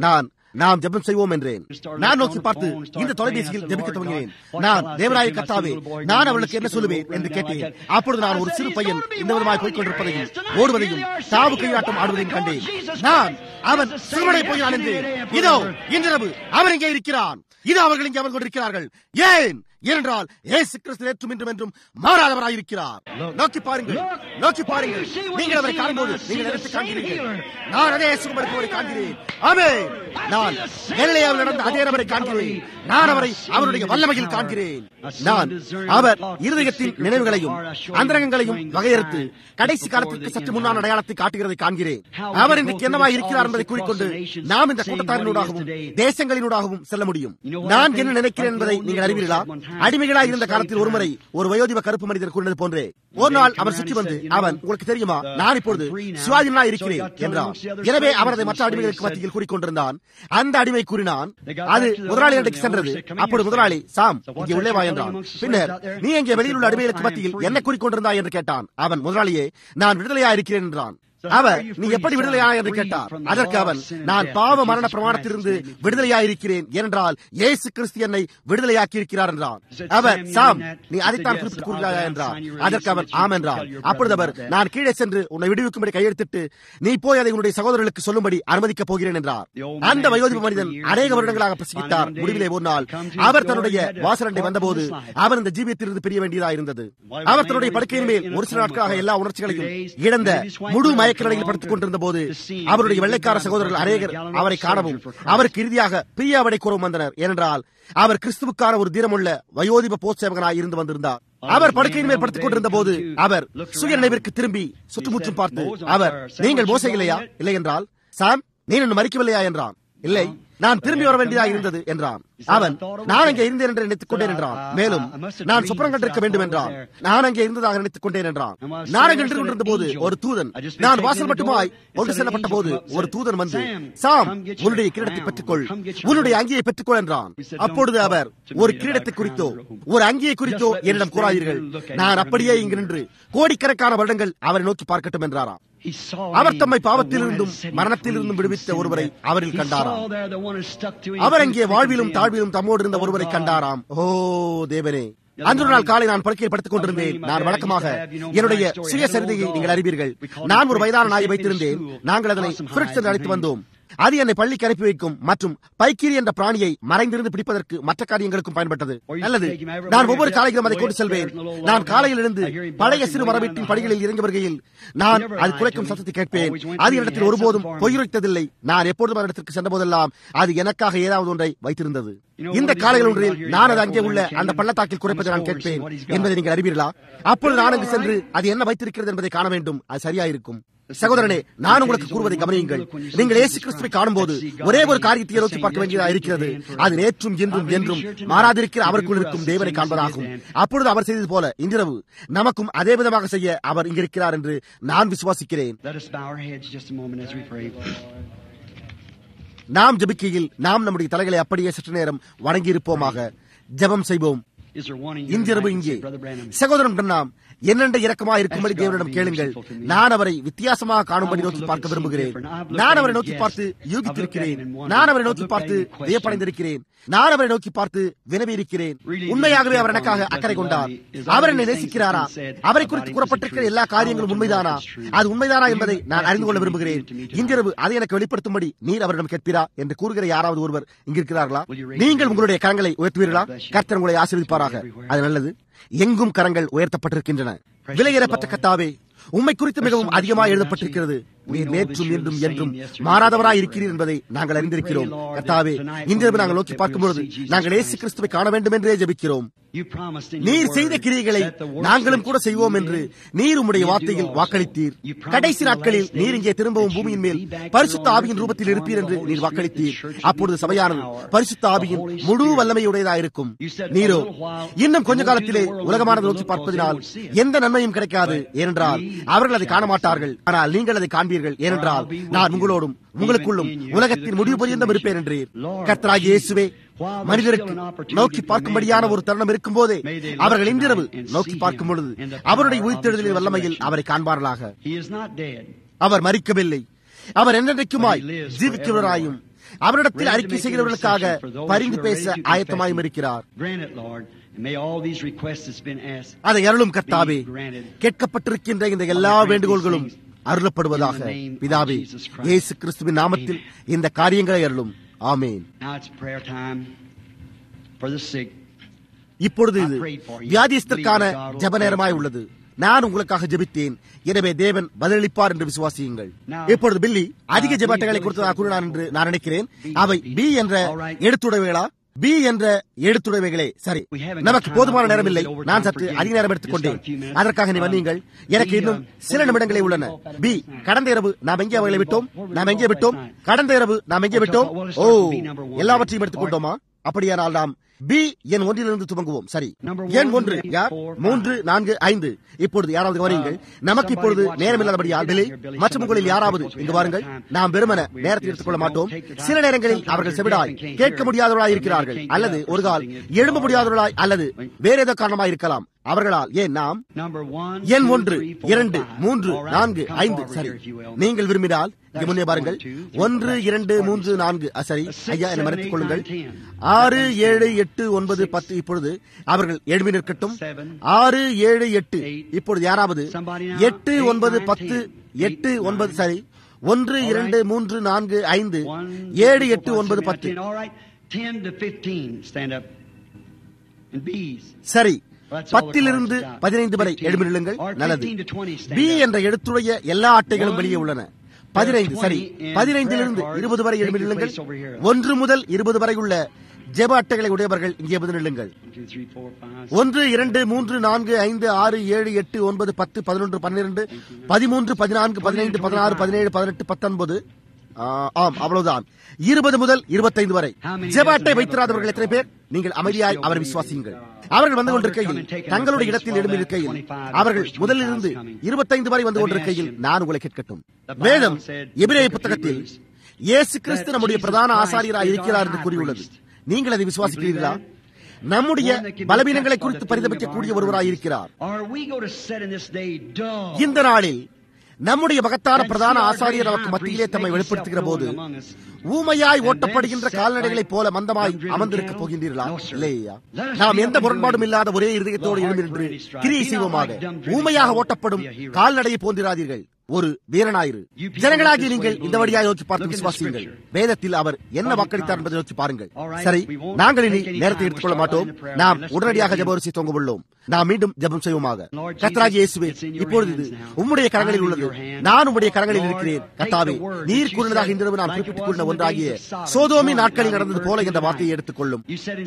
நாம் ஜெபம் செய்வோம் என்றேன் நான் நோக்கி பார்த்து இந்த தொலைபேசியில் ஜெபிக்க துவங்கினேன் நான் தேவராய கத்தாவே நான் அவளுக்கு என்ன சொல்லுவேன் என்று கேட்டேன் அப்பொழுது நான் ஒரு சிறு பையன் இந்த விதமாய் போய்க் கொண்டிருப்பதையும் ஓடுவதையும் தாவு கையாட்டம் ஆடுவதையும் கண்டேன் நான் அவன் சிறுவனை போகிறான் என்றேன் இதோ இன்றிரவு அவன் இங்கே இருக்கிறான் இது அவர்கள் இங்கே அமர்ந்து கொண்டிருக்கிறார்கள் ஏன் ஏனென்றால் ஏசு கிறிஸ்து நேற்றும் இன்றும் என்றும் மாறாதவராயிருக்கிறார் நோக்கி பாருங்கள் நோக்கி பாருங்கள் நீங்கள் அவரை காணும்போது நீங்கள் நினைத்து காண்கிறீர்கள் நான் அதே சுகமருத்துவரை காண்கிறேன் ஆமே நான் எல்லையாவில் நடந்த அதே நபரை காண்கிறேன் நான் அவரை அவருடைய வல்லமையில் காண்கிறேன் நான் அவர் இருதயத்தின் நினைவுகளையும் அந்தரங்கங்களையும் வகையறுத்து கடைசி காலத்திற்கு சற்று முன்னான அடையாளத்தை காட்டுகிறதை காண்கிறேன் அவர் இன்றைக்கு என்னவாய் இருக்கிறார் என்பதை கூறிக்கொண்டு நாம் இந்த கூட்டத்தாரினூடாகவும் தேசங்களினூடாகவும் செல்ல முடியும் நான் என்ன நினைக்கிறேன் என்பதை நீங்கள் அறிவீர்களா அடிமைகளாய் இருந்த காலத்தில் ஒருமுறை ஒரு வயோதிப கருப்பு மனிதர் கூறினது போன்றே ஒரு நாள் அவர் சுற்றி வந்து அவன் உங்களுக்கு தெரியுமா நான் இப்பொழுது சுவாதினா இருக்கிறேன் என்றான் எனவே அவர் அதை மற்ற அடிமைகளுக்கு மத்தியில் கூறிக்கொண்டிருந்தான் அந்த அடிமை கூறினான் அது முதலாளி அன்றைக்கு சென்றது அப்பொழுது முதலாளி சாம் இங்கே உள்ளே வா என்றான் பின்னர் நீ எங்கே வெளியில் உள்ள அடிமைகளுக்கு மத்தியில் என்ன கூறிக்கொண்டிருந்தாய் என்று கேட்டான் அவன் முதலாளியே நான் விடுதலையா இருக்கிறேன் என்றான் அவர் நீ எப்படி விடுதலையான என்று கேட்டார் அதற்கு அவன் நான் பாவ மரண பிரமாணத்திலிருந்து விடுதலையாயிருக்கிறேன் ஏனென்றால் இயேசு கிறிஸ்து என்னை விடுதலையாக்கி இருக்கிறார் என்றான் அவர் சாம் நீ அதைத்தான் குறிப்பிட்டு கூறுகிறாயா என்றார் அதற்கு அவர் ஆம் என்றார் அப்பொழுது அவர் நான் கீழே சென்று உன்னை விடுவிக்கும்படி கையெழுத்திட்டு நீ போய் அதை உன்னுடைய சகோதரர்களுக்கு சொல்லும்படி அனுமதிக்கப் போகிறேன் என்றார் அந்த வயோதிப மனிதன் அநேக வருடங்களாக பிரசங்கித்தார் முடிவிலே ஒரு நாள் அவர் தன்னுடைய வாசலண்டை வந்தபோது அவர் இந்த ஜீவியத்திலிருந்து பிரிய வேண்டியதாக இருந்தது அவர் தன்னுடைய படுக்கையின் மேல் ஒரு சில நாட்களாக எல்லா உணர்ச்சிகளையும் இழந்த முழு மயக்க நிலையில் படுத்துக் கொண்டிருந்த போது அவருடைய வெள்ளைக்கார சகோதரர்கள் அநேகர் அவரை காணவும் அவருக்கு இறுதியாக பிரியாவடை கூறவும் வந்தனர் ஏனென்றால் அவர் கிறிஸ்துவுக்கான ஒரு தீரமுள்ள வயோதிப போச்சேவகனாய் இருந்து வந்திருந்தார் அவர் படுக்கையின் மேல் படுத்துக் கொண்டிருந்த போது அவர் சுய நினைவிற்கு திரும்பி சுற்றுமுற்றும் பார்த்து அவர் நீங்கள் மோசை இல்லையா இல்லை என்றால் சாம் நீ இன்னும் மறிக்கவில்லையா என்றான் இல்லை நான் திரும்பி வர வேண்டியதாக இருந்தது என்றான் அவன் நான் அங்கே இருந்தேன் என்று நினைத்துக் கொண்டேன் என்றான் மேலும் நான் சுப்பரம் கண்டிருக்க வேண்டும் என்றான் நான் அங்கே இருந்ததாக நினைத்துக் கொண்டேன் என்றான் நான் அங்கே நின்று கொண்டிருந்த போது ஒரு தூதன் நான் வாசல் மட்டுமாய் கொண்டு செல்லப்பட்ட போது ஒரு தூதன் வந்து சாம் உன்னுடைய கிரீடத்தை பெற்றுக்கொள் உன்னுடைய அங்கியை பெற்றுக்கொள் என்றான் அப்பொழுது அவர் ஒரு கிரீடத்தை குறித்தோ ஒரு அங்கியை குறித்தோ என்னிடம் கூறாதீர்கள் நான் அப்படியே இங்கு நின்று கோடிக்கணக்கான வருடங்கள் அவரை நோக்கி பார்க்கட்டும் என்றாராம் அவர் தம்மை பாவத்திலிருந்தும் மரணத்திலிருந்தும் விடுவித்த ஒருவரை அவரில் கண்டாராம் அவர் அங்கே வாழ்விலும் தாழ்விலும் தம்மோடு இருந்த ஒருவரை கண்டாராம் ஓ தேவனே அன்று நாள் காலை நான் படுக்கையில் படுத்துக் கொண்டிருந்தேன் நான் வழக்கமாக என்னுடைய சுய சரிதையை நீங்கள் அறிவீர்கள் நான் ஒரு வயதான நாயை வைத்திருந்தேன் நாங்கள் அதனை ஃபிரிட்ஸ் என்று அழைத்து வந்தோம் அது என்னை பள்ளிக்கு அனுப்பி வைக்கும் மற்றும் பைக்கீரி என்ற பிராணியை மறைந்திருந்து பிடிப்பதற்கு மற்ற காரியங்களுக்கும் பயன்பட்டது நல்லது நான் ஒவ்வொரு காலையிலும் அதை கொண்டு செல்வேன் நான் காலையில் இருந்து பழைய சிறு மரவீட்டின் படிகளில் இறங்கி வருகையில் நான் அது குறைக்கும் சத்தத்தை கேட்பேன் அது இடத்தில் ஒருபோதும் பொய்யுரைத்ததில்லை நான் எப்பொழுதும் இடத்திற்கு சென்ற போதெல்லாம் அது எனக்காக ஏதாவது ஒன்றை வைத்திருந்தது இந்த காலையில் ஒன்றில் நான் அது அங்கே உள்ள அந்த பள்ளத்தாக்கில் குறைப்பதை நான் கேட்பேன் என்பதை நீங்கள் அறிவீர்களா அப்பொழுது நான் அங்கு சென்று அது என்ன வைத்திருக்கிறது என்பதை காண வேண்டும் அது சரியாயிருக்கும் சகோதரனே நான் உங்களுக்கு கூறுவதை கவனியுங்கள் நீங்கள் இயேசு கிறிஸ்துவை காணும்போது ஒரே ஒரு காரியத்தை நோக்கி பார்க்க வேண்டியதாக இருக்கிறது அது நேற்றும் என்றும் என்றும் மாறாதிருக்கிற அவருக்குள் இருக்கும் தேவனை காண்பதாகும் அப்பொழுது அவர் செய்தது போல இன்றிரவு நமக்கும் அதே விதமாக செய்ய அவர் இங்கிருக்கிறார் என்று நான் விசுவாசிக்கிறேன் நாம் ஜபிக்கையில் நாம் நம்முடைய தலைகளை அப்படியே சற்று நேரம் வணங்கியிருப்போமாக ஜெபம் செய்வோம் இன்றிரவு இங்கே சகோதரன் நாம் என்னென்ற இரக்கமா இருக்கும்படி தேவனிடம் கேளுங்கள் நான் அவரை வித்தியாசமாக காணும்படி நோக்கி பார்க்க விரும்புகிறேன் நான் அவரை நோக்கி பார்த்து யூகித்திருக்கிறேன் நான் அவரை நோக்கி பார்த்து வியப்படைந்திருக்கிறேன் நான் அவரை நோக்கி பார்த்து வினவி இருக்கிறேன் உண்மையாகவே அவர் எனக்காக அக்கறை கொண்டார் அவர் என்னை நேசிக்கிறாரா அவரை குறித்து கூறப்பட்டிருக்கிற எல்லா காரியங்களும் உண்மைதானா அது உண்மைதானா என்பதை நான் அறிந்து கொள்ள விரும்புகிறேன் இன்றிரவு அதை எனக்கு வெளிப்படுத்தும்படி நீர் அவரிடம் கேட்பீரா என்று கூறுகிற யாராவது ஒருவர் இங்கிருக்கிறார்களா நீங்கள் உங்களுடைய கரங்களை உயர்த்துவீர்களா கர்த்தர் உங்களை ஆசீர்வதிப்பாராக அது நல்லது எங்கும் கரங்கள் உயர்த்தப்பட்டிருக்கின்றன விலையேறப்பட்ட கத்தாவே உண்மை குறித்து மிகவும் அதிகமாக எழுதப்பட்டிருக்கிறது நீர் நேற்றும் என்றும் என்றும் மாறாதவராய் இருக்கிறீர் என்பதை நாங்கள் அறிந்திருக்கிறோம் கத்தாவே இன்றிரவு நாங்கள் நோக்கி பார்க்கும்பொழுது நாங்கள் ஏசு கிறிஸ்துவை காண வேண்டும் என்றே ஜபிக்கிறோம் நீர் செய்த கிரியைகளை நாங்களும் கூட செய்வோம் என்று நீர் உம்முடைய வார்த்தையில் வாக்களித்தீர் கடைசி நாட்களில் நீர் இங்கே திரும்பவும் பூமியின் மேல் பரிசுத்த ஆவியின் ரூபத்தில் இருப்பீர் என்று நீர் வாக்களித்தீர் அப்பொழுது சபையானது பரிசுத்த ஆவியின் முழு வல்லமையுடையதாயிருக்கும் நீரோ இன்னும் கொஞ்ச காலத்திலே உலகமானது நோக்கி பார்ப்பதினால் எந்த நன்மையும் கிடைக்காது ஏனென்றால் அவர்கள் அதை காண மாட்டார்கள் ஆனால் நீங்கள் அதை காண்பீர்கள் ஏனென்றால் நான் உங்களோடும் உங்களுக்குள்ளும் உலகத்தின் முடிவு பரியந்தம் இருப்பேன் என்றீர் கர்த்தராகி இயேசுவே மனிதருக்கு நோக்கி பார்க்கும்படியான ஒரு தருணம் இருக்கும் போதே அவர்கள் இன்றிரவு நோக்கி பார்க்கும் பொழுது அவருடைய உயிர்த்தெழுதலின் வல்லமையில் அவரை காண்பார்களாக அவர் மறிக்கவில்லை அவர் என்றென்றைக்குமாய் ஜீவிக்கிறவராயும் அவரிடத்தில் அறிக்கை செய்கிறவர்களுக்காக பரிந்து பேச ஆயத்தமாயும் இருக்கிறார் அதை அருளும் கர்த்தாவே கேட்கப்பட்டிருக்கின்ற இந்த எல்லா வேண்டுகோள்களும் அருளப்படுவதாக பிதாவே இயேசு கிறிஸ்துவின் நாமத்தில் இந்த காரியங்களை அருளும் ஆமேன் இப்பொழுது இது வியாதிஸ்தற்கான ஜப நேரமாய் உள்ளது நான் உங்களுக்காக ஜெபித்தேன் எனவே தேவன் பதிலளிப்பார் என்று விசுவாசியுங்கள் இப்பொழுது பில்லி அதிக ஜெபாட்டைகளை கொடுத்ததாக கூறினார் என்று நான் நினைக்கிறேன் அவை பி என்ற எடுத்துடைவைகளா பி என்ற எழுத்துடைமைகளே சரி நமக்கு போதுமான நேரம் இல்லை நான் சற்று அதிக நேரம் எடுத்துக்கொண்டேன் அதற்காக நீ வந்தீங்கள் எனக்கு இன்னும் சில நிமிடங்களே உள்ளன பி கடந்த இரவு நாம் எங்கே அவர்களை விட்டோம் நாம் எங்கே விட்டோம் கடந்த இரவு நாம் எங்கே விட்டோம் ஓ எல்லாவற்றையும் எடுத்துக்கொண்டோமா அப்படியானால் நாம் பி என் ஒன்றிலிருந்து துவங்குவோம் சரி எண் ஒன்று யார் மூன்று நான்கு ஐந்து இப்பொழுது யாராவது கவனியுங்கள் நமக்கு இப்பொழுது நேரம் இல்லாதபடியால் விலை மற்றும் உங்களில் யாராவது இங்கு வாருங்கள் நாம் வெறுமன நேரத்தை எடுத்துக்கொள்ள மாட்டோம் சில நேரங்களில் அவர்கள் செவிடாய் கேட்க முடியாதவர்களாய் இருக்கிறார்கள் அல்லது ஒரு கால் எழும்ப முடியாதவர்களாய் அல்லது வேற ஏதோ காரணமாய் இருக்கலாம் அவர்களால் ஏன் நாம் எண் ஒன்று இரண்டு மூன்று நான்கு ஐந்து சரி நீங்கள் விரும்பினால் இங்கே முன்னே பாருங்கள் ஒன்று இரண்டு மூன்று நான்கு சரி ஐயா என்னை மறைத்துக் கொள்ளுங்கள் ஆறு ஏழு எட்டு ஒன்பது பத்து இப்பொழுது அவர்கள் எழுமி நிற்கட்டும் ஆறு ஏழு எட்டு இப்பொழுது யாராவது எட்டு ஒன்பது பத்து எட்டு ஒன்பது சரி ஒன்று இரண்டு மூன்று நான்கு ஐந்து ஏழு எட்டு ஒன்பது பத்து சரி பத்திலிருந்து பதினைந்து வரை எழுப்பி நில்லுங்கள் நல்லது பி என்ற எழுத்துடைய எல்லா அட்டைகளும் வெளியே உள்ளன பதினைந்து சரி பதினைந்திலிருந்து இருபது வரை எழுப்பி நில்லுங்கள் ஒன்று முதல் இருபது வரை உள்ள ஜெப அட்டைகளை உடையவர்கள் இங்கே வந்து நில்லுங்கள் ஒன்று இரண்டு மூன்று நான்கு ஐந்து ஆறு ஏழு எட்டு ஒன்பது பத்து பதினொன்று பன்னிரண்டு பதிமூன்று பதினான்கு பதினைந்து பதினாறு பதினேழு பதினெட்டு பத்தொன்பது ஆம் அவ்வளவுதான் இருபது முதல் இருபத்தைந்து வரை ஜெப அட்டை வைத்திராதவர்கள் எத்தனை பேர் நீங்கள் அமைதியாய் அவர் விசுவாசியுங்கள் அவர்கள் வந்து கொண்டிருக்கையில் தங்களுடைய இடத்தில் எழுந்திருக்கையில் அவர்கள் முதலில் இருந்து இருபத்தைந்து வரை வந்து கொண்டிருக்கையில் நான் உங்களை கேட்கட்டும் வேதம் எபிரேய புத்தகத்தில் இயேசு கிறிஸ்து நம்முடைய பிரதான ஆசாரியராக இருக்கிறார் என்று கூறியுள்ளது நீங்கள் அதை விசுவாசிக்கிறீர்களா நம்முடைய பலவீனங்களை குறித்து பரிதபிக்கக்கூடிய ஒருவராய் இருக்கிறார் இந்த நாளில் நம்முடைய மகத்தான பிரதான ஆசாரியர் நமக்கு மத்தியிலே தம்மை வெளிப்படுத்துகிற போது ஊமையாய் ஓட்டப்படுகின்ற கால்நடைகளைப் போல மந்தமாய் அமர்ந்திருக்க போகின்றீர்களா இல்லையா நாம் எந்த முரண்பாடும் இல்லாத ஒரே இருதயத்தோடு எழுந்து நின்று கிரியை செய்வோமாக ஊமையாக ஓட்டப்படும் கால்நடையை போன்றிராதீர்கள் ஒரு வீரனாயிரு ஜனங்களாகி நீங்கள் இந்த வழியாக நோக்கி பார்த்து விசுவாசியுங்கள் வேதத்தில் அவர் என்ன வாக்களித்தார் என்பதை நோக்கி பாருங்கள் சரி நாங்கள் இனி நேரத்தை எடுத்துக்கொள்ள மாட்டோம் நாம் உடனடியாக ஜபரிசி தொங்க உள்ளோம் நாம் மீண்டும் ஜபம் செய்வோமாக கத்தராகி இயேசுவே இப்பொழுது இது உம்முடைய கரங்களில் உள்ளது நான் உம்முடைய கரங்களில் இருக்கிறேன் கத்தாவே நீர் கூறினதாக இந்த நான் குறிப்பிட்டுக் கொண்ட ஒன்றாகிய சோதோமி நாட்களில் நடந்தது போல என்ற வார்த்தையை எடுத்துக்கொள்ளும்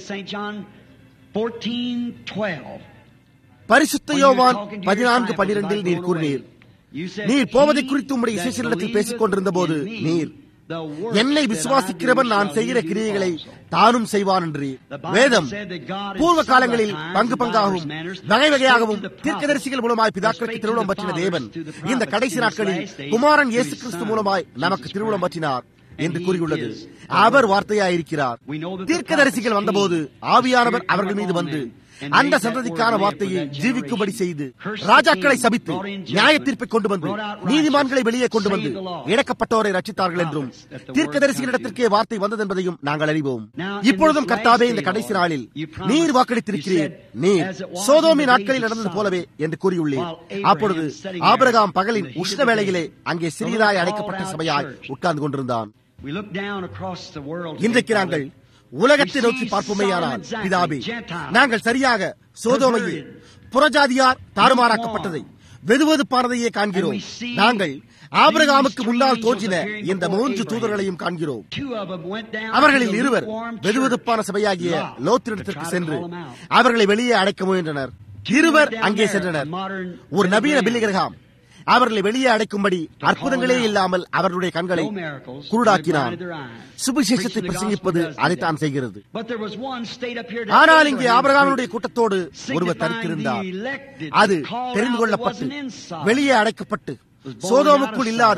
பரிசுத்த யோவான் பதினான்கு பன்னிரெண்டில் நீர் கூறினீர் நீர் போவதை குறித்து உம்முடைய இசைச்சலிடத்தில் பேசிக் கொண்டிருந்த போது நீர் என்னை விசுவாசிக்கிறவன் நான் செய்கிற கிரியைகளை தானும் செய்வான் என்று வேதம் பூர்வ காலங்களில் பங்கு பங்காகவும் வகை வகையாகவும் தீர்க்கதரிசிகள் மூலமாய் பிதாக்களுக்கு திருவிழம் பற்றின தேவன் இந்த கடைசி நாட்களில் குமாரன் இயேசு கிறிஸ்து மூலமாய் நமக்கு திருவிழம் பற்றினார் என்று கூறியுள்ளது அவர் வார்த்தையாயிருக்கிறார் தீர்க்கதரிசிகள் வந்தபோது ஆவியானவர் அவர்கள் மீது வந்து அந்த சந்ததிக்கான வார்த்தையை ஜீவிக்கும்படி செய்து ராஜாக்களை சபித்து நியாய தீர்ப்பை கொண்டு வந்து நீதிமான்களை வெளியே கொண்டு வந்து இழக்கப்பட்டோரை ரட்சித்தார்கள் என்றும் தீர்க்கதரிசிகளிடத்திற்கே வார்த்தை வந்தது என்பதையும் நாங்கள் அறிவோம் இப்பொழுதும் கர்த்தாவே இந்த கடைசி நாளில் நீர் வாக்களித்திருக்கிறீர் நீர் சோதோமி நாட்களில் நடந்தது போலவே என்று கூறியுள்ளேன் அப்பொழுது ஆபரகாம் பகலின் உஷ்ண வேளையிலே அங்கே சிறியதாய் அடைக்கப்பட்ட சபையாய் உட்கார்ந்து கொண்டிருந்தான் இன்றைக்கு நாங்கள் உலகத்தை நோக்கி பார்ப்போமேயானால் பிதாபி நாங்கள் சரியாக சோதோமையே புறஜாதியார் தாறுமாறாக்கப்பட்டதை வெதுவெதுப்பானதையே காண்கிறோம் நாங்கள் ஆபிரகாமுக்கு முன்னால் தோன்றின இந்த மூன்று தூதர்களையும் காண்கிறோம் அவர்களில் இருவர் வெதுவெதுப்பான சபையாகிய லோத்திரிடத்திற்கு சென்று அவர்களை வெளியே அடைக்க முயன்றனர் இருவர் அங்கே சென்றனர் ஒரு நவீன பில்லிகிரகாம் அவர்களை வெளியே அடைக்கும்படி அற்புதங்களே இல்லாமல் அவர்களுடைய கண்களை குருடாக்கினான் சுபிசேஷத்தை பிரசங்கிப்பது அதைத்தான் செய்கிறது ஆனால் இங்கே ஆபரகாமனுடைய கூட்டத்தோடு ஒருவர் தரித்திருந்தார் அது தெரிந்து கொள்ளப்பட்டு வெளியே அடைக்கப்பட்டு சோதோமுக்குள் இல்லாத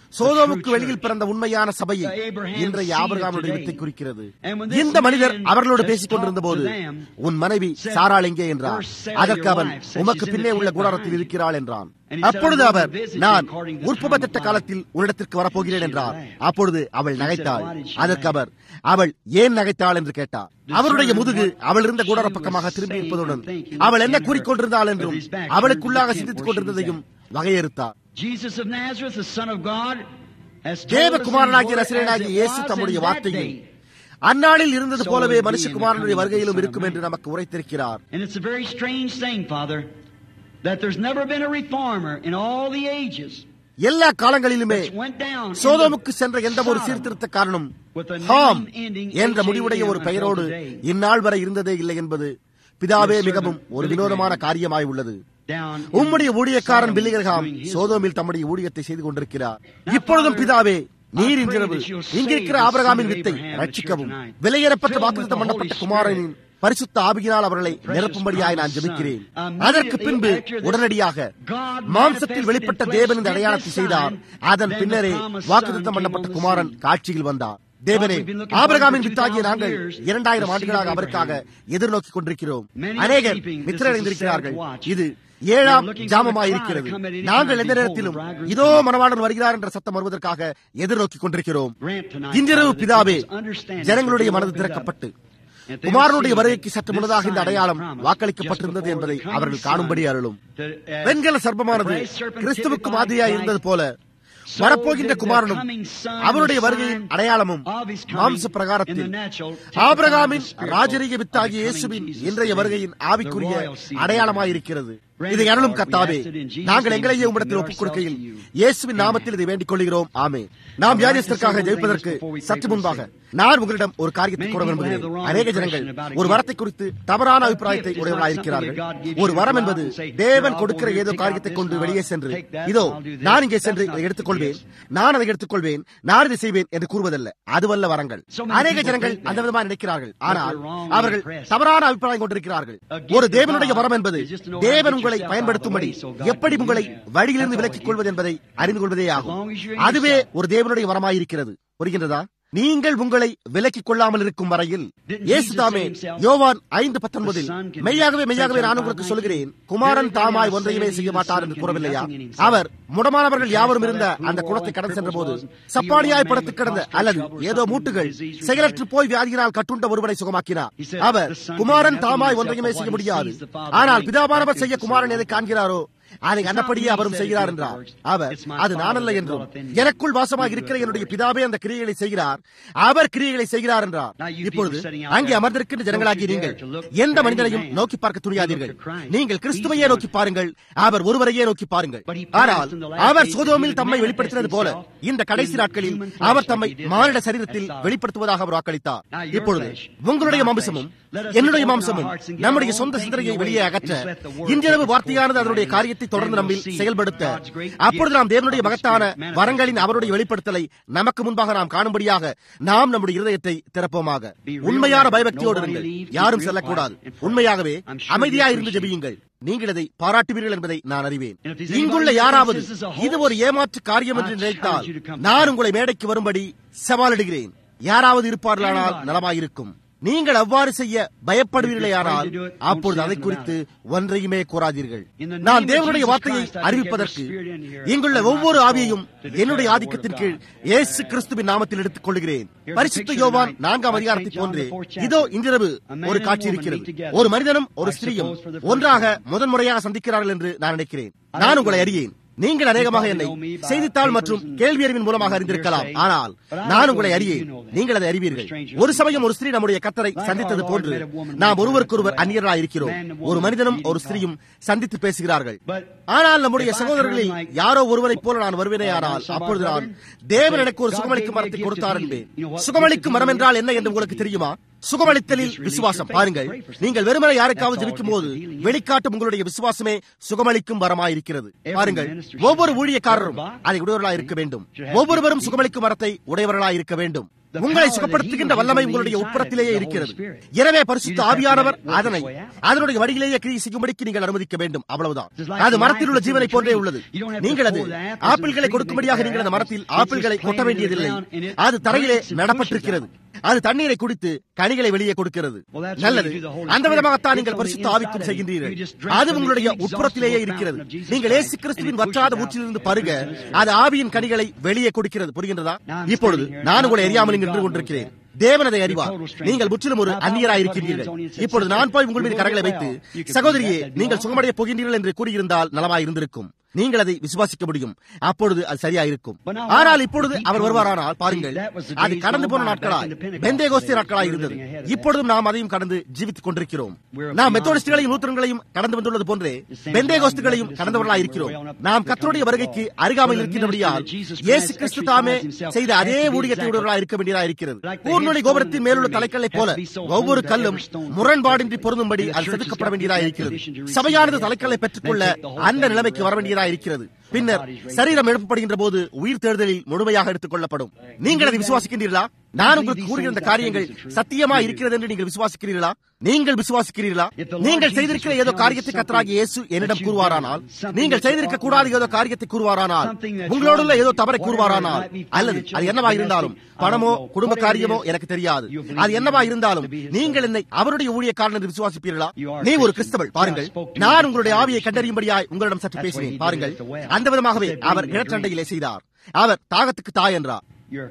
சோதோமுக்கு வெளியில் பிறந்த உண்மையான சபையை இன்றைய ஆபிரகாமுடைய வித்தை குறிக்கிறது இந்த மனிதர் அவர்களோடு பேசிக் கொண்டிருந்த போது உன் மனைவி சாராள் எங்கே என்றார் அதற்கு அவன் உமக்கு பின்னே உள்ள கூடாரத்தில் இருக்கிறாள் என்றான் அப்பொழுது அவர் நான் உற்பவ திட்ட காலத்தில் உன்னிடத்திற்கு வரப்போகிறேன் என்றார் அப்பொழுது அவள் நகைத்தாள் அதற்கு அவர் அவள் ஏன் நகைத்தாள் என்று கேட்டார் அவருடைய முதுகு அவள் இருந்த கூடார பக்கமாக திரும்பி இருப்பதுடன் அவள் என்ன கூறிக்கொண்டிருந்தாள் என்றும் அவளுக்குள்ளாக சிந்தித்துக் கொண்டிருந்ததையும் வகையறுத்தார் தேவகுமாரனாகிய நசிரனாகிய இயேசு தம்முடைய வார்த்தையில் அந்நாளில் இருந்தது போலவே மனுஷகுமாரனுடைய வருகையிலும் இருக்கும் என்று நமக்கு உரைத்திருக்கிறார் that there's never been a reformer in all the ages எல்லா காலங்களிலுமே சோதோமுக்கு சென்ற எந்த ஒரு சீர்திருத்த காரணம் ஹாம் என்ற முடிவுடைய ஒரு பெயரோடு இந்நாள் வரை இருந்ததே இல்லை என்பது பிதாவே மிகவும் ஒரு வினோதமான காரியமாய் உள்ளது உம்முடைய ஊழியக்காரன் பில்லிகர்காம் சோதோமில் தம்முடைய ஊழியத்தை செய்து கொண்டிருக்கிறார் இப்பொழுதும் பிதாவே நீர் இன்றிரவு இங்கிருக்கிற ஆபரகாமின் வித்தை ரட்சிக்கவும் விலையேறப்பட்ட வாக்குத்தம் பண்ணப்பட்ட குமாரனின் பரிசுத்த ஆவியினால் அவர்களை நிரப்பும்படியாய் நான் ஜெபிக்கிறேன் அதற்கு பின்பு உடனடியாக மாம்சத்தில் வெளிப்பட்ட தேவனின் அடையாளத்தை செய்தார் அதன் பின்னரே வாக்குத்தம் பண்ணப்பட்ட குமாரன் காட்சியில் வந்தார் தேவனே ஆபிரகாமின் வித்தாகிய நாங்கள் இரண்டாயிரம் ஆண்டுகளாக அவருக்காக எதிர்நோக்கிக் கொண்டிருக்கிறோம் அநேகர் நித்திரடைந்திருக்கிறார்கள் இது ஏழாம் ஜாமமாய் இருக்கிறது நாங்கள் எந்த நேரத்திலும் இதோ மனவாளன் வருகிறார் என்ற சத்தம் வருவதற்காக எதிர்நோக்கிக் கொண்டிருக்கிறோம் இன்றிரவு பிதாவே ஜனங்களுடைய மனது திறக்கப்பட்டு குமாரனுடைய வருகைக்கு சற்று முன்னதாக இந்த அடையாளம் வாக்களிக்கப்பட்டிருந்தது என்பதை அவர்கள் காணும்படி அருளும் வெண்கல சர்ப்பமானது கிறிஸ்துவுக்கு மாதிரியாய் இருந்தது போல வரப்போகின்ற குமாரனும் அவருடைய வருகையின் அடையாளமும் மாம்ச பிரகாரத்தில் ஆபிரகாமின் ராஜரீக வித்தாகிய இயேசுவின் இன்றைய வருகையின் ஆவிக்குரிய அடையாளமாயிருக்கிறது இதை அருளும் கத்தாவே நாங்கள் எங்களையே உம்மிடத்தில் ஒப்புக் கொடுக்கையில் இயேசுவின் நாமத்தில் இதை வேண்டிக் கொள்கிறோம் ஆமே நாம் வியாதியத்திற்காக ஜெயிப்பதற்கு சற்று முன்பாக நான் உங்களிடம் ஒரு காரியத்தை கூற விரும்புகிறேன் அநேக ஜனங்கள் ஒரு வரத்தை குறித்து தவறான அபிப்பிராயத்தை உடையவர்களாயிருக்கிறார்கள் ஒரு வரம் என்பது தேவன் கொடுக்கிற ஏதோ காரியத்தை கொண்டு வெளியே சென்று இதோ நான் இங்கே சென்று இதை எடுத்துக்கொள்வேன் நான் அதை எடுத்துக்கொள்வேன் நான் இதை செய்வேன் என்று கூறுவதல்ல அதுவல்ல வரங்கள் அநேக ஜனங்கள் அந்த விதமாக நினைக்கிறார்கள் ஆனால் அவர்கள் தவறான அபிப்பிராயம் கொண்டிருக்கிறார்கள் ஒரு தேவனுடைய வரம் என்பது தேவன் உங்களை பயன்படுத்தும்படி எப்படி உங்களை வழியிலிருந்து விலக்கிக் கொள்வது என்பதை அறிந்து கொள்வதே ஆகும் அதுவே ஒரு தேவனுடைய வரமாயிருக்கிறது புரிகின்றதா நீங்கள் உங்களை விலக்கிக் கொள்ளாமல் இருக்கும் வரையில் இயேசுதாமே யோவான் ஐந்து பத்தொன்பதில் மெய்யாகவே மெய்யாகவே நான் உங்களுக்கு சொல்கிறேன் குமாரன் தாமாய் ஒன்றையுமே செய்ய மாட்டார் என்று கூறவில்லையா அவர் முடமானவர்கள் யாவரும் இருந்த அந்த குளத்தை கடந்து சென்ற போது சப்பானியாய் படுத்து கிடந்த அல்லது ஏதோ மூட்டுகள் செயலற்று போய் வியாதியினால் கட்டுண்ட ஒருவனை சுகமாக்கினார் அவர் குமாரன் தாமாய் ஒன்றையுமே செய்ய முடியாது ஆனால் பிதாபானவர் செய்ய குமாரன் எதை காண்கிறாரோ அதை அன்னப்படியே அவரும் செய்கிறார் என்றார் அவர் அது நானல்ல என்றும் எனக்குள் வாசமாக இருக்கிற என்னுடைய பிதாவே அந்த கிரியைகளை செய்கிறார் அவர் கிரியைகளை செய்கிறார் என்றார் இப்பொழுது அங்கே அமர்ந்திருக்கின்ற ஜனங்களாகிய நீங்கள் எந்த மனிதனையும் நோக்கி பார்க்க துணியாதீர்கள் நீங்கள் கிறிஸ்துவையே நோக்கி பாருங்கள் அவர் ஒருவரையே நோக்கி பாருங்கள் ஆனால் அவர் சோதோமில் தம்மை வெளிப்படுத்தினது போல இந்த கடைசி நாட்களில் அவர் தம்மை மானிட சரீரத்தில் வெளிப்படுத்துவதாக அவர் வாக்களித்தார் இப்பொழுது உங்களுடைய மாம்சமும் என்னுடைய மாம்சமும் நம்முடைய சொந்த சிந்தனையை வெளியே அகற்ற இன்றிரவு வார்த்தையானது அதனுடைய காரியத்தை தொடர்ந்து நம்மில் செயல்படுத்த அப்பொழுது நாம் தேவனுடைய மகத்தான வரங்களின் அவருடைய வெளிப்படுத்தலை நமக்கு முன்பாக நாம் காணும்படியாக நாம் நம்முடைய இருதயத்தை திறப்போமாக உண்மையான பயபக்தியோடு இருங்கள் யாரும் செல்லக்கூடாது உண்மையாகவே அமைதியாக இருந்து ஜெபியுங்கள் நீங்கள் இதை பாராட்டுவீர்கள் என்பதை நான் அறிவேன் இங்குள்ள யாராவது இது ஒரு ஏமாற்று காரியம் என்று நினைத்தால் நான் உங்களை மேடைக்கு வரும்படி சவாலிடுகிறேன் யாராவது இருப்பார்களானால் நலமாயிருக்கும் நீங்கள் அவ்வாறு செய்ய பயப்படுவீர்களேயானால் அப்பொழுது அதை குறித்து ஒன்றையுமே கூறாதீர்கள் நான் தேவனுடைய வார்த்தையை அறிவிப்பதற்கு இங்குள்ள ஒவ்வொரு ஆவியையும் என்னுடைய ஆதிக்கத்தின் கீழ் இயேசு கிறிஸ்துவின் நாமத்தில் எடுத்துக் கொள்கிறேன் பரிசுத்த யோவான் நான்காம் அதிகாரத்தை போன்று இதோ இன்றிரவு ஒரு காட்சி இருக்கிறது ஒரு மனிதனும் ஒரு ஸ்திரீயும் ஒன்றாக முதன்முறையாக சந்திக்கிறார்கள் என்று நான் நினைக்கிறேன் நான் உங்களை அறியேன் நீங்கள் அநேகமாக என்னை செய்தித்தாள் மற்றும் கேள்வி அறிவின் மூலமாக அறிந்திருக்கலாம் ஆனால் நான் உங்களை அறியேன் நீங்கள் அதை அறிவீர்கள் ஒரு சமயம் ஒரு ஸ்திரீ நம்முடைய கத்தரை சந்தித்தது போன்று நாம் ஒருவருக்கொருவர் அந்நியர்களாக இருக்கிறோம் ஒரு மனிதனும் ஒரு ஸ்திரீயும் சந்தித்து பேசுகிறார்கள் ஆனால் நம்முடைய சகோதரர்களில் யாரோ ஒருவரைப் போல நான் வருவேனே ஆனால் அப்பொழுது நான் தேவன் எனக்கு ஒரு சுகமளிக்கும் மரத்தை கொடுத்தார் என்பேன் சுகமளிக்கும் மரம் என்றால் என்ன என்று உங்களுக்கு தெரியுமா சுகமளித்தலில் விசுவாசம் பாருங்கள் நீங்கள் வெறுமனை யாருக்காவது ஜெபிக்கும் போது வெளிக்காட்டும் உங்களுடைய விசுவாசமே சுகமளிக்கும் வரமாயிருக்கிறது பாருங்கள் ஒவ்வொரு ஊழியக்காரரும் அதை உடையவர்களாக இருக்க வேண்டும் ஒவ்வொருவரும் சுகமளிக்கும் மரத்தை உடையவர்களாக இருக்க வேண்டும் உங்களை சுகப்படுத்துகின்ற வல்லமை உங்களுடைய உட்புறத்திலேயே இருக்கிறது எனவே பரிசுத்த ஆவியானவர் அதனை அதனுடைய வழியிலேயே கிரியை செய்யும்படிக்கு நீங்கள் அனுமதிக்க வேண்டும் அவ்வளவுதான் அது மரத்தில் உள்ள ஜீவனை போன்றே உள்ளது நீங்கள் அது ஆப்பிள்களை கொடுக்கும்படியாக நீங்கள் அந்த மரத்தில் ஆப்பிள்களை கொட்ட வேண்டியதில்லை அது தரையிலே நடப்பட்டிருக்கிறது அது தண்ணீரை குடித்து கனிகளை வெளியே கொடுக்கிறது நல்லது அந்த விதமாகத்தான் நீங்கள் பரிசுத்த ஆவிக்கும் செய்கின்றீர்கள் அது உங்களுடைய உட்புறத்திலேயே இருக்கிறது நீங்கள் ஏசு கிறிஸ்துவின் வற்றாத ஊற்றிலிருந்து பருக அது ஆவியின் கனிகளை வெளியே கொடுக்கிறது புரிகின்றதா இப்பொழுது நான் உங்களை அறியாமல் இங்கு நின்று கொண்டிருக்கிறேன் தேவனதை அறிவார் நீங்கள் முற்றிலும் ஒரு அந்நியராயிருக்கிறீர்கள் இப்பொழுது நான் போய் உங்கள் மீது கரங்களை வைத்து சகோதரியே நீங்கள் சுகமடைய போகின்றீர்கள் என்று கூறியிருந்தால் நலமாய் இருந்திருக்கும் நீங்கள் அதை விசுவாசிக்க முடியும் அப்பொழுது அது சரியாயிருக்கும் ஆனால் இப்பொழுது அவர் வருவாரானால் பாருங்கள் அது கடந்து போன நாட்களாய் பெந்தேகோஸ்தே நாட்களாய் இருந்தது இப்பொழுதும் நாம் அதையும் கடந்து ஜீவித்துக் கொண்டிருக்கிறோம் நாம் மெத்தோடிஸ்டுகளையும் நூத்தன்களையும் கடந்து வந்துள்ளது போன்றே பெந்தேகோஸ்துகளையும் கடந்தவர்களாய் இருக்கிறோம் நாம் கத்தருடைய வருகைக்கு அருகாமையில் இருக்கின்றபடியால் இயேசு கிறிஸ்து தாமே செய்த அதே ஊழியத்தை உடையவர்களாய் இருக்க வேண்டியதாக இருக்கிறது பூர்ணொலி கோபுரத்தின் மேலுள்ள தலைக்கல்லை போல ஒவ்வொரு கல்லும் முரண்பாடின்றி பொருந்தும்படி அது செதுக்கப்பட வேண்டியதாக இருக்கிறது சபையானது தலைக்கல்லை பெற்றுக்கொள்ள அந்த நிலைமைக்கு வர வேண்டியதாக இருக்கிறது பின்னர் சரீரம் எழுப்பப்படுகின்ற போது உயிர் தேடுதலில் முழுமையாக எடுத்துக் கொள்ளப்படும் நீங்கள் அதை விசுவாசிக்கின்றீர்களா நான் உங்களுக்கு கூறுகிற இந்த காரியங்கள் சத்தியமா இருக்கிறது என்று நீங்கள் விசுவாசிக்கிறீர்களா நீங்கள் விசுவாசிக்கிறீர்களா நீங்கள் செய்திருக்கிற ஏதோ காரியத்தை கத்தராகி இயேசு என்னிடம் கூறுவாரானால் நீங்கள் செய்திருக்க கூடாத ஏதோ காரியத்தை கூறுவாரானால் உங்களோடுள்ள ஏதோ தவறை கூறுவாரானால் அல்லது அது என்னவா இருந்தாலும் பணமோ குடும்ப காரியமோ எனக்கு தெரியாது அது என்னவா இருந்தாலும் நீங்கள் என்னை அவருடைய ஊழியக்காரன் என்று விசுவாசிப்பீர்களா நீ ஒரு கிறிஸ்தவள் பாருங்கள் நான் உங்களுடைய ஆவியை கண்டறியும்படியாய் உங்களிடம் சற்று பேசினேன் பாருங்கள் அந்த விதமாகவே அவர் இழச்சண்டையிலே செய்தார் அவர் தாகத்துக்கு தாய் என்றார்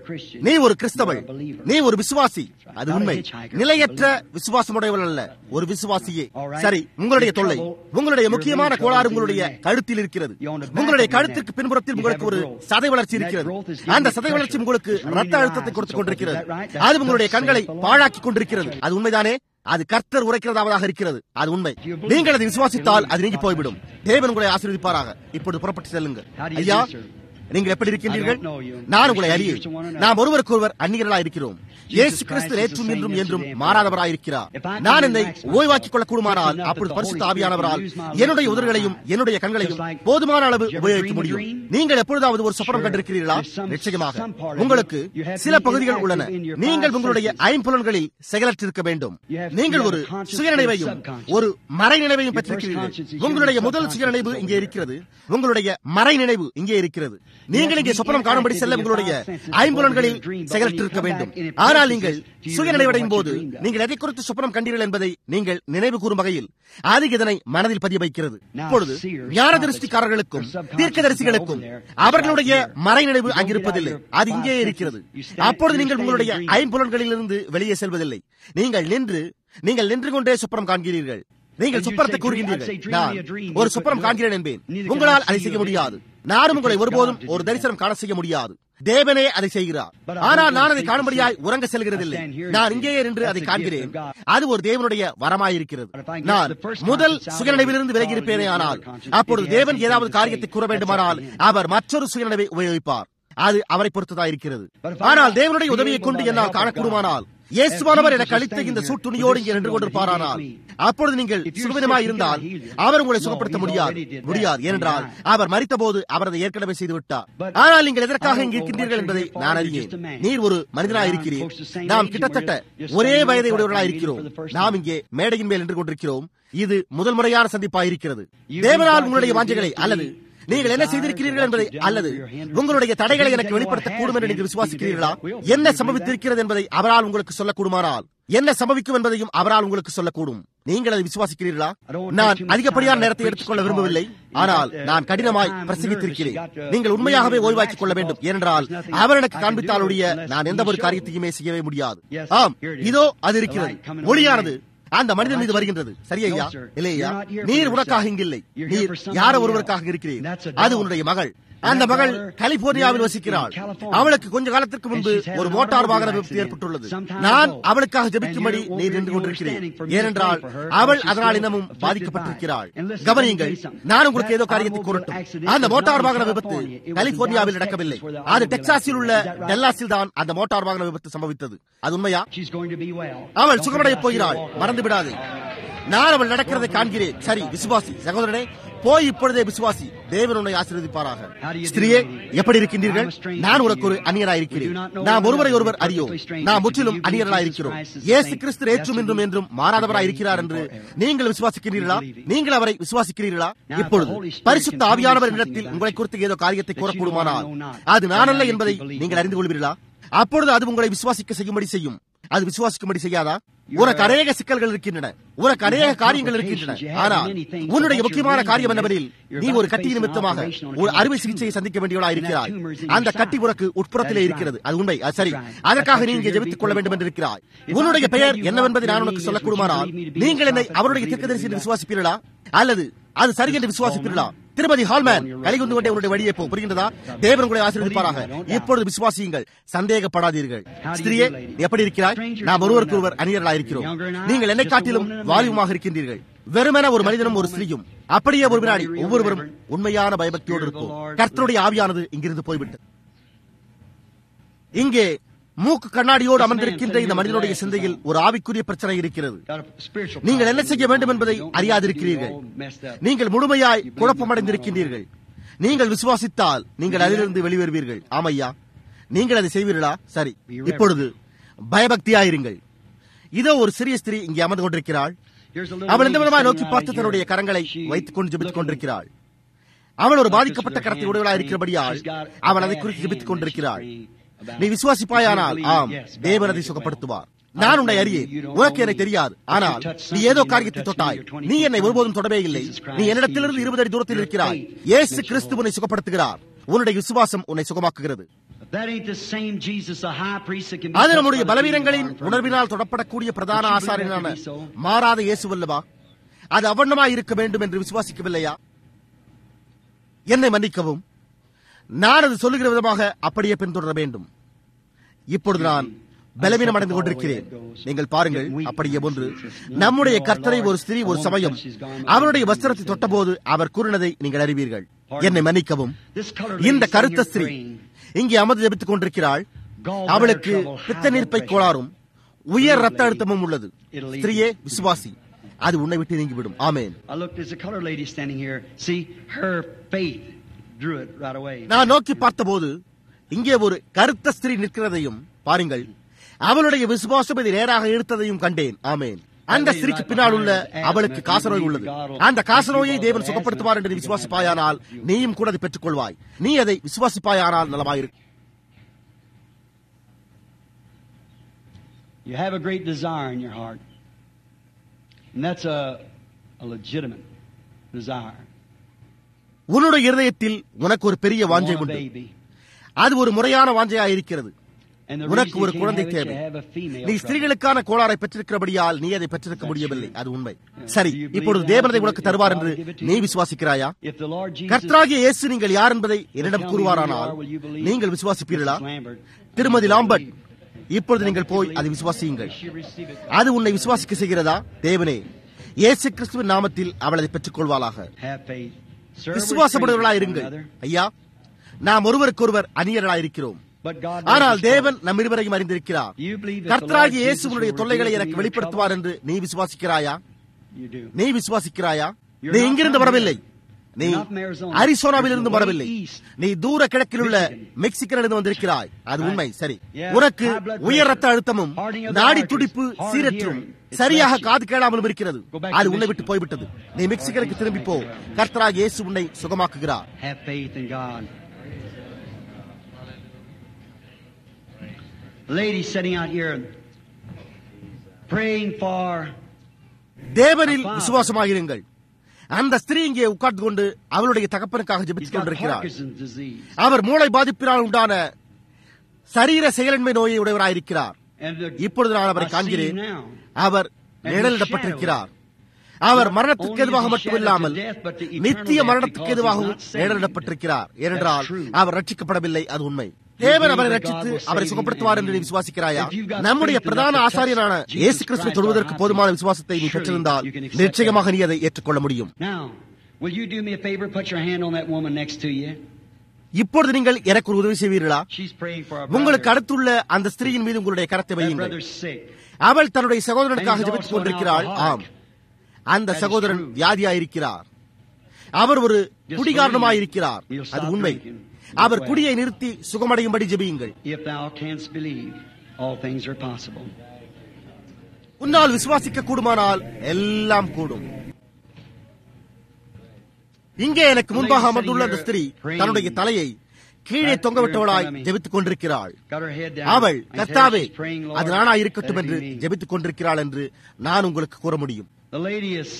நீ ஒரு கிறிஸ்தவள் நீ ஒரு விசுவாசி அது உண்மை நிலையற்ற விசுவாசமுடையவள் அல்ல ஒரு விசுவாசியே சரி உங்களுடைய தொல்லை உங்களுடைய முக்கியமான கோளாறு உங்களுடைய கழுத்தில் இருக்கிறது உங்களுடைய கழுத்திற்கு பின்புறத்தில் உங்களுக்கு ஒரு சதை வளர்ச்சி இருக்கிறது அந்த சதை வளர்ச்சி உங்களுக்கு ரத்த அழுத்தத்தை கொடுத்துக் கொண்டிருக்கிறது அது உங்களுடைய கண்களை பாழாக்கி கொண்டிருக்கிறது அது உண்மைதானே அது கர்த்தர் உரைக்கிறதாவது இருக்கிறது அது உண்மை நீங்கள் அதை விசுவாசித்தால் அது நீங்கி போய்விடும் தேவன் உங்களை ஆசீர்வதிப்பாராக இப்பொழுது புறப்பட்டு செல்லுங்கள் ஐயா நீங்கள் எப்படி இருக்கின்றீர்கள் நான் உங்களை அறிய நாம் ஒருவருக்கு ஒருவர் அந்நியர்களாக இருக்கிறோம் இயேசு கிறிஸ்து நேற்றும் இன்றும் என்றும் மாறாதவராயிருக்கிறார் நான் என்னை ஓய்வாக்கிக் கொள்ள கூடுமானால் அப்பொழுது பரிசுத்த ஆவியானவரால் என்னுடைய உதடுகளையும் என்னுடைய கண்களையும் போதுமான அளவு உபயோகிக்க முடியும் நீங்கள் எப்பொழுதாவது ஒரு சொப்பனம் கண்டிருக்கிறீர்களா நிச்சயமாக உங்களுக்கு சில பகுதிகள் உள்ளன நீங்கள் உங்களுடைய ஐம்புலன்களில் செயலற்றிருக்க வேண்டும் நீங்கள் ஒரு சுயநினைவையும் ஒரு மறை நினைவையும் பெற்றிருக்கிறீர்கள் உங்களுடைய முதல் சுயநினைவு இங்கே இருக்கிறது உங்களுடைய மறை நினைவு இங்கே இருக்கிறது நீங்கள் இங்கே சொப்பனம் காணும்படி செல்ல உங்களுடைய ஐம்புலன்களில் செயலற்றிருக்க வேண்டும் ஆனால் நீங்கள் சுய நினைவடையும் போது நீங்கள் எதை குறித்து சொப்பனம் கண்டீர்கள் என்பதை நீங்கள் நினைவு கூறும் வகையில் அது இதனை மனதில் பதிய வைக்கிறது இப்பொழுது ஞான திருஷ்டிக்காரர்களுக்கும் தீர்க்கதரிசிகளுக்கும் அவர்களுடைய மறை நினைவு அங்கிருப்பதில்லை அது இங்கே இருக்கிறது அப்பொழுது நீங்கள் உங்களுடைய ஐம்புலன்களிலிருந்து வெளியே செல்வதில்லை நீங்கள் நின்று நீங்கள் நின்று கொண்டே சொப்பனம் காண்கிறீர்கள் நீங்கள் சொப்பனத்தை கூறுகின்றீர்கள் நான் ஒரு சொப்பனம் காண்கிறேன் என்பேன் உங்களால் அதை செய்ய முடியாது நானும் உங்களை ஒருபோதும் ஒரு தரிசனம் காண செய்ய முடியாது தேவனே அதை செய்கிறார் ஆனால் நான் அதை காணும்படியாய் உறங்க செல்கிறதில்லை நான் இங்கேயே நின்று அதை காண்கிறேன் அது ஒரு தேவனுடைய வரமாயிருக்கிறது நான் முதல் சுயநினைவிலிருந்து விலகி இருப்பேனே ஆனால் அப்பொழுது தேவன் ஏதாவது காரியத்தை கூற வேண்டுமானால் அவர் மற்றொரு சுயநினைவை உபயோகிப்பார் அது அவரை பொறுத்ததா இருக்கிறது ஆனால் தேவனுடைய உதவியை கொண்டு என்னால் காணக்கூடுமானால் இயேசுவானவர் எனக்கு அளித்த இந்த சூட்டுணியோடு இங்கே நின்று கொண்டிருப்பாரானால் அப்பொழுது நீங்கள் சுகவிதமாய் இருந்தால் அவர் உங்களை சுகப்படுத்த முடியாது முடியாது ஏனென்றால் அவர் மறித்த போது அவர் அதை ஏற்கனவே செய்து விட்டார் ஆனால் நீங்கள் எதற்காக இங்கு இருக்கின்றீர்கள் என்பதை நான் அறியேன் நீர் ஒரு மனிதனாக இருக்கிறீர் நாம் கிட்டத்தட்ட ஒரே வயதை உடையவர்களாக இருக்கிறோம் நாம் இங்கே மேடையின் மேல் நின்று கொண்டிருக்கிறோம் இது முதல் முறையான சந்திப்பாக இருக்கிறது தேவனால் உங்களுடைய வாஞ்சைகளை அல்லது நீங்கள் என்ன செய்திருக்கிறீர்கள் என்பதை அல்லது உங்களுடைய தடைகளை எனக்கு வெளிப்படுத்தக்கூடும் என்று நீங்கள் விசுவாசிக்கிறீர்களா என்ன சம்பவித்திருக்கிறது என்பதை அவரால் உங்களுக்கு சொல்லக்கூடுமானால் என்ன சம்பவிக்கும் என்பதையும் அவரால் உங்களுக்கு சொல்லக்கூடும் நீங்கள் அதை விசுவாசிக்கிறீர்களா நான் அதிகப்படியான நேரத்தை எடுத்துக்கொள்ள விரும்பவில்லை ஆனால் நான் கடினமாய் பிரசங்கித்திருக்கிறேன் நீங்கள் உண்மையாகவே ஓய்வாக்கிக் கொள்ள வேண்டும் ஏனென்றால் அவர் எனக்கு காண்பித்தாலுடைய நான் எந்த ஒரு காரியத்தையுமே செய்யவே முடியாது ஆம் இதோ அது இருக்கிறது ஒளியானது அந்த மனிதன் மீது வருகின்றது சரியா இல்லையா நீர் உனக்காக இங்கில்லை நீர் யார ஒருவருக்காக இருக்கிறீர் அது உன்னுடைய மகள் அந்த மகள் கலிபோர்னியாவில் வசிக்கிறாள் அவளுக்கு கொஞ்ச காலத்திற்கு முன்பு ஒரு மோட்டார் வாகன விபத்து ஏற்பட்டுள்ளது நான் அவளுக்காக ஜபிக்கும்படி நீர் நின்று கொண்டிருக்கிறேன் ஏனென்றால் அவள் அதனால் இன்னமும் பாதிக்கப்பட்டிருக்கிறாள் கவனியுங்கள் நான் உங்களுக்கு ஏதோ காரியத்தை கூறட்டும் அந்த மோட்டார் வாகன விபத்து கலிபோர்னியாவில் நடக்கவில்லை அது டெக்சாஸில் உள்ள டெல்லாஸில் தான் அந்த மோட்டார் வாகன விபத்து சம்பவித்தது அது உண்மையா அவள் சுகமடைய போகிறாள் மறந்து விடாதே நான் அவள் நடக்கிறதை காண்கிறேன் சரி விசுவாசி சகோதரனே போய் இப்பொழுதே விசுவாசி தேவன் உன்னை ஆசீர்வதிப்பாராக ஸ்திரியே எப்படி இருக்கின்றீர்கள் நான் உனக்கு ஒரு அந்நியராய் இருக்கிறேன் நாம் ஒருவரை ஒருவர் அறியோம் நாம் முற்றிலும் அந்நியர்களாய் இருக்கிறோம் இயேசு கிறிஸ்து ஏற்றும் என்றும் என்றும் மாறாதவராய் இருக்கிறார் என்று நீங்கள் விசுவாசிக்கிறீர்களா நீங்கள் அவரை விசுவாசிக்கிறீர்களா இப்பொழுது பரிசுத்த ஆவியானவர் இடத்தில் உங்களை குறித்து ஏதோ காரியத்தை கூறக்கூடுமானால் அது நானல்ல என்பதை நீங்கள் அறிந்து கொள்வீர்களா அப்பொழுது அது உங்களை விசுவாசிக்க செய்யும்படி செய்யும் அது விசுவாசிக்கும்படி செய்யாதா உனக்கு அநேக சிக்கல்கள் இருக்கின்றன உனக்கு அநேக காரியங்கள் இருக்கின்றன ஆனால் உன்னுடைய முக்கியமான காரியம் என்னவெனில் நீ ஒரு கட்டி நிமித்தமாக ஒரு அறுவை சிகிச்சையை சந்திக்க வேண்டியவளா இருக்கிறாய் அந்த கட்டி உனக்கு உட்புறத்திலே இருக்கிறது அது உண்மை அது சரி அதற்காக நீ இங்கே ஜெபித்துக் கொள்ள வேண்டும் என்று இருக்கிறாய் உன்னுடைய பெயர் என்னவென்பதை நான் உனக்கு சொல்லக்கூடுமானால் நீங்கள் என்னை அவருடைய தீர்க்கதரிசி என்று விசுவாசிப்பீர்களா அல்லது அது சரி என்று விசுவாசிப்பீர்களா திருமதி ஹால்மேன் கலிகுந்து கொண்டே உங்களுடைய வழியை போ புரிகின்றதா தேவன் உங்களை ஆசீர்வதிப்பாராக இப்பொழுது விசுவாசியுங்கள் சந்தேகப்படாதீர்கள் ஸ்திரியே எப்படி இருக்கிறாய் நாம் ஒருவருக்கு ஒருவர் அந்நியர்களாக இருக்கிறோம் நீங்கள் என்னை காட்டிலும் வாலிபமாக இருக்கின்றீர்கள் வெறுமென ஒரு மனிதனும் ஒரு ஸ்திரீயும் அப்படியே ஒரு வினாடி ஒவ்வொருவரும் உண்மையான பயபக்தியோடு இருக்கும் கர்த்தருடைய ஆவியானது இங்கிருந்து போய்விட்டது இங்கே மூக்கு கண்ணாடியோடு அமர்ந்திருக்கின்ற இந்த மனிதனுடைய சிந்தையில் ஒரு ஆவிக்குரிய பிரச்சனை இருக்கிறது நீங்கள் என்ன செய்ய வேண்டும் என்பதை அறியாதிருக்கிறீர்கள் நீங்கள் முழுமையாய் குழப்பமடைந்திருக்கின்றீர்கள் நீங்கள் விசுவாசித்தால் நீங்கள் அதிலிருந்து வெளிவருவீர்கள் ஆமையா நீங்கள் அதை செய்வீர்களா சரி இப்பொழுது பயபக்தியாயிருங்கள் இதோ ஒரு சிறிய ஸ்திரீ இங்கே அமர்ந்து கொண்டிருக்கிறாள் அவள் எந்த விதமாக நோக்கி பார்த்து தன்னுடைய கரங்களை வைத்துக் கொண்டு ஜபித்துக் கொண்டிருக்கிறாள் அவள் ஒரு பாதிக்கப்பட்ட கரத்தை உடையவளாக இருக்கிறபடியால் அவள் அதை குறித்து ஜபித்துக் கொண்டிருக்கிறாள் நீ விசுவாசிப்பாயானால் ஆம் தேவன் அதை சுகப்படுத்துவார் நான் உன்னை அறியேன் உனக்கு எனக்கு தெரியாது ஆனால் நீ ஏதோ காரியத்தை தொட்டாய் நீ என்னை ஒருபோதும் தொடவே இல்லை நீ என்னிடத்திலிருந்து இருபது அடி தூரத்தில் இருக்கிறாய் இயேசு கிறிஸ்து உன்னை சுகப்படுத்துகிறார் உன்னுடைய விசுவாசம் உன்னை சுகமாக்குகிறது அது நம்முடைய பலவீனங்களின் உணர்வினால் தொடப்படக்கூடிய பிரதான ஆசாரியனான மாறாத இயேசுவல்லவா அது அவண்ணமாய் இருக்க வேண்டும் என்று விசுவாசிக்கவில்லையா என்னை மன்னிக்கவும் நான் அது சொல்லுகிற விதமாக அப்படியே பின்தொடர வேண்டும் இப்பொழுது நான் பலவீனம் அடைந்து கொண்டிருக்கிறேன் நீங்கள் பாருங்கள் அப்படியே ஒன்று நம்முடைய கர்த்தரை ஒரு ஸ்திரீ ஒரு சமயம் அவருடைய வஸ்திரத்தை தொட்டபோது அவர் கூறினதை நீங்கள் அறிவீர்கள் என்னை மன்னிக்கவும் இந்த கருத்த ஸ்திரீ இங்கே அமர்ந்து ஜபித்துக் கொண்டிருக்கிறாள் அவளுக்கு பித்த நீர்ப்பை கோளாறும் உயர் ரத்த அழுத்தமும் உள்ளது ஸ்திரீயே விசுவாசி அது உன்னை விட்டு நீங்கிவிடும் ஆமேன் நான் நோக்கி பார்த்தபோது இங்கே ஒரு கருத்த ஸ்திரீ நிற்கிறதையும் பாருங்கள் அவளுடைய விசுவாசம் இதை நேராக இழுத்ததையும் கண்டேன் ஆமேன் அந்த ஸ்திரீக்கு பின்னால் உள்ள அவளுக்கு காசநோய் உள்ளது அந்த காசநோயை தேவன் சுகப்படுத்துவார் என்று விசுவாசிப்பாயானால் நீயும் கூட அதை பெற்றுக் கொள்வாய் நீ அதை விசுவாசிப்பாயானால் நலமாயிருக்கு You have a great desire in your heart. And that's a, a legitimate desire. உன்னுடைய இருதயத்தில் உனக்கு ஒரு பெரிய வாஞ்சை உண்டு அது ஒரு முறையான வாஞ்சையாக இருக்கிறது உனக்கு ஒரு குழந்தை தேவை நீ ஸ்திரீகளுக்கான கோளாறை பெற்றிருக்கிறபடியால் நீ அதை பெற்றிருக்க முடியவில்லை அது உண்மை சரி இப்பொழுது தேவனதை உனக்கு தருவார் என்று நீ விசுவாசிக்கிறாயா கர்த்தராகிய இயேசு நீங்கள் யார் என்பதை என்னிடம் கூறுவாரானால் நீங்கள் விசுவாசிப்பீர்களா திருமதி லாம்பர்ட் இப்பொழுது நீங்கள் போய் அதை விசுவாசியுங்கள் அது உன்னை விசுவாசிக்க செய்கிறதா தேவனே இயேசு கிறிஸ்துவின் நாமத்தில் அவள் அதை பெற்றுக் கொள்வாளாக விசுவாசப்படுவர்களா இருங்கள் ஐயா நாம் ஒருவருக்கொருவர் அந்நியர்களாக இருக்கிறோம் ஆனால் தேவன் நம் இருவரையும் அறிந்திருக்கிறார் கர்த்தராகி இயேசுடைய தொல்லைகளை எனக்கு வெளிப்படுத்துவார் என்று நீ விசுவாசிக்கிறாயா நீ விசுவாசிக்கிறாயா நீ இங்கிருந்து வரவில்லை நீ அரிசோனாவில் இருந்து வரவில்லை நீ தூர கிழக்கில் உள்ள மெக்சிகனிலிருந்து வந்திருக்கிறாய் அது உண்மை சரி உனக்கு உயர் ரத்த அழுத்தமும் நாடி துடிப்பு சீரற்றும் சரியாக காது கேளாமலும் இருக்கிறது அது உன்னை விட்டு போய்விட்டது நீ மெக்சிகனுக்கு திரும்பி போ கர்த்தராக இயேசு உன்னை சுகமாக்குகிறார் lady sitting out here praying for தேவனில் விசுவாசமாயிருங்கள் அந்த ஸ்திரீ இங்கே உட்கார்ந்து கொண்டு அவளுடைய தகப்பனுக்காக ஜெபித்துக் கொண்டிருக்கிறார் அவர் மூளை பாதிப்பினால் உண்டான சரீர செயலன்மை நோயை உடையவராயிருக்கிறார் இப்பொழுது நான் அவரை காண்கிறேன் அவர் நிழலிடப்பட்டிருக்கிறார் அவர் மரணத்துக்கு எதுவாக மட்டுமில்லாமல் நித்திய மரணத்துக்கு எதுவாகவும் நிழலிடப்பட்டிருக்கிறார் ஏனென்றால் அவர் ரட்சிக்கப்படவில்லை அது உண்மை தேவன் அவரை ரட்சித்து அவரை சுகப்படுத்துவார் என்று நீ விசுவாசிக்கிறாயா நம்முடைய பிரதான ஆசாரியனான இயேசு கிறிஸ்துவை தொழுவதற்கு போதுமான விசுவாசத்தை நீ பெற்றிருந்தால் நிச்சயமாக நீ அதை ஏற்றுக்கொள்ள முடியும் இப்பொழுது நீங்கள் எனக்கு ஒரு உதவி செய்வீர்களா உங்களுக்கு அடுத்துள்ள அந்த ஸ்திரீயின் மீது உங்களுடைய கரத்தை வையுங்கள் அவள் தன்னுடைய சகோதரனுக்காக ஜெபித்துக் கொண்டிருக்கிறாள் ஆம் அந்த சகோதரன் வியாதியாயிருக்கிறார் அவர் ஒரு குடிகாரணமாயிருக்கிறார் அது உண்மை அவர் குடியை நிறுத்தி சுகமடையும்படி ஜெபியுங்கள் If thou canst believe, all things are possible. உன்னால் விசுவாசிக்க கூடுமானால் எல்லாம் கூடும் இங்கே எனக்கு முன்பாக அமர்ந்துள்ள அந்த ஸ்திரீ தன்னுடைய தலையை கீழே தொங்கவிட்டவளாய் ஜெபித்துக் கொண்டிருக்கிறாள் Got her head down. அவள் and said, கர்த்தாவே she's praying, Lord, அது நானா இருக்கட்டும் let it என்று be me. ஜெபித்துக் கொண்டிருக்கிறாள் என்று நான் உங்களுக்கு கூற முடியும் The lady is.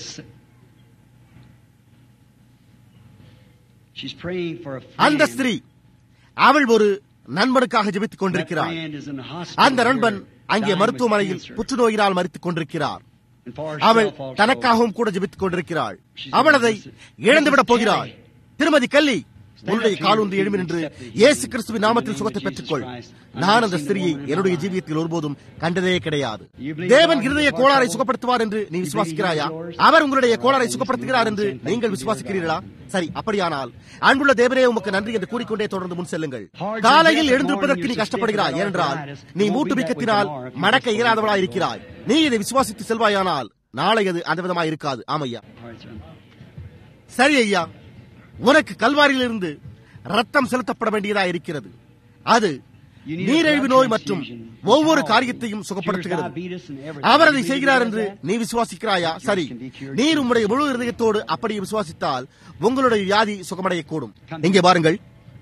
She's praying for a friend. அந்த ஸ்திரீ அவள் ஒரு நண்பனுக்காக ஜெபித்துக் That கொண்டிருக்கிறாள் friend is in the hospital அந்த நண்பன் here, அங்கே dying with மருத்துவமனையில் cancer. புற்றுநோயினால் மறித்துக் கொண்டிருக்கிறார் And for அவள் herself also. தனக்காகவும் கூட ஜெபித்துக் கொண்டிருக்கிறாள் அவள் அதை இழந்துவிடப் போகிறாள் திருமதி கல்லி உன்னுடைய காலூந்து எழுமி நின்று இயேசு கிறிஸ்துவின் நாமத்தில் சுகத்தை பெற்றுக்கொள் நான் அந்த ஸ்திரியை என்னுடைய ஜீவியத்தில் ஒருபோதும் கண்டதே கிடையாது தேவன் இருதய கோளாறை சுகப்படுத்துவார் என்று நீ விசுவாசிக்கிறாயா அவர் உங்களுடைய கோளாறை சுகப்படுத்துகிறார் என்று நீங்கள் விசுவாசிக்கிறீர்களா சரி அப்படியானால் அன்புள்ள தேவனே உமக்கு நன்றி என்று கூறிக்கொண்டே தொடர்ந்து முன் செல்லுங்கள் காலையில் எழுந்திருப்பதற்கு நீ கஷ்டப்படுகிறாய் ஏனென்றால் நீ மூட்டு வீக்கத்தினால் மடக்க இயலாதவளாய் இருக்கிறாய் நீ இதை விசுவாசித்து செல்வாயானால் நாளை அது அந்த விதமாய் இருக்காது ஆமையா All right, son. சரி ஐயா உனக்கு கல்வாரியிலிருந்து ரத்தம் செலுத்தப்பட வேண்டியதா இருக்கிறது அது நீரிழிவு நோய் மற்றும் ஒவ்வொரு காரியத்தையும் சுகப்படுத்துகிறது அவர் அதை செய்கிறார் என்று நீ விசுவாசிக்கிறாயா சரி நீர் உம்முடைய முழு இருதயத்தோடு அப்படியே விசுவாசித்தால் உங்களுடைய வியாதி சுகமடையக்கூடும் இங்கே பாருங்கள்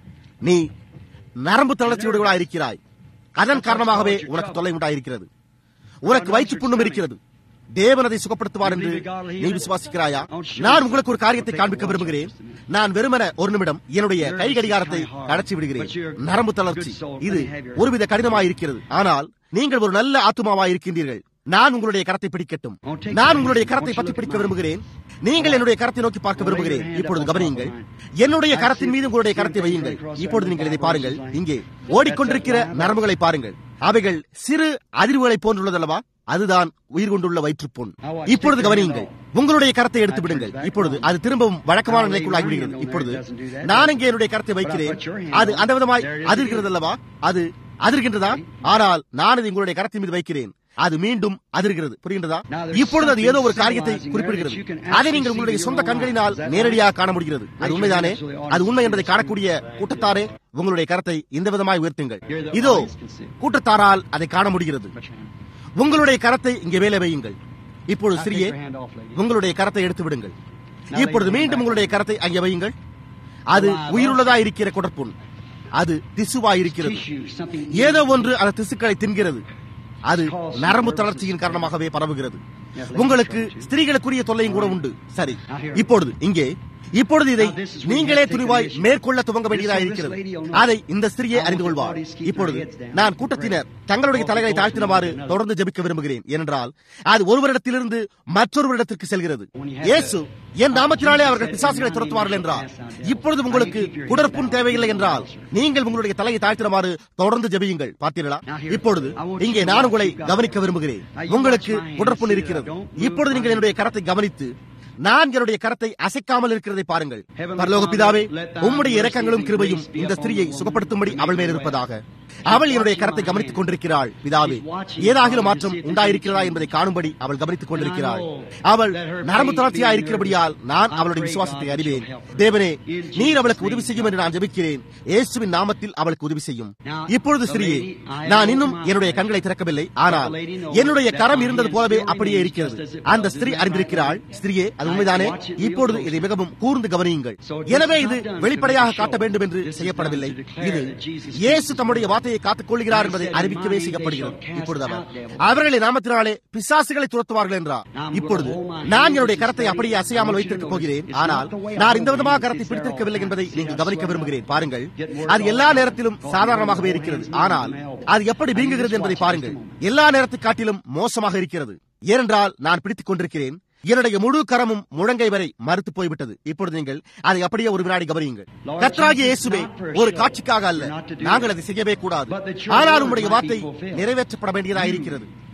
நீ நரம்பு தளர்ச்சியுடையவளாக இருக்கிறாய் அதன் காரணமாகவே உனக்கு தொல்லை உண்டாயிருக்கிறது உனக்கு வயிற்று புண்ணும் இருக்கிறது தேவன் அதை சுகப்படுத்துவார் என்று நீ விசுவாசிக்கிறாயா நான் உங்களுக்கு ஒரு காரியத்தை காண்பிக்க விரும்புகிறேன் நான் வெறுமன ஒரு நிமிடம் என்னுடைய கை கடிகாரத்தை அடைச்சி விடுகிறேன் நரம்பு தளர்ச்சி இது ஒருவித கடினமாய் இருக்கிறது ஆனால் நீங்கள் ஒரு நல்ல ஆத்துமாவாய் இருக்கின்றீர்கள் நான் உங்களுடைய கரத்தை பிடிக்கட்டும் நான் உங்களுடைய கரத்தை பற்றி பிடிக்க விரும்புகிறேன் நீங்கள் என்னுடைய கரத்தை நோக்கி பார்க்க விரும்புகிறேன் இப்பொழுது கவனியுங்கள் என்னுடைய கரத்தின் மீது உங்களுடைய கரத்தை வையுங்கள் இப்பொழுது நீங்கள் இதை பாருங்கள் இங்கே ஓடிக்கொண்டிருக்கிற நரம்புகளை பாருங்கள் அவைகள் சிறு அதிர்வுகளை போன்றுள்ளதல்லவா அதுதான் உயிர் கொண்டுள்ள வயிற்றுப்புண் இப்பொழுது கவனியுங்கள் உங்களுடைய கரத்தை எடுத்து விடுங்கள் இப்பொழுது அது திரும்பவும் வழக்கமான நிலைக்குள்ளாகி விடுகிறது இப்பொழுது நான் இங்கே என்னுடைய கரத்தை வைக்கிறேன் அது அந்த விதமாய் அதிர்கிறது அல்லவா அது அதிர்கின்றதா ஆனால் நான் அதை உங்களுடைய கரத்தின் மீது வைக்கிறேன் அது மீண்டும் அதிர்கிறது புரிகின்றதா இப்பொழுது அது ஏதோ ஒரு காரியத்தை குறிப்பிடுகிறது அதை நீங்கள் உங்களுடைய சொந்த கண்களினால் நேரடியாக காண முடிகிறது அது உண்மைதானே அது உண்மை என்பதை காணக்கூடிய கூட்டத்தாரே உங்களுடைய கரத்தை இந்த விதமாய் உயர்த்துங்கள் இதோ கூட்டத்தாரால் அதை காண முடிகிறது உங்களுடைய கரத்தை இங்கே வேலை வையுங்கள் இப்பொழுது சிறியே உங்களுடைய கரத்தை எடுத்து விடுங்கள் இப்பொழுது மீண்டும் உங்களுடைய கரத்தை அங்கே வையுங்கள் அது உயிருள்ளதா இருக்கிற குடற்புண் அது திசுவா இருக்கிறது ஏதோ ஒன்று அந்த திசுக்களை தின்கிறது அது நரம்பு தளர்ச்சியின் காரணமாகவே பரவுகிறது உங்களுக்கு ஸ்திரீகளுக்குரிய தொல்லையும் கூட உண்டு சரி இப்பொழுது இங்கே இப்பொழுது இதை நீங்களே துணிவாய் மேற்கொள்ள துவங்க வேண்டியதாக இருக்கிறது அதை இந்த ஸ்திரியை அறிந்து கொள்வார் இப்பொழுது நான் கூட்டத்தினர் தங்களுடைய தலைகளை தாழ்த்தினவாறு தொடர்ந்து ஜெபிக்க விரும்புகிறேன் ஏனென்றால் அது ஒருவரிடத்திலிருந்து மற்றொருவரிடத்திற்கு செல்கிறது இயேசு என் நாமத்தினாலே அவர்கள் பிசாசுகளை துரத்துவார்கள் என்றார் இப்பொழுது உங்களுக்கு குடற்புண் தேவையில்லை என்றால் நீங்கள் உங்களுடைய தலையை தாழ்த்தினவாறு தொடர்ந்து ஜெபியுங்கள் பார்த்தீர்களா இப்பொழுது இங்கே நான் உங்களை கவனிக்க விரும்புகிறேன் உங்களுக்கு குடற்புண் இருக்கிறது இப்பொழுது நீங்கள் என்னுடைய கரத்தை கவனித்து நான் என்னுடைய கரத்தை அசைக்காமல் இருக்கிறதை பாருங்கள் பரலோக பிதாவே உம்முடைய இரக்கங்களும் கிருபையும் இந்த ஸ்திரியை சுகப்படுத்தும்படி அவள் மேல் இருப்பதாக அவள் என்னுடைய கரத்தை கவனித்துக் கொண்டிருக்கிறாள் பிதாவே ஏதாகிலும் மாற்றம் உண்டாயிருக்கிறதா என்பதை காணும்படி அவள் கவனித்துக் கொண்டிருக்கிறாள் அவள் நரம்பு தளர்ச்சியா இருக்கிறபடியால் நான் அவளுடைய விசுவாசத்தை அறிவேன் தேவனே நீர் அவளுக்கு உதவி செய்யும் என்று நான் ஜெபிக்கிறேன் இயேசுவின் நாமத்தில் அவளுக்கு உதவி செய்யும் இப்பொழுது ஸ்திரியே நான் இன்னும் என்னுடைய கண்களை திறக்கவில்லை ஆனால் என்னுடைய கரம் இருந்தது போலவே அப்படியே இருக்கிறது அந்த ஸ்திரீ அறிந்திருக்கிறாள் ஸ்திரியே அது உண்மைதானே இப்பொழுது இதை மிகவும் கூர்ந்து கவனியுங்கள் எனவே இது வெளிப்படையாக காட்ட வேண்டும் என்று செய்யப்படவில்லை இது இயேசு தம்முடைய வார்த்தையை காத்துக் கொள்கிறார் என்பதை அறிவிக்கவே செய்யப்படுகிறது இப்பொழுது அவர் அவர்களை நாமத்தினாலே பிசாசுகளை துரத்துவார்கள் என்றார் இப்பொழுது நான் என்னுடைய கரத்தை அப்படியே அசையாமல் வைத்திருக்க போகிறேன் ஆனால் நான் இந்த விதமாக கரத்தை பிடித்திருக்கவில்லை என்பதை நீங்கள் கவனிக்க விரும்புகிறேன் பாருங்கள் அது எல்லா நேரத்திலும் சாதாரணமாகவே இருக்கிறது ஆனால் அது எப்படி வீங்குகிறது என்பதை பாருங்கள் எல்லா நேரத்தை காட்டிலும் மோசமாக இருக்கிறது ஏனென்றால் நான் பிடித்துக் கொண்டிருக்கிறேன் என்னுடைய முழு கரமும் முழங்கை வரை மறுத்து போய்விட்டது இப்பொழுது நீங்கள் அதை அப்படியே ஒரு வினாடி கவனியுங்கள் கத்ராகிய இயேசுவே ஒரு காட்சிக்காக அல்ல நாங்கள் அதை செய்யவே கூடாது ஆனால் உங்களுடைய வார்த்தை நிறைவேற்றப்பட வேண்டியதாக இருக்கிறது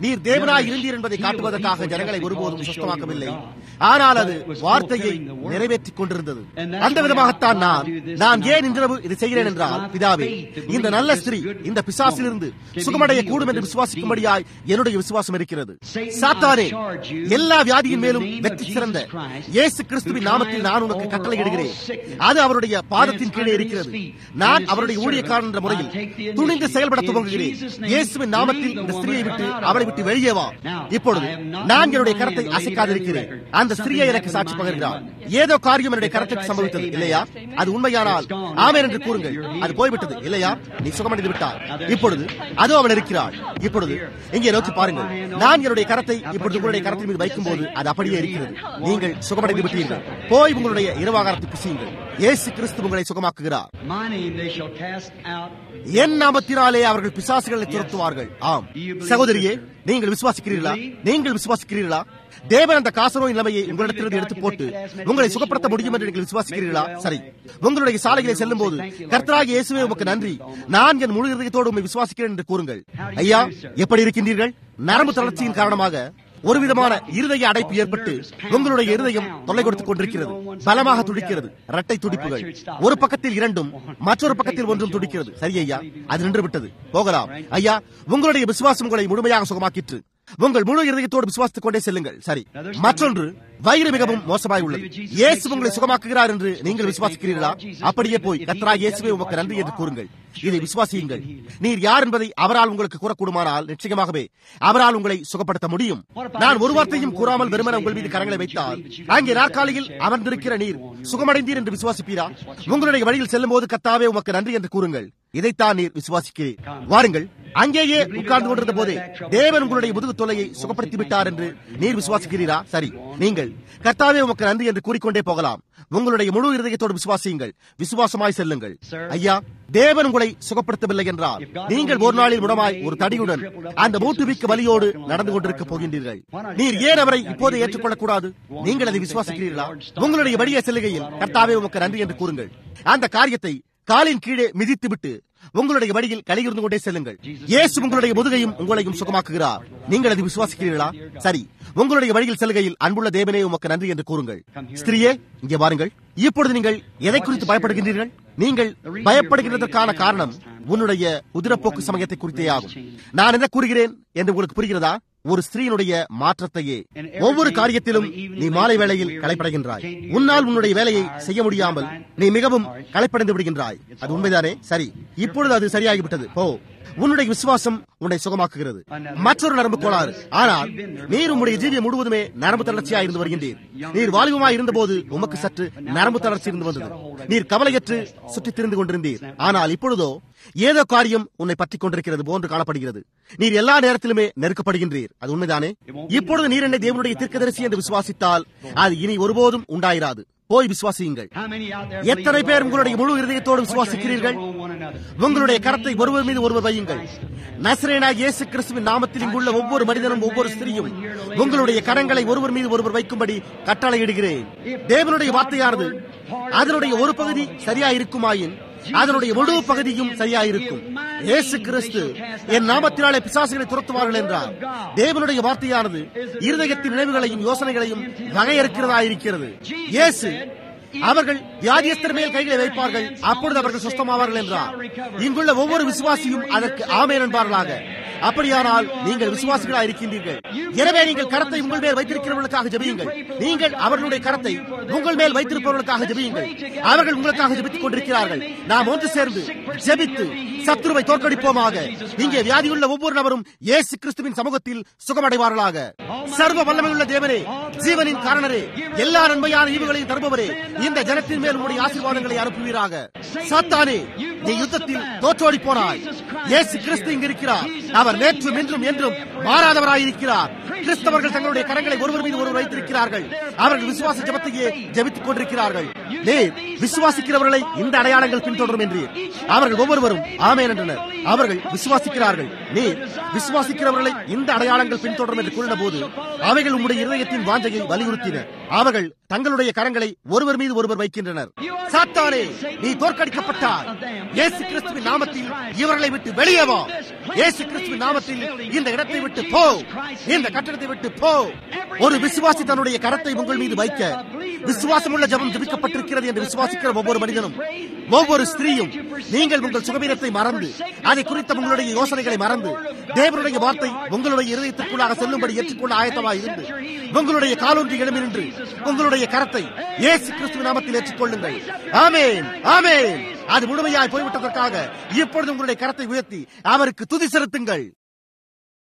நீர் தேவனாய் இருந்தீர் என்பதை காட்டுவதற்காக ஜனங்களை ஒருபோதும் சுத்தமாக்கவில்லை ஆனால் அது வார்த்தையை நிறைவேற்றிக் கொண்டிருந்தது அந்த விதமாகத்தான் நான் நான் ஏன் இன்றிரவு இதை செய்கிறேன் என்றால் பிதாவே இந்த நல்ல ஸ்திரீ இந்த பிசாசிலிருந்து சுகமடைய கூடும் என்று விசுவாசிக்கும்படியாய் என்னுடைய விசுவாசம் இருக்கிறது சாத்தானே எல்லா வியாதியின் மேலும் வெற்றி சிறந்த இயேசு கிறிஸ்துவின் நாமத்தில் நான் உனக்கு கட்டளையிடுகிறேன் அது அவருடைய பாதத்தின் கீழே இருக்கிறது நான் அவருடைய ஊழியக்காரன் என்ற முறையில் துணிந்து செயல்பட துவங்குகிறேன் இயேசுவின் நாமத்தில் இந்த ஸ்திரியை விட்டு அவளை விட்டு வெளியே வா இப்பொழுது நான் என்னுடைய கரத்தை அசைக்காதிருக்கிறேன் அந்த ஸ்திரியை எனக்கு சாட்சி பகிர்கிறார் ஏதோ காரியம் என்னுடைய கரத்துக்கு சம்பவித்தது இல்லையா அது உண்மையானால் ஆமேன் என்று கூறுங்கள் அது போய்விட்டது இல்லையா நீ சுகமடைந்து விட்டார் இப்பொழுது அதோ அவள் இருக்கிறாள் இப்பொழுது இங்கே நோக்கி பாருங்கள் நான் என்னுடைய கரத்தை இப்பொழுது உங்களுடைய கரத்தின் மீது வைக்கும் போது அது அப்படியே இருக்கிறது நீங்கள் சுகமடைந்து விட்டீர்கள் போய் உங்களுடைய இரவாகாரத்தை புசியுங்கள் இயேசு கிறிஸ்து உங்களை சுகமாக்குகிறார் My name they shall cast out. என் நாமத்தினாலே அவர்கள் பிசாசுகளை துரத்துவார்கள் ஆம் சகோதரியே நீங்கள் விசுவாசிக்கிறீர்களா நீங்கள் விசுவாசிக்கிறீர்களா தேவன் அந்த காசநோய் நிலைமையை உங்களிடத்திலிருந்து எடுத்து போட்டு உங்களை சுகப்படுத்த முடியும் என்று நீங்கள் விசுவாசிக்கிறீர்களா சரி உங்களுடைய சாலைகளை செல்லும் போது கர்த்தராக இயேசுவே உமக்கு நன்றி நான் என் முழு இதயத்தோடு உண்மை விசுவாசிக்கிறேன் என்று கூறுங்கள் ஐயா எப்படி இருக்கின்றீர்கள் நரம்பு தளர்ச்சியின் காரணமாக ஒரு விதமான இருதய அடைப்பு ஏற்பட்டு உங்களுடைய இருதயம் தொல்லை கொடுத்துக் கொண்டிருக்கிறது பலமாக துடிக்கிறது இரட்டை துடிப்புகள் ஒரு பக்கத்தில் இரண்டும் மற்றொரு பக்கத்தில் ஒன்றும் துடிக்கிறது சரி ஐயா அது நின்று விட்டது போகலாம் ஐயா உங்களுடைய விசுவாசம் உங்களை முழுமையாக சுகமாக்கிற்று உங்கள் முழு இருதயத்தோடு விசுவாசித்துக் கொண்டே செல்லுங்கள் சரி மற்றொன்று வயிறு மிகவும் மோசமாய் உள்ளது இயேசு உங்களை சுகமாக்குகிறார் என்று நீங்கள் விசுவாசிக்கிறீர்களா அப்படியே போய் கத்ரா இயேசுவே உமக்கு நன்றி என்று கூறுங்கள் இதை விசுவாசியுங்கள் நீர் யார் என்பதை அவரால் உங்களுக்கு கூறக்கூடுமானால் நிச்சயமாகவே அவரால் உங்களை சுகப்படுத்த முடியும் நான் ஒரு வார்த்தையும் கூறாமல் வெறுமன உங்கள் மீது கரங்களை வைத்தால் அங்கே நாற்காலியில் அமர்ந்திருக்கிற நீர் சுகமடைந்தீர் என்று விசுவாசிப்பீரா உங்களுடைய வழியில் செல்லும் போது கத்தாவே உமக்கு நன்றி என்று கூறுங்கள் இதைத்தான் நீர் விசுவாசிக்கிறீர் வாருங்கள் அங்கேயே உட்கார்ந்து கொண்டிருந்த போதே தேவன் உங்களுடைய முதுகு தொல்லையை சுகப்படுத்தி விட்டார் என்று நீர் விசுவாசிக்கிறீரா சரி நீங்கள் கர்த்தாவே உமக்கு நன்றி என்று கூறிக்கொண்டே போகலாம் உங்களுடைய முழு இருதயத்தோடு விசுவாசியுங்கள் விசுவாசமாய் செல்லுங்கள் ஐயா தேவன் உங்களை சுகப்படுத்தவில்லை என்றால் நீங்கள் ஒரு நாளில் முடமாய் ஒரு தடியுடன் அந்த மூட்டுவிக்கு வலியோடு நடந்து கொண்டிருக்க போகின்றீர்கள் நீர் ஏன் அவரை இப்போது ஏற்றுக்கொள்ளக் கூடாது நீங்கள் அதை விசுவாசிக்கிறீர்களா உங்களுடைய வழியே செல்லுகையில் கர்த்தாவே உமக்கு நன்றி என்று கூறுங்கள் அந்த காரியத்தை காலின் கீழே மிதித்துவிட்டு உங்களுடைய வழியில் கலியிருந்து கொண்டே செல்லுங்கள் இயேசு உங்களுடைய முதுகையும் உங்களையும் சுகமாக்குகிறார் நீங்கள் அதை விசுவாசிக்கிறீர்களா சரி உங்களுடைய வழியில் செல்கையில் அன்புள்ள தேவனே உமக்கு நன்றி என்று கூறுங்கள் ஸ்திரியே இங்கே வாருங்கள் இப்பொழுது நீங்கள் எதை குறித்து பயப்படுகின்றீர்கள் நீங்கள் பயப்படுகிறதற்கான காரணம் உன்னுடைய உதிரப்போக்கு சமயத்தை குறித்தே ஆகும் நான் என்ன கூறுகிறேன் என்று உங்களுக்கு புரிகிறதா ஒரு ஸ்திரீனுடைய மாற்றத்தையே ஒவ்வொரு காரியத்திலும் நீ மாலை வேளையில் களைப்படைகின்றாய் உன்னால் உன்னுடைய வேலையை செய்ய முடியாமல் நீ மிகவும் களைப்படைந்து விடுகின்றாய் அது உண்மைதானே சரி இப்பொழுது அது சரியாகிவிட்டது போ உன்னுடைய விசுவாசம் உன்னை சுகமாக்குகிறது மற்றொரு நரம்பு கோளாறு ஆனால் நீர் உம்முடைய ஜீவியம் முழுவதுமே நரம்பு தளர்ச்சியா இருந்து வருகின்றீர் நீர் வாலிபமாய் இருந்தபோது உமக்கு சற்று நரம்பு தளர்ச்சி இருந்து வந்தது நீர் கவலையற்று சுற்றித் திரிந்து கொண்டிருந்தீர் ஆனால் இப்பொழுதோ ஏதோ காரியம் உன்னை பற்றிக் கொண்டிருக்கிறது போன்று காணப்படுகிறது நீர் எல்லா நேரத்திலுமே நெருக்கப்படுகின்றீர் அது உண்மைதானே இப்பொழுது நீர் என்னை தேவனுடைய தீர்க்கதரிசி என்று விசுவாசித்தால் அது இனி ஒருபோதும் உண்டாயிராது போய் விசுவாசியுங்கள் How many out there எத்தனை believe பேர் the உங்களுடைய word? முழு இருதயத்தோடு Put your hands விசுவாசிக்கிறீர்கள் on one another. உங்களுடைய கரத்தை ஒருவர் மீது ஒருவர் வையுங்கள் நசரேனாக இயேசு கிறிஸ்துவின் நாமத்தில் இங்குள்ள ஒவ்வொரு மனிதனும் ஒவ்வொரு ஸ்திரியும் உங்களுடைய கரங்களை ஒருவர் மீது ஒருவர் வைக்கும்படி கட்டளையிடுகிறேன் தேவனுடைய வார்த்தையானது அதனுடைய ஒரு பகுதி சரியா இருக்குமாயின் அதனுடைய முழு பகுதியும் சரியாயிருக்கும் இயேசு கிறிஸ்து என் நாமத்தினாலே பிசாசுகளை துரத்துவார்கள் என்றார் தேவனுடைய வார்த்தையானது இருதயத்தின் நினைவுகளையும் யோசனைகளையும் வகையறுக்கிறதாயிருக்கிறது இயேசு அவர்கள் வியாதியஸ்தர் மேல் கைகளை வைப்பார்கள் அப்பொழுது அவர்கள் சுஸ்தமாவார்கள் என்றார் இங்குள்ள ஒவ்வொரு விசுவாசியும் அதற்கு ஆமேன் என்பார்களாக அப்படியானால் நீங்கள் விசுவாசிகளாக இருக்கின்றீர்கள் எனவே நீங்கள் கரத்தை உங்கள் மேல் வைத்திருக்கிறவர்களுக்காக ஜெபியுங்கள் நீங்கள் அவர்களுடைய கரத்தை உங்கள் மேல் வைத்திருப்பவர்களுக்காக ஜெபியுங்கள் அவர்கள் உங்களுக்காக ஜெபித்துக் கொண்டிருக்கிறார்கள் நாம் ஒன்று சேர்ந்து ஜெபித்து சத்துருவை தோற்கடிப்போமாக இங்கே வியாதியுள்ள ஒவ்வொரு நபரும் இயேசு கிறிஸ்துவின் சமூகத்தில் சுகமடைவார்களாக சர்வ வல்லமையுள்ள தேவனே ஜீவனின் காரணரே எல்லா நன்மையான ஈவுகளையும் தருபவரே இந்த ஜனத்தின் மேல் உங்களுடைய ஆசீர்வாதங்களை அனுப்புவீராக சாத்தானே நீ யுத்தத்தில் தோற்றோடி போனாய் இயேசு கிறிஸ்து இங்கு இருக்கிறார் அவர் நேற்றும் இன்றும் என்றும் மாறாதவராயிருக்கிறார் கிறிஸ்தவர்கள் தங்களுடைய கரங்களை ஒருவர் மீது ஒருவர் வைத்திருக்கிறார்கள் அவர்கள் விசுவாச ஜபத்தையே ஜபித்துக் கொண்டிருக்கிறார்கள் நீர் விசுவாசிக்கிறவர்களை இந்த அடையாளங்கள் பின்தொடரும் என்றீர் அவர்கள் ஒவ்வொருவரும் ஆமேன் என்றனர் அவர்கள் விசுவாசிக்கிறார்கள் நீர் விசுவாசிக்கிறவர்களை இந்த அடையாளங்கள் பின்தொடரும் என்று கூறின போது அவைகள் உம்முடைய இருதயத்தின் வாஞ்சையை வலியுறுத்தின அவர்கள் தங்களுடைய கரங்களை ஒருவர் மீது ஒருவர் வைக்கின்றனர் சாத்தானே நீ தோற்கடிக்கப்பட்டார் இயேசு கிறிஸ்துவின் நாமத்தில் இவர்களை விட்டு வெளியே வா இயேசு கிறிஸ்துவின் நாமத்தில் இந்த இடத்தை விட்டு போ இந்த கட்டடத்தை விட்டு போ ஒரு விசுவாசி தன்னுடைய கரத்தை உங்கள் மீது வைக்க விசுவாசமுள்ள ஜபம் ஜபிக்கப்பட்டிருக்கிறது என்று விசுவாசிக்கிற ஒவ்வொரு மனிதனும் ஒவ்வொரு ஸ்திரீயும் நீங்கள் உங்கள் சுகவீனத்தை மறந்து அதை குறித்த உங்களுடைய யோசனைகளை மறந்து தேவனுடைய வார்த்தை உங்களுடைய இருதயத்திற்குள்ளாக செல்லும்படி ஏற்றுக்கொள்ள ஆயத்தமாக இருந்து உங்களுடைய காலொன்றி எழுமி நின்று உங்களுடைய கரத்தை இயேசு கிறிஸ்துவ நாமத்தில் ஏற்றுக்கொள்ளுங்கள் ஆமேன் ஆமேன் அது முழுமையாய் போய்விட்டதற்காக இப்பொழுது உங்களுடைய கரத்தை உயர்த்தி அவருக்கு துதி செலுத்துங்கள்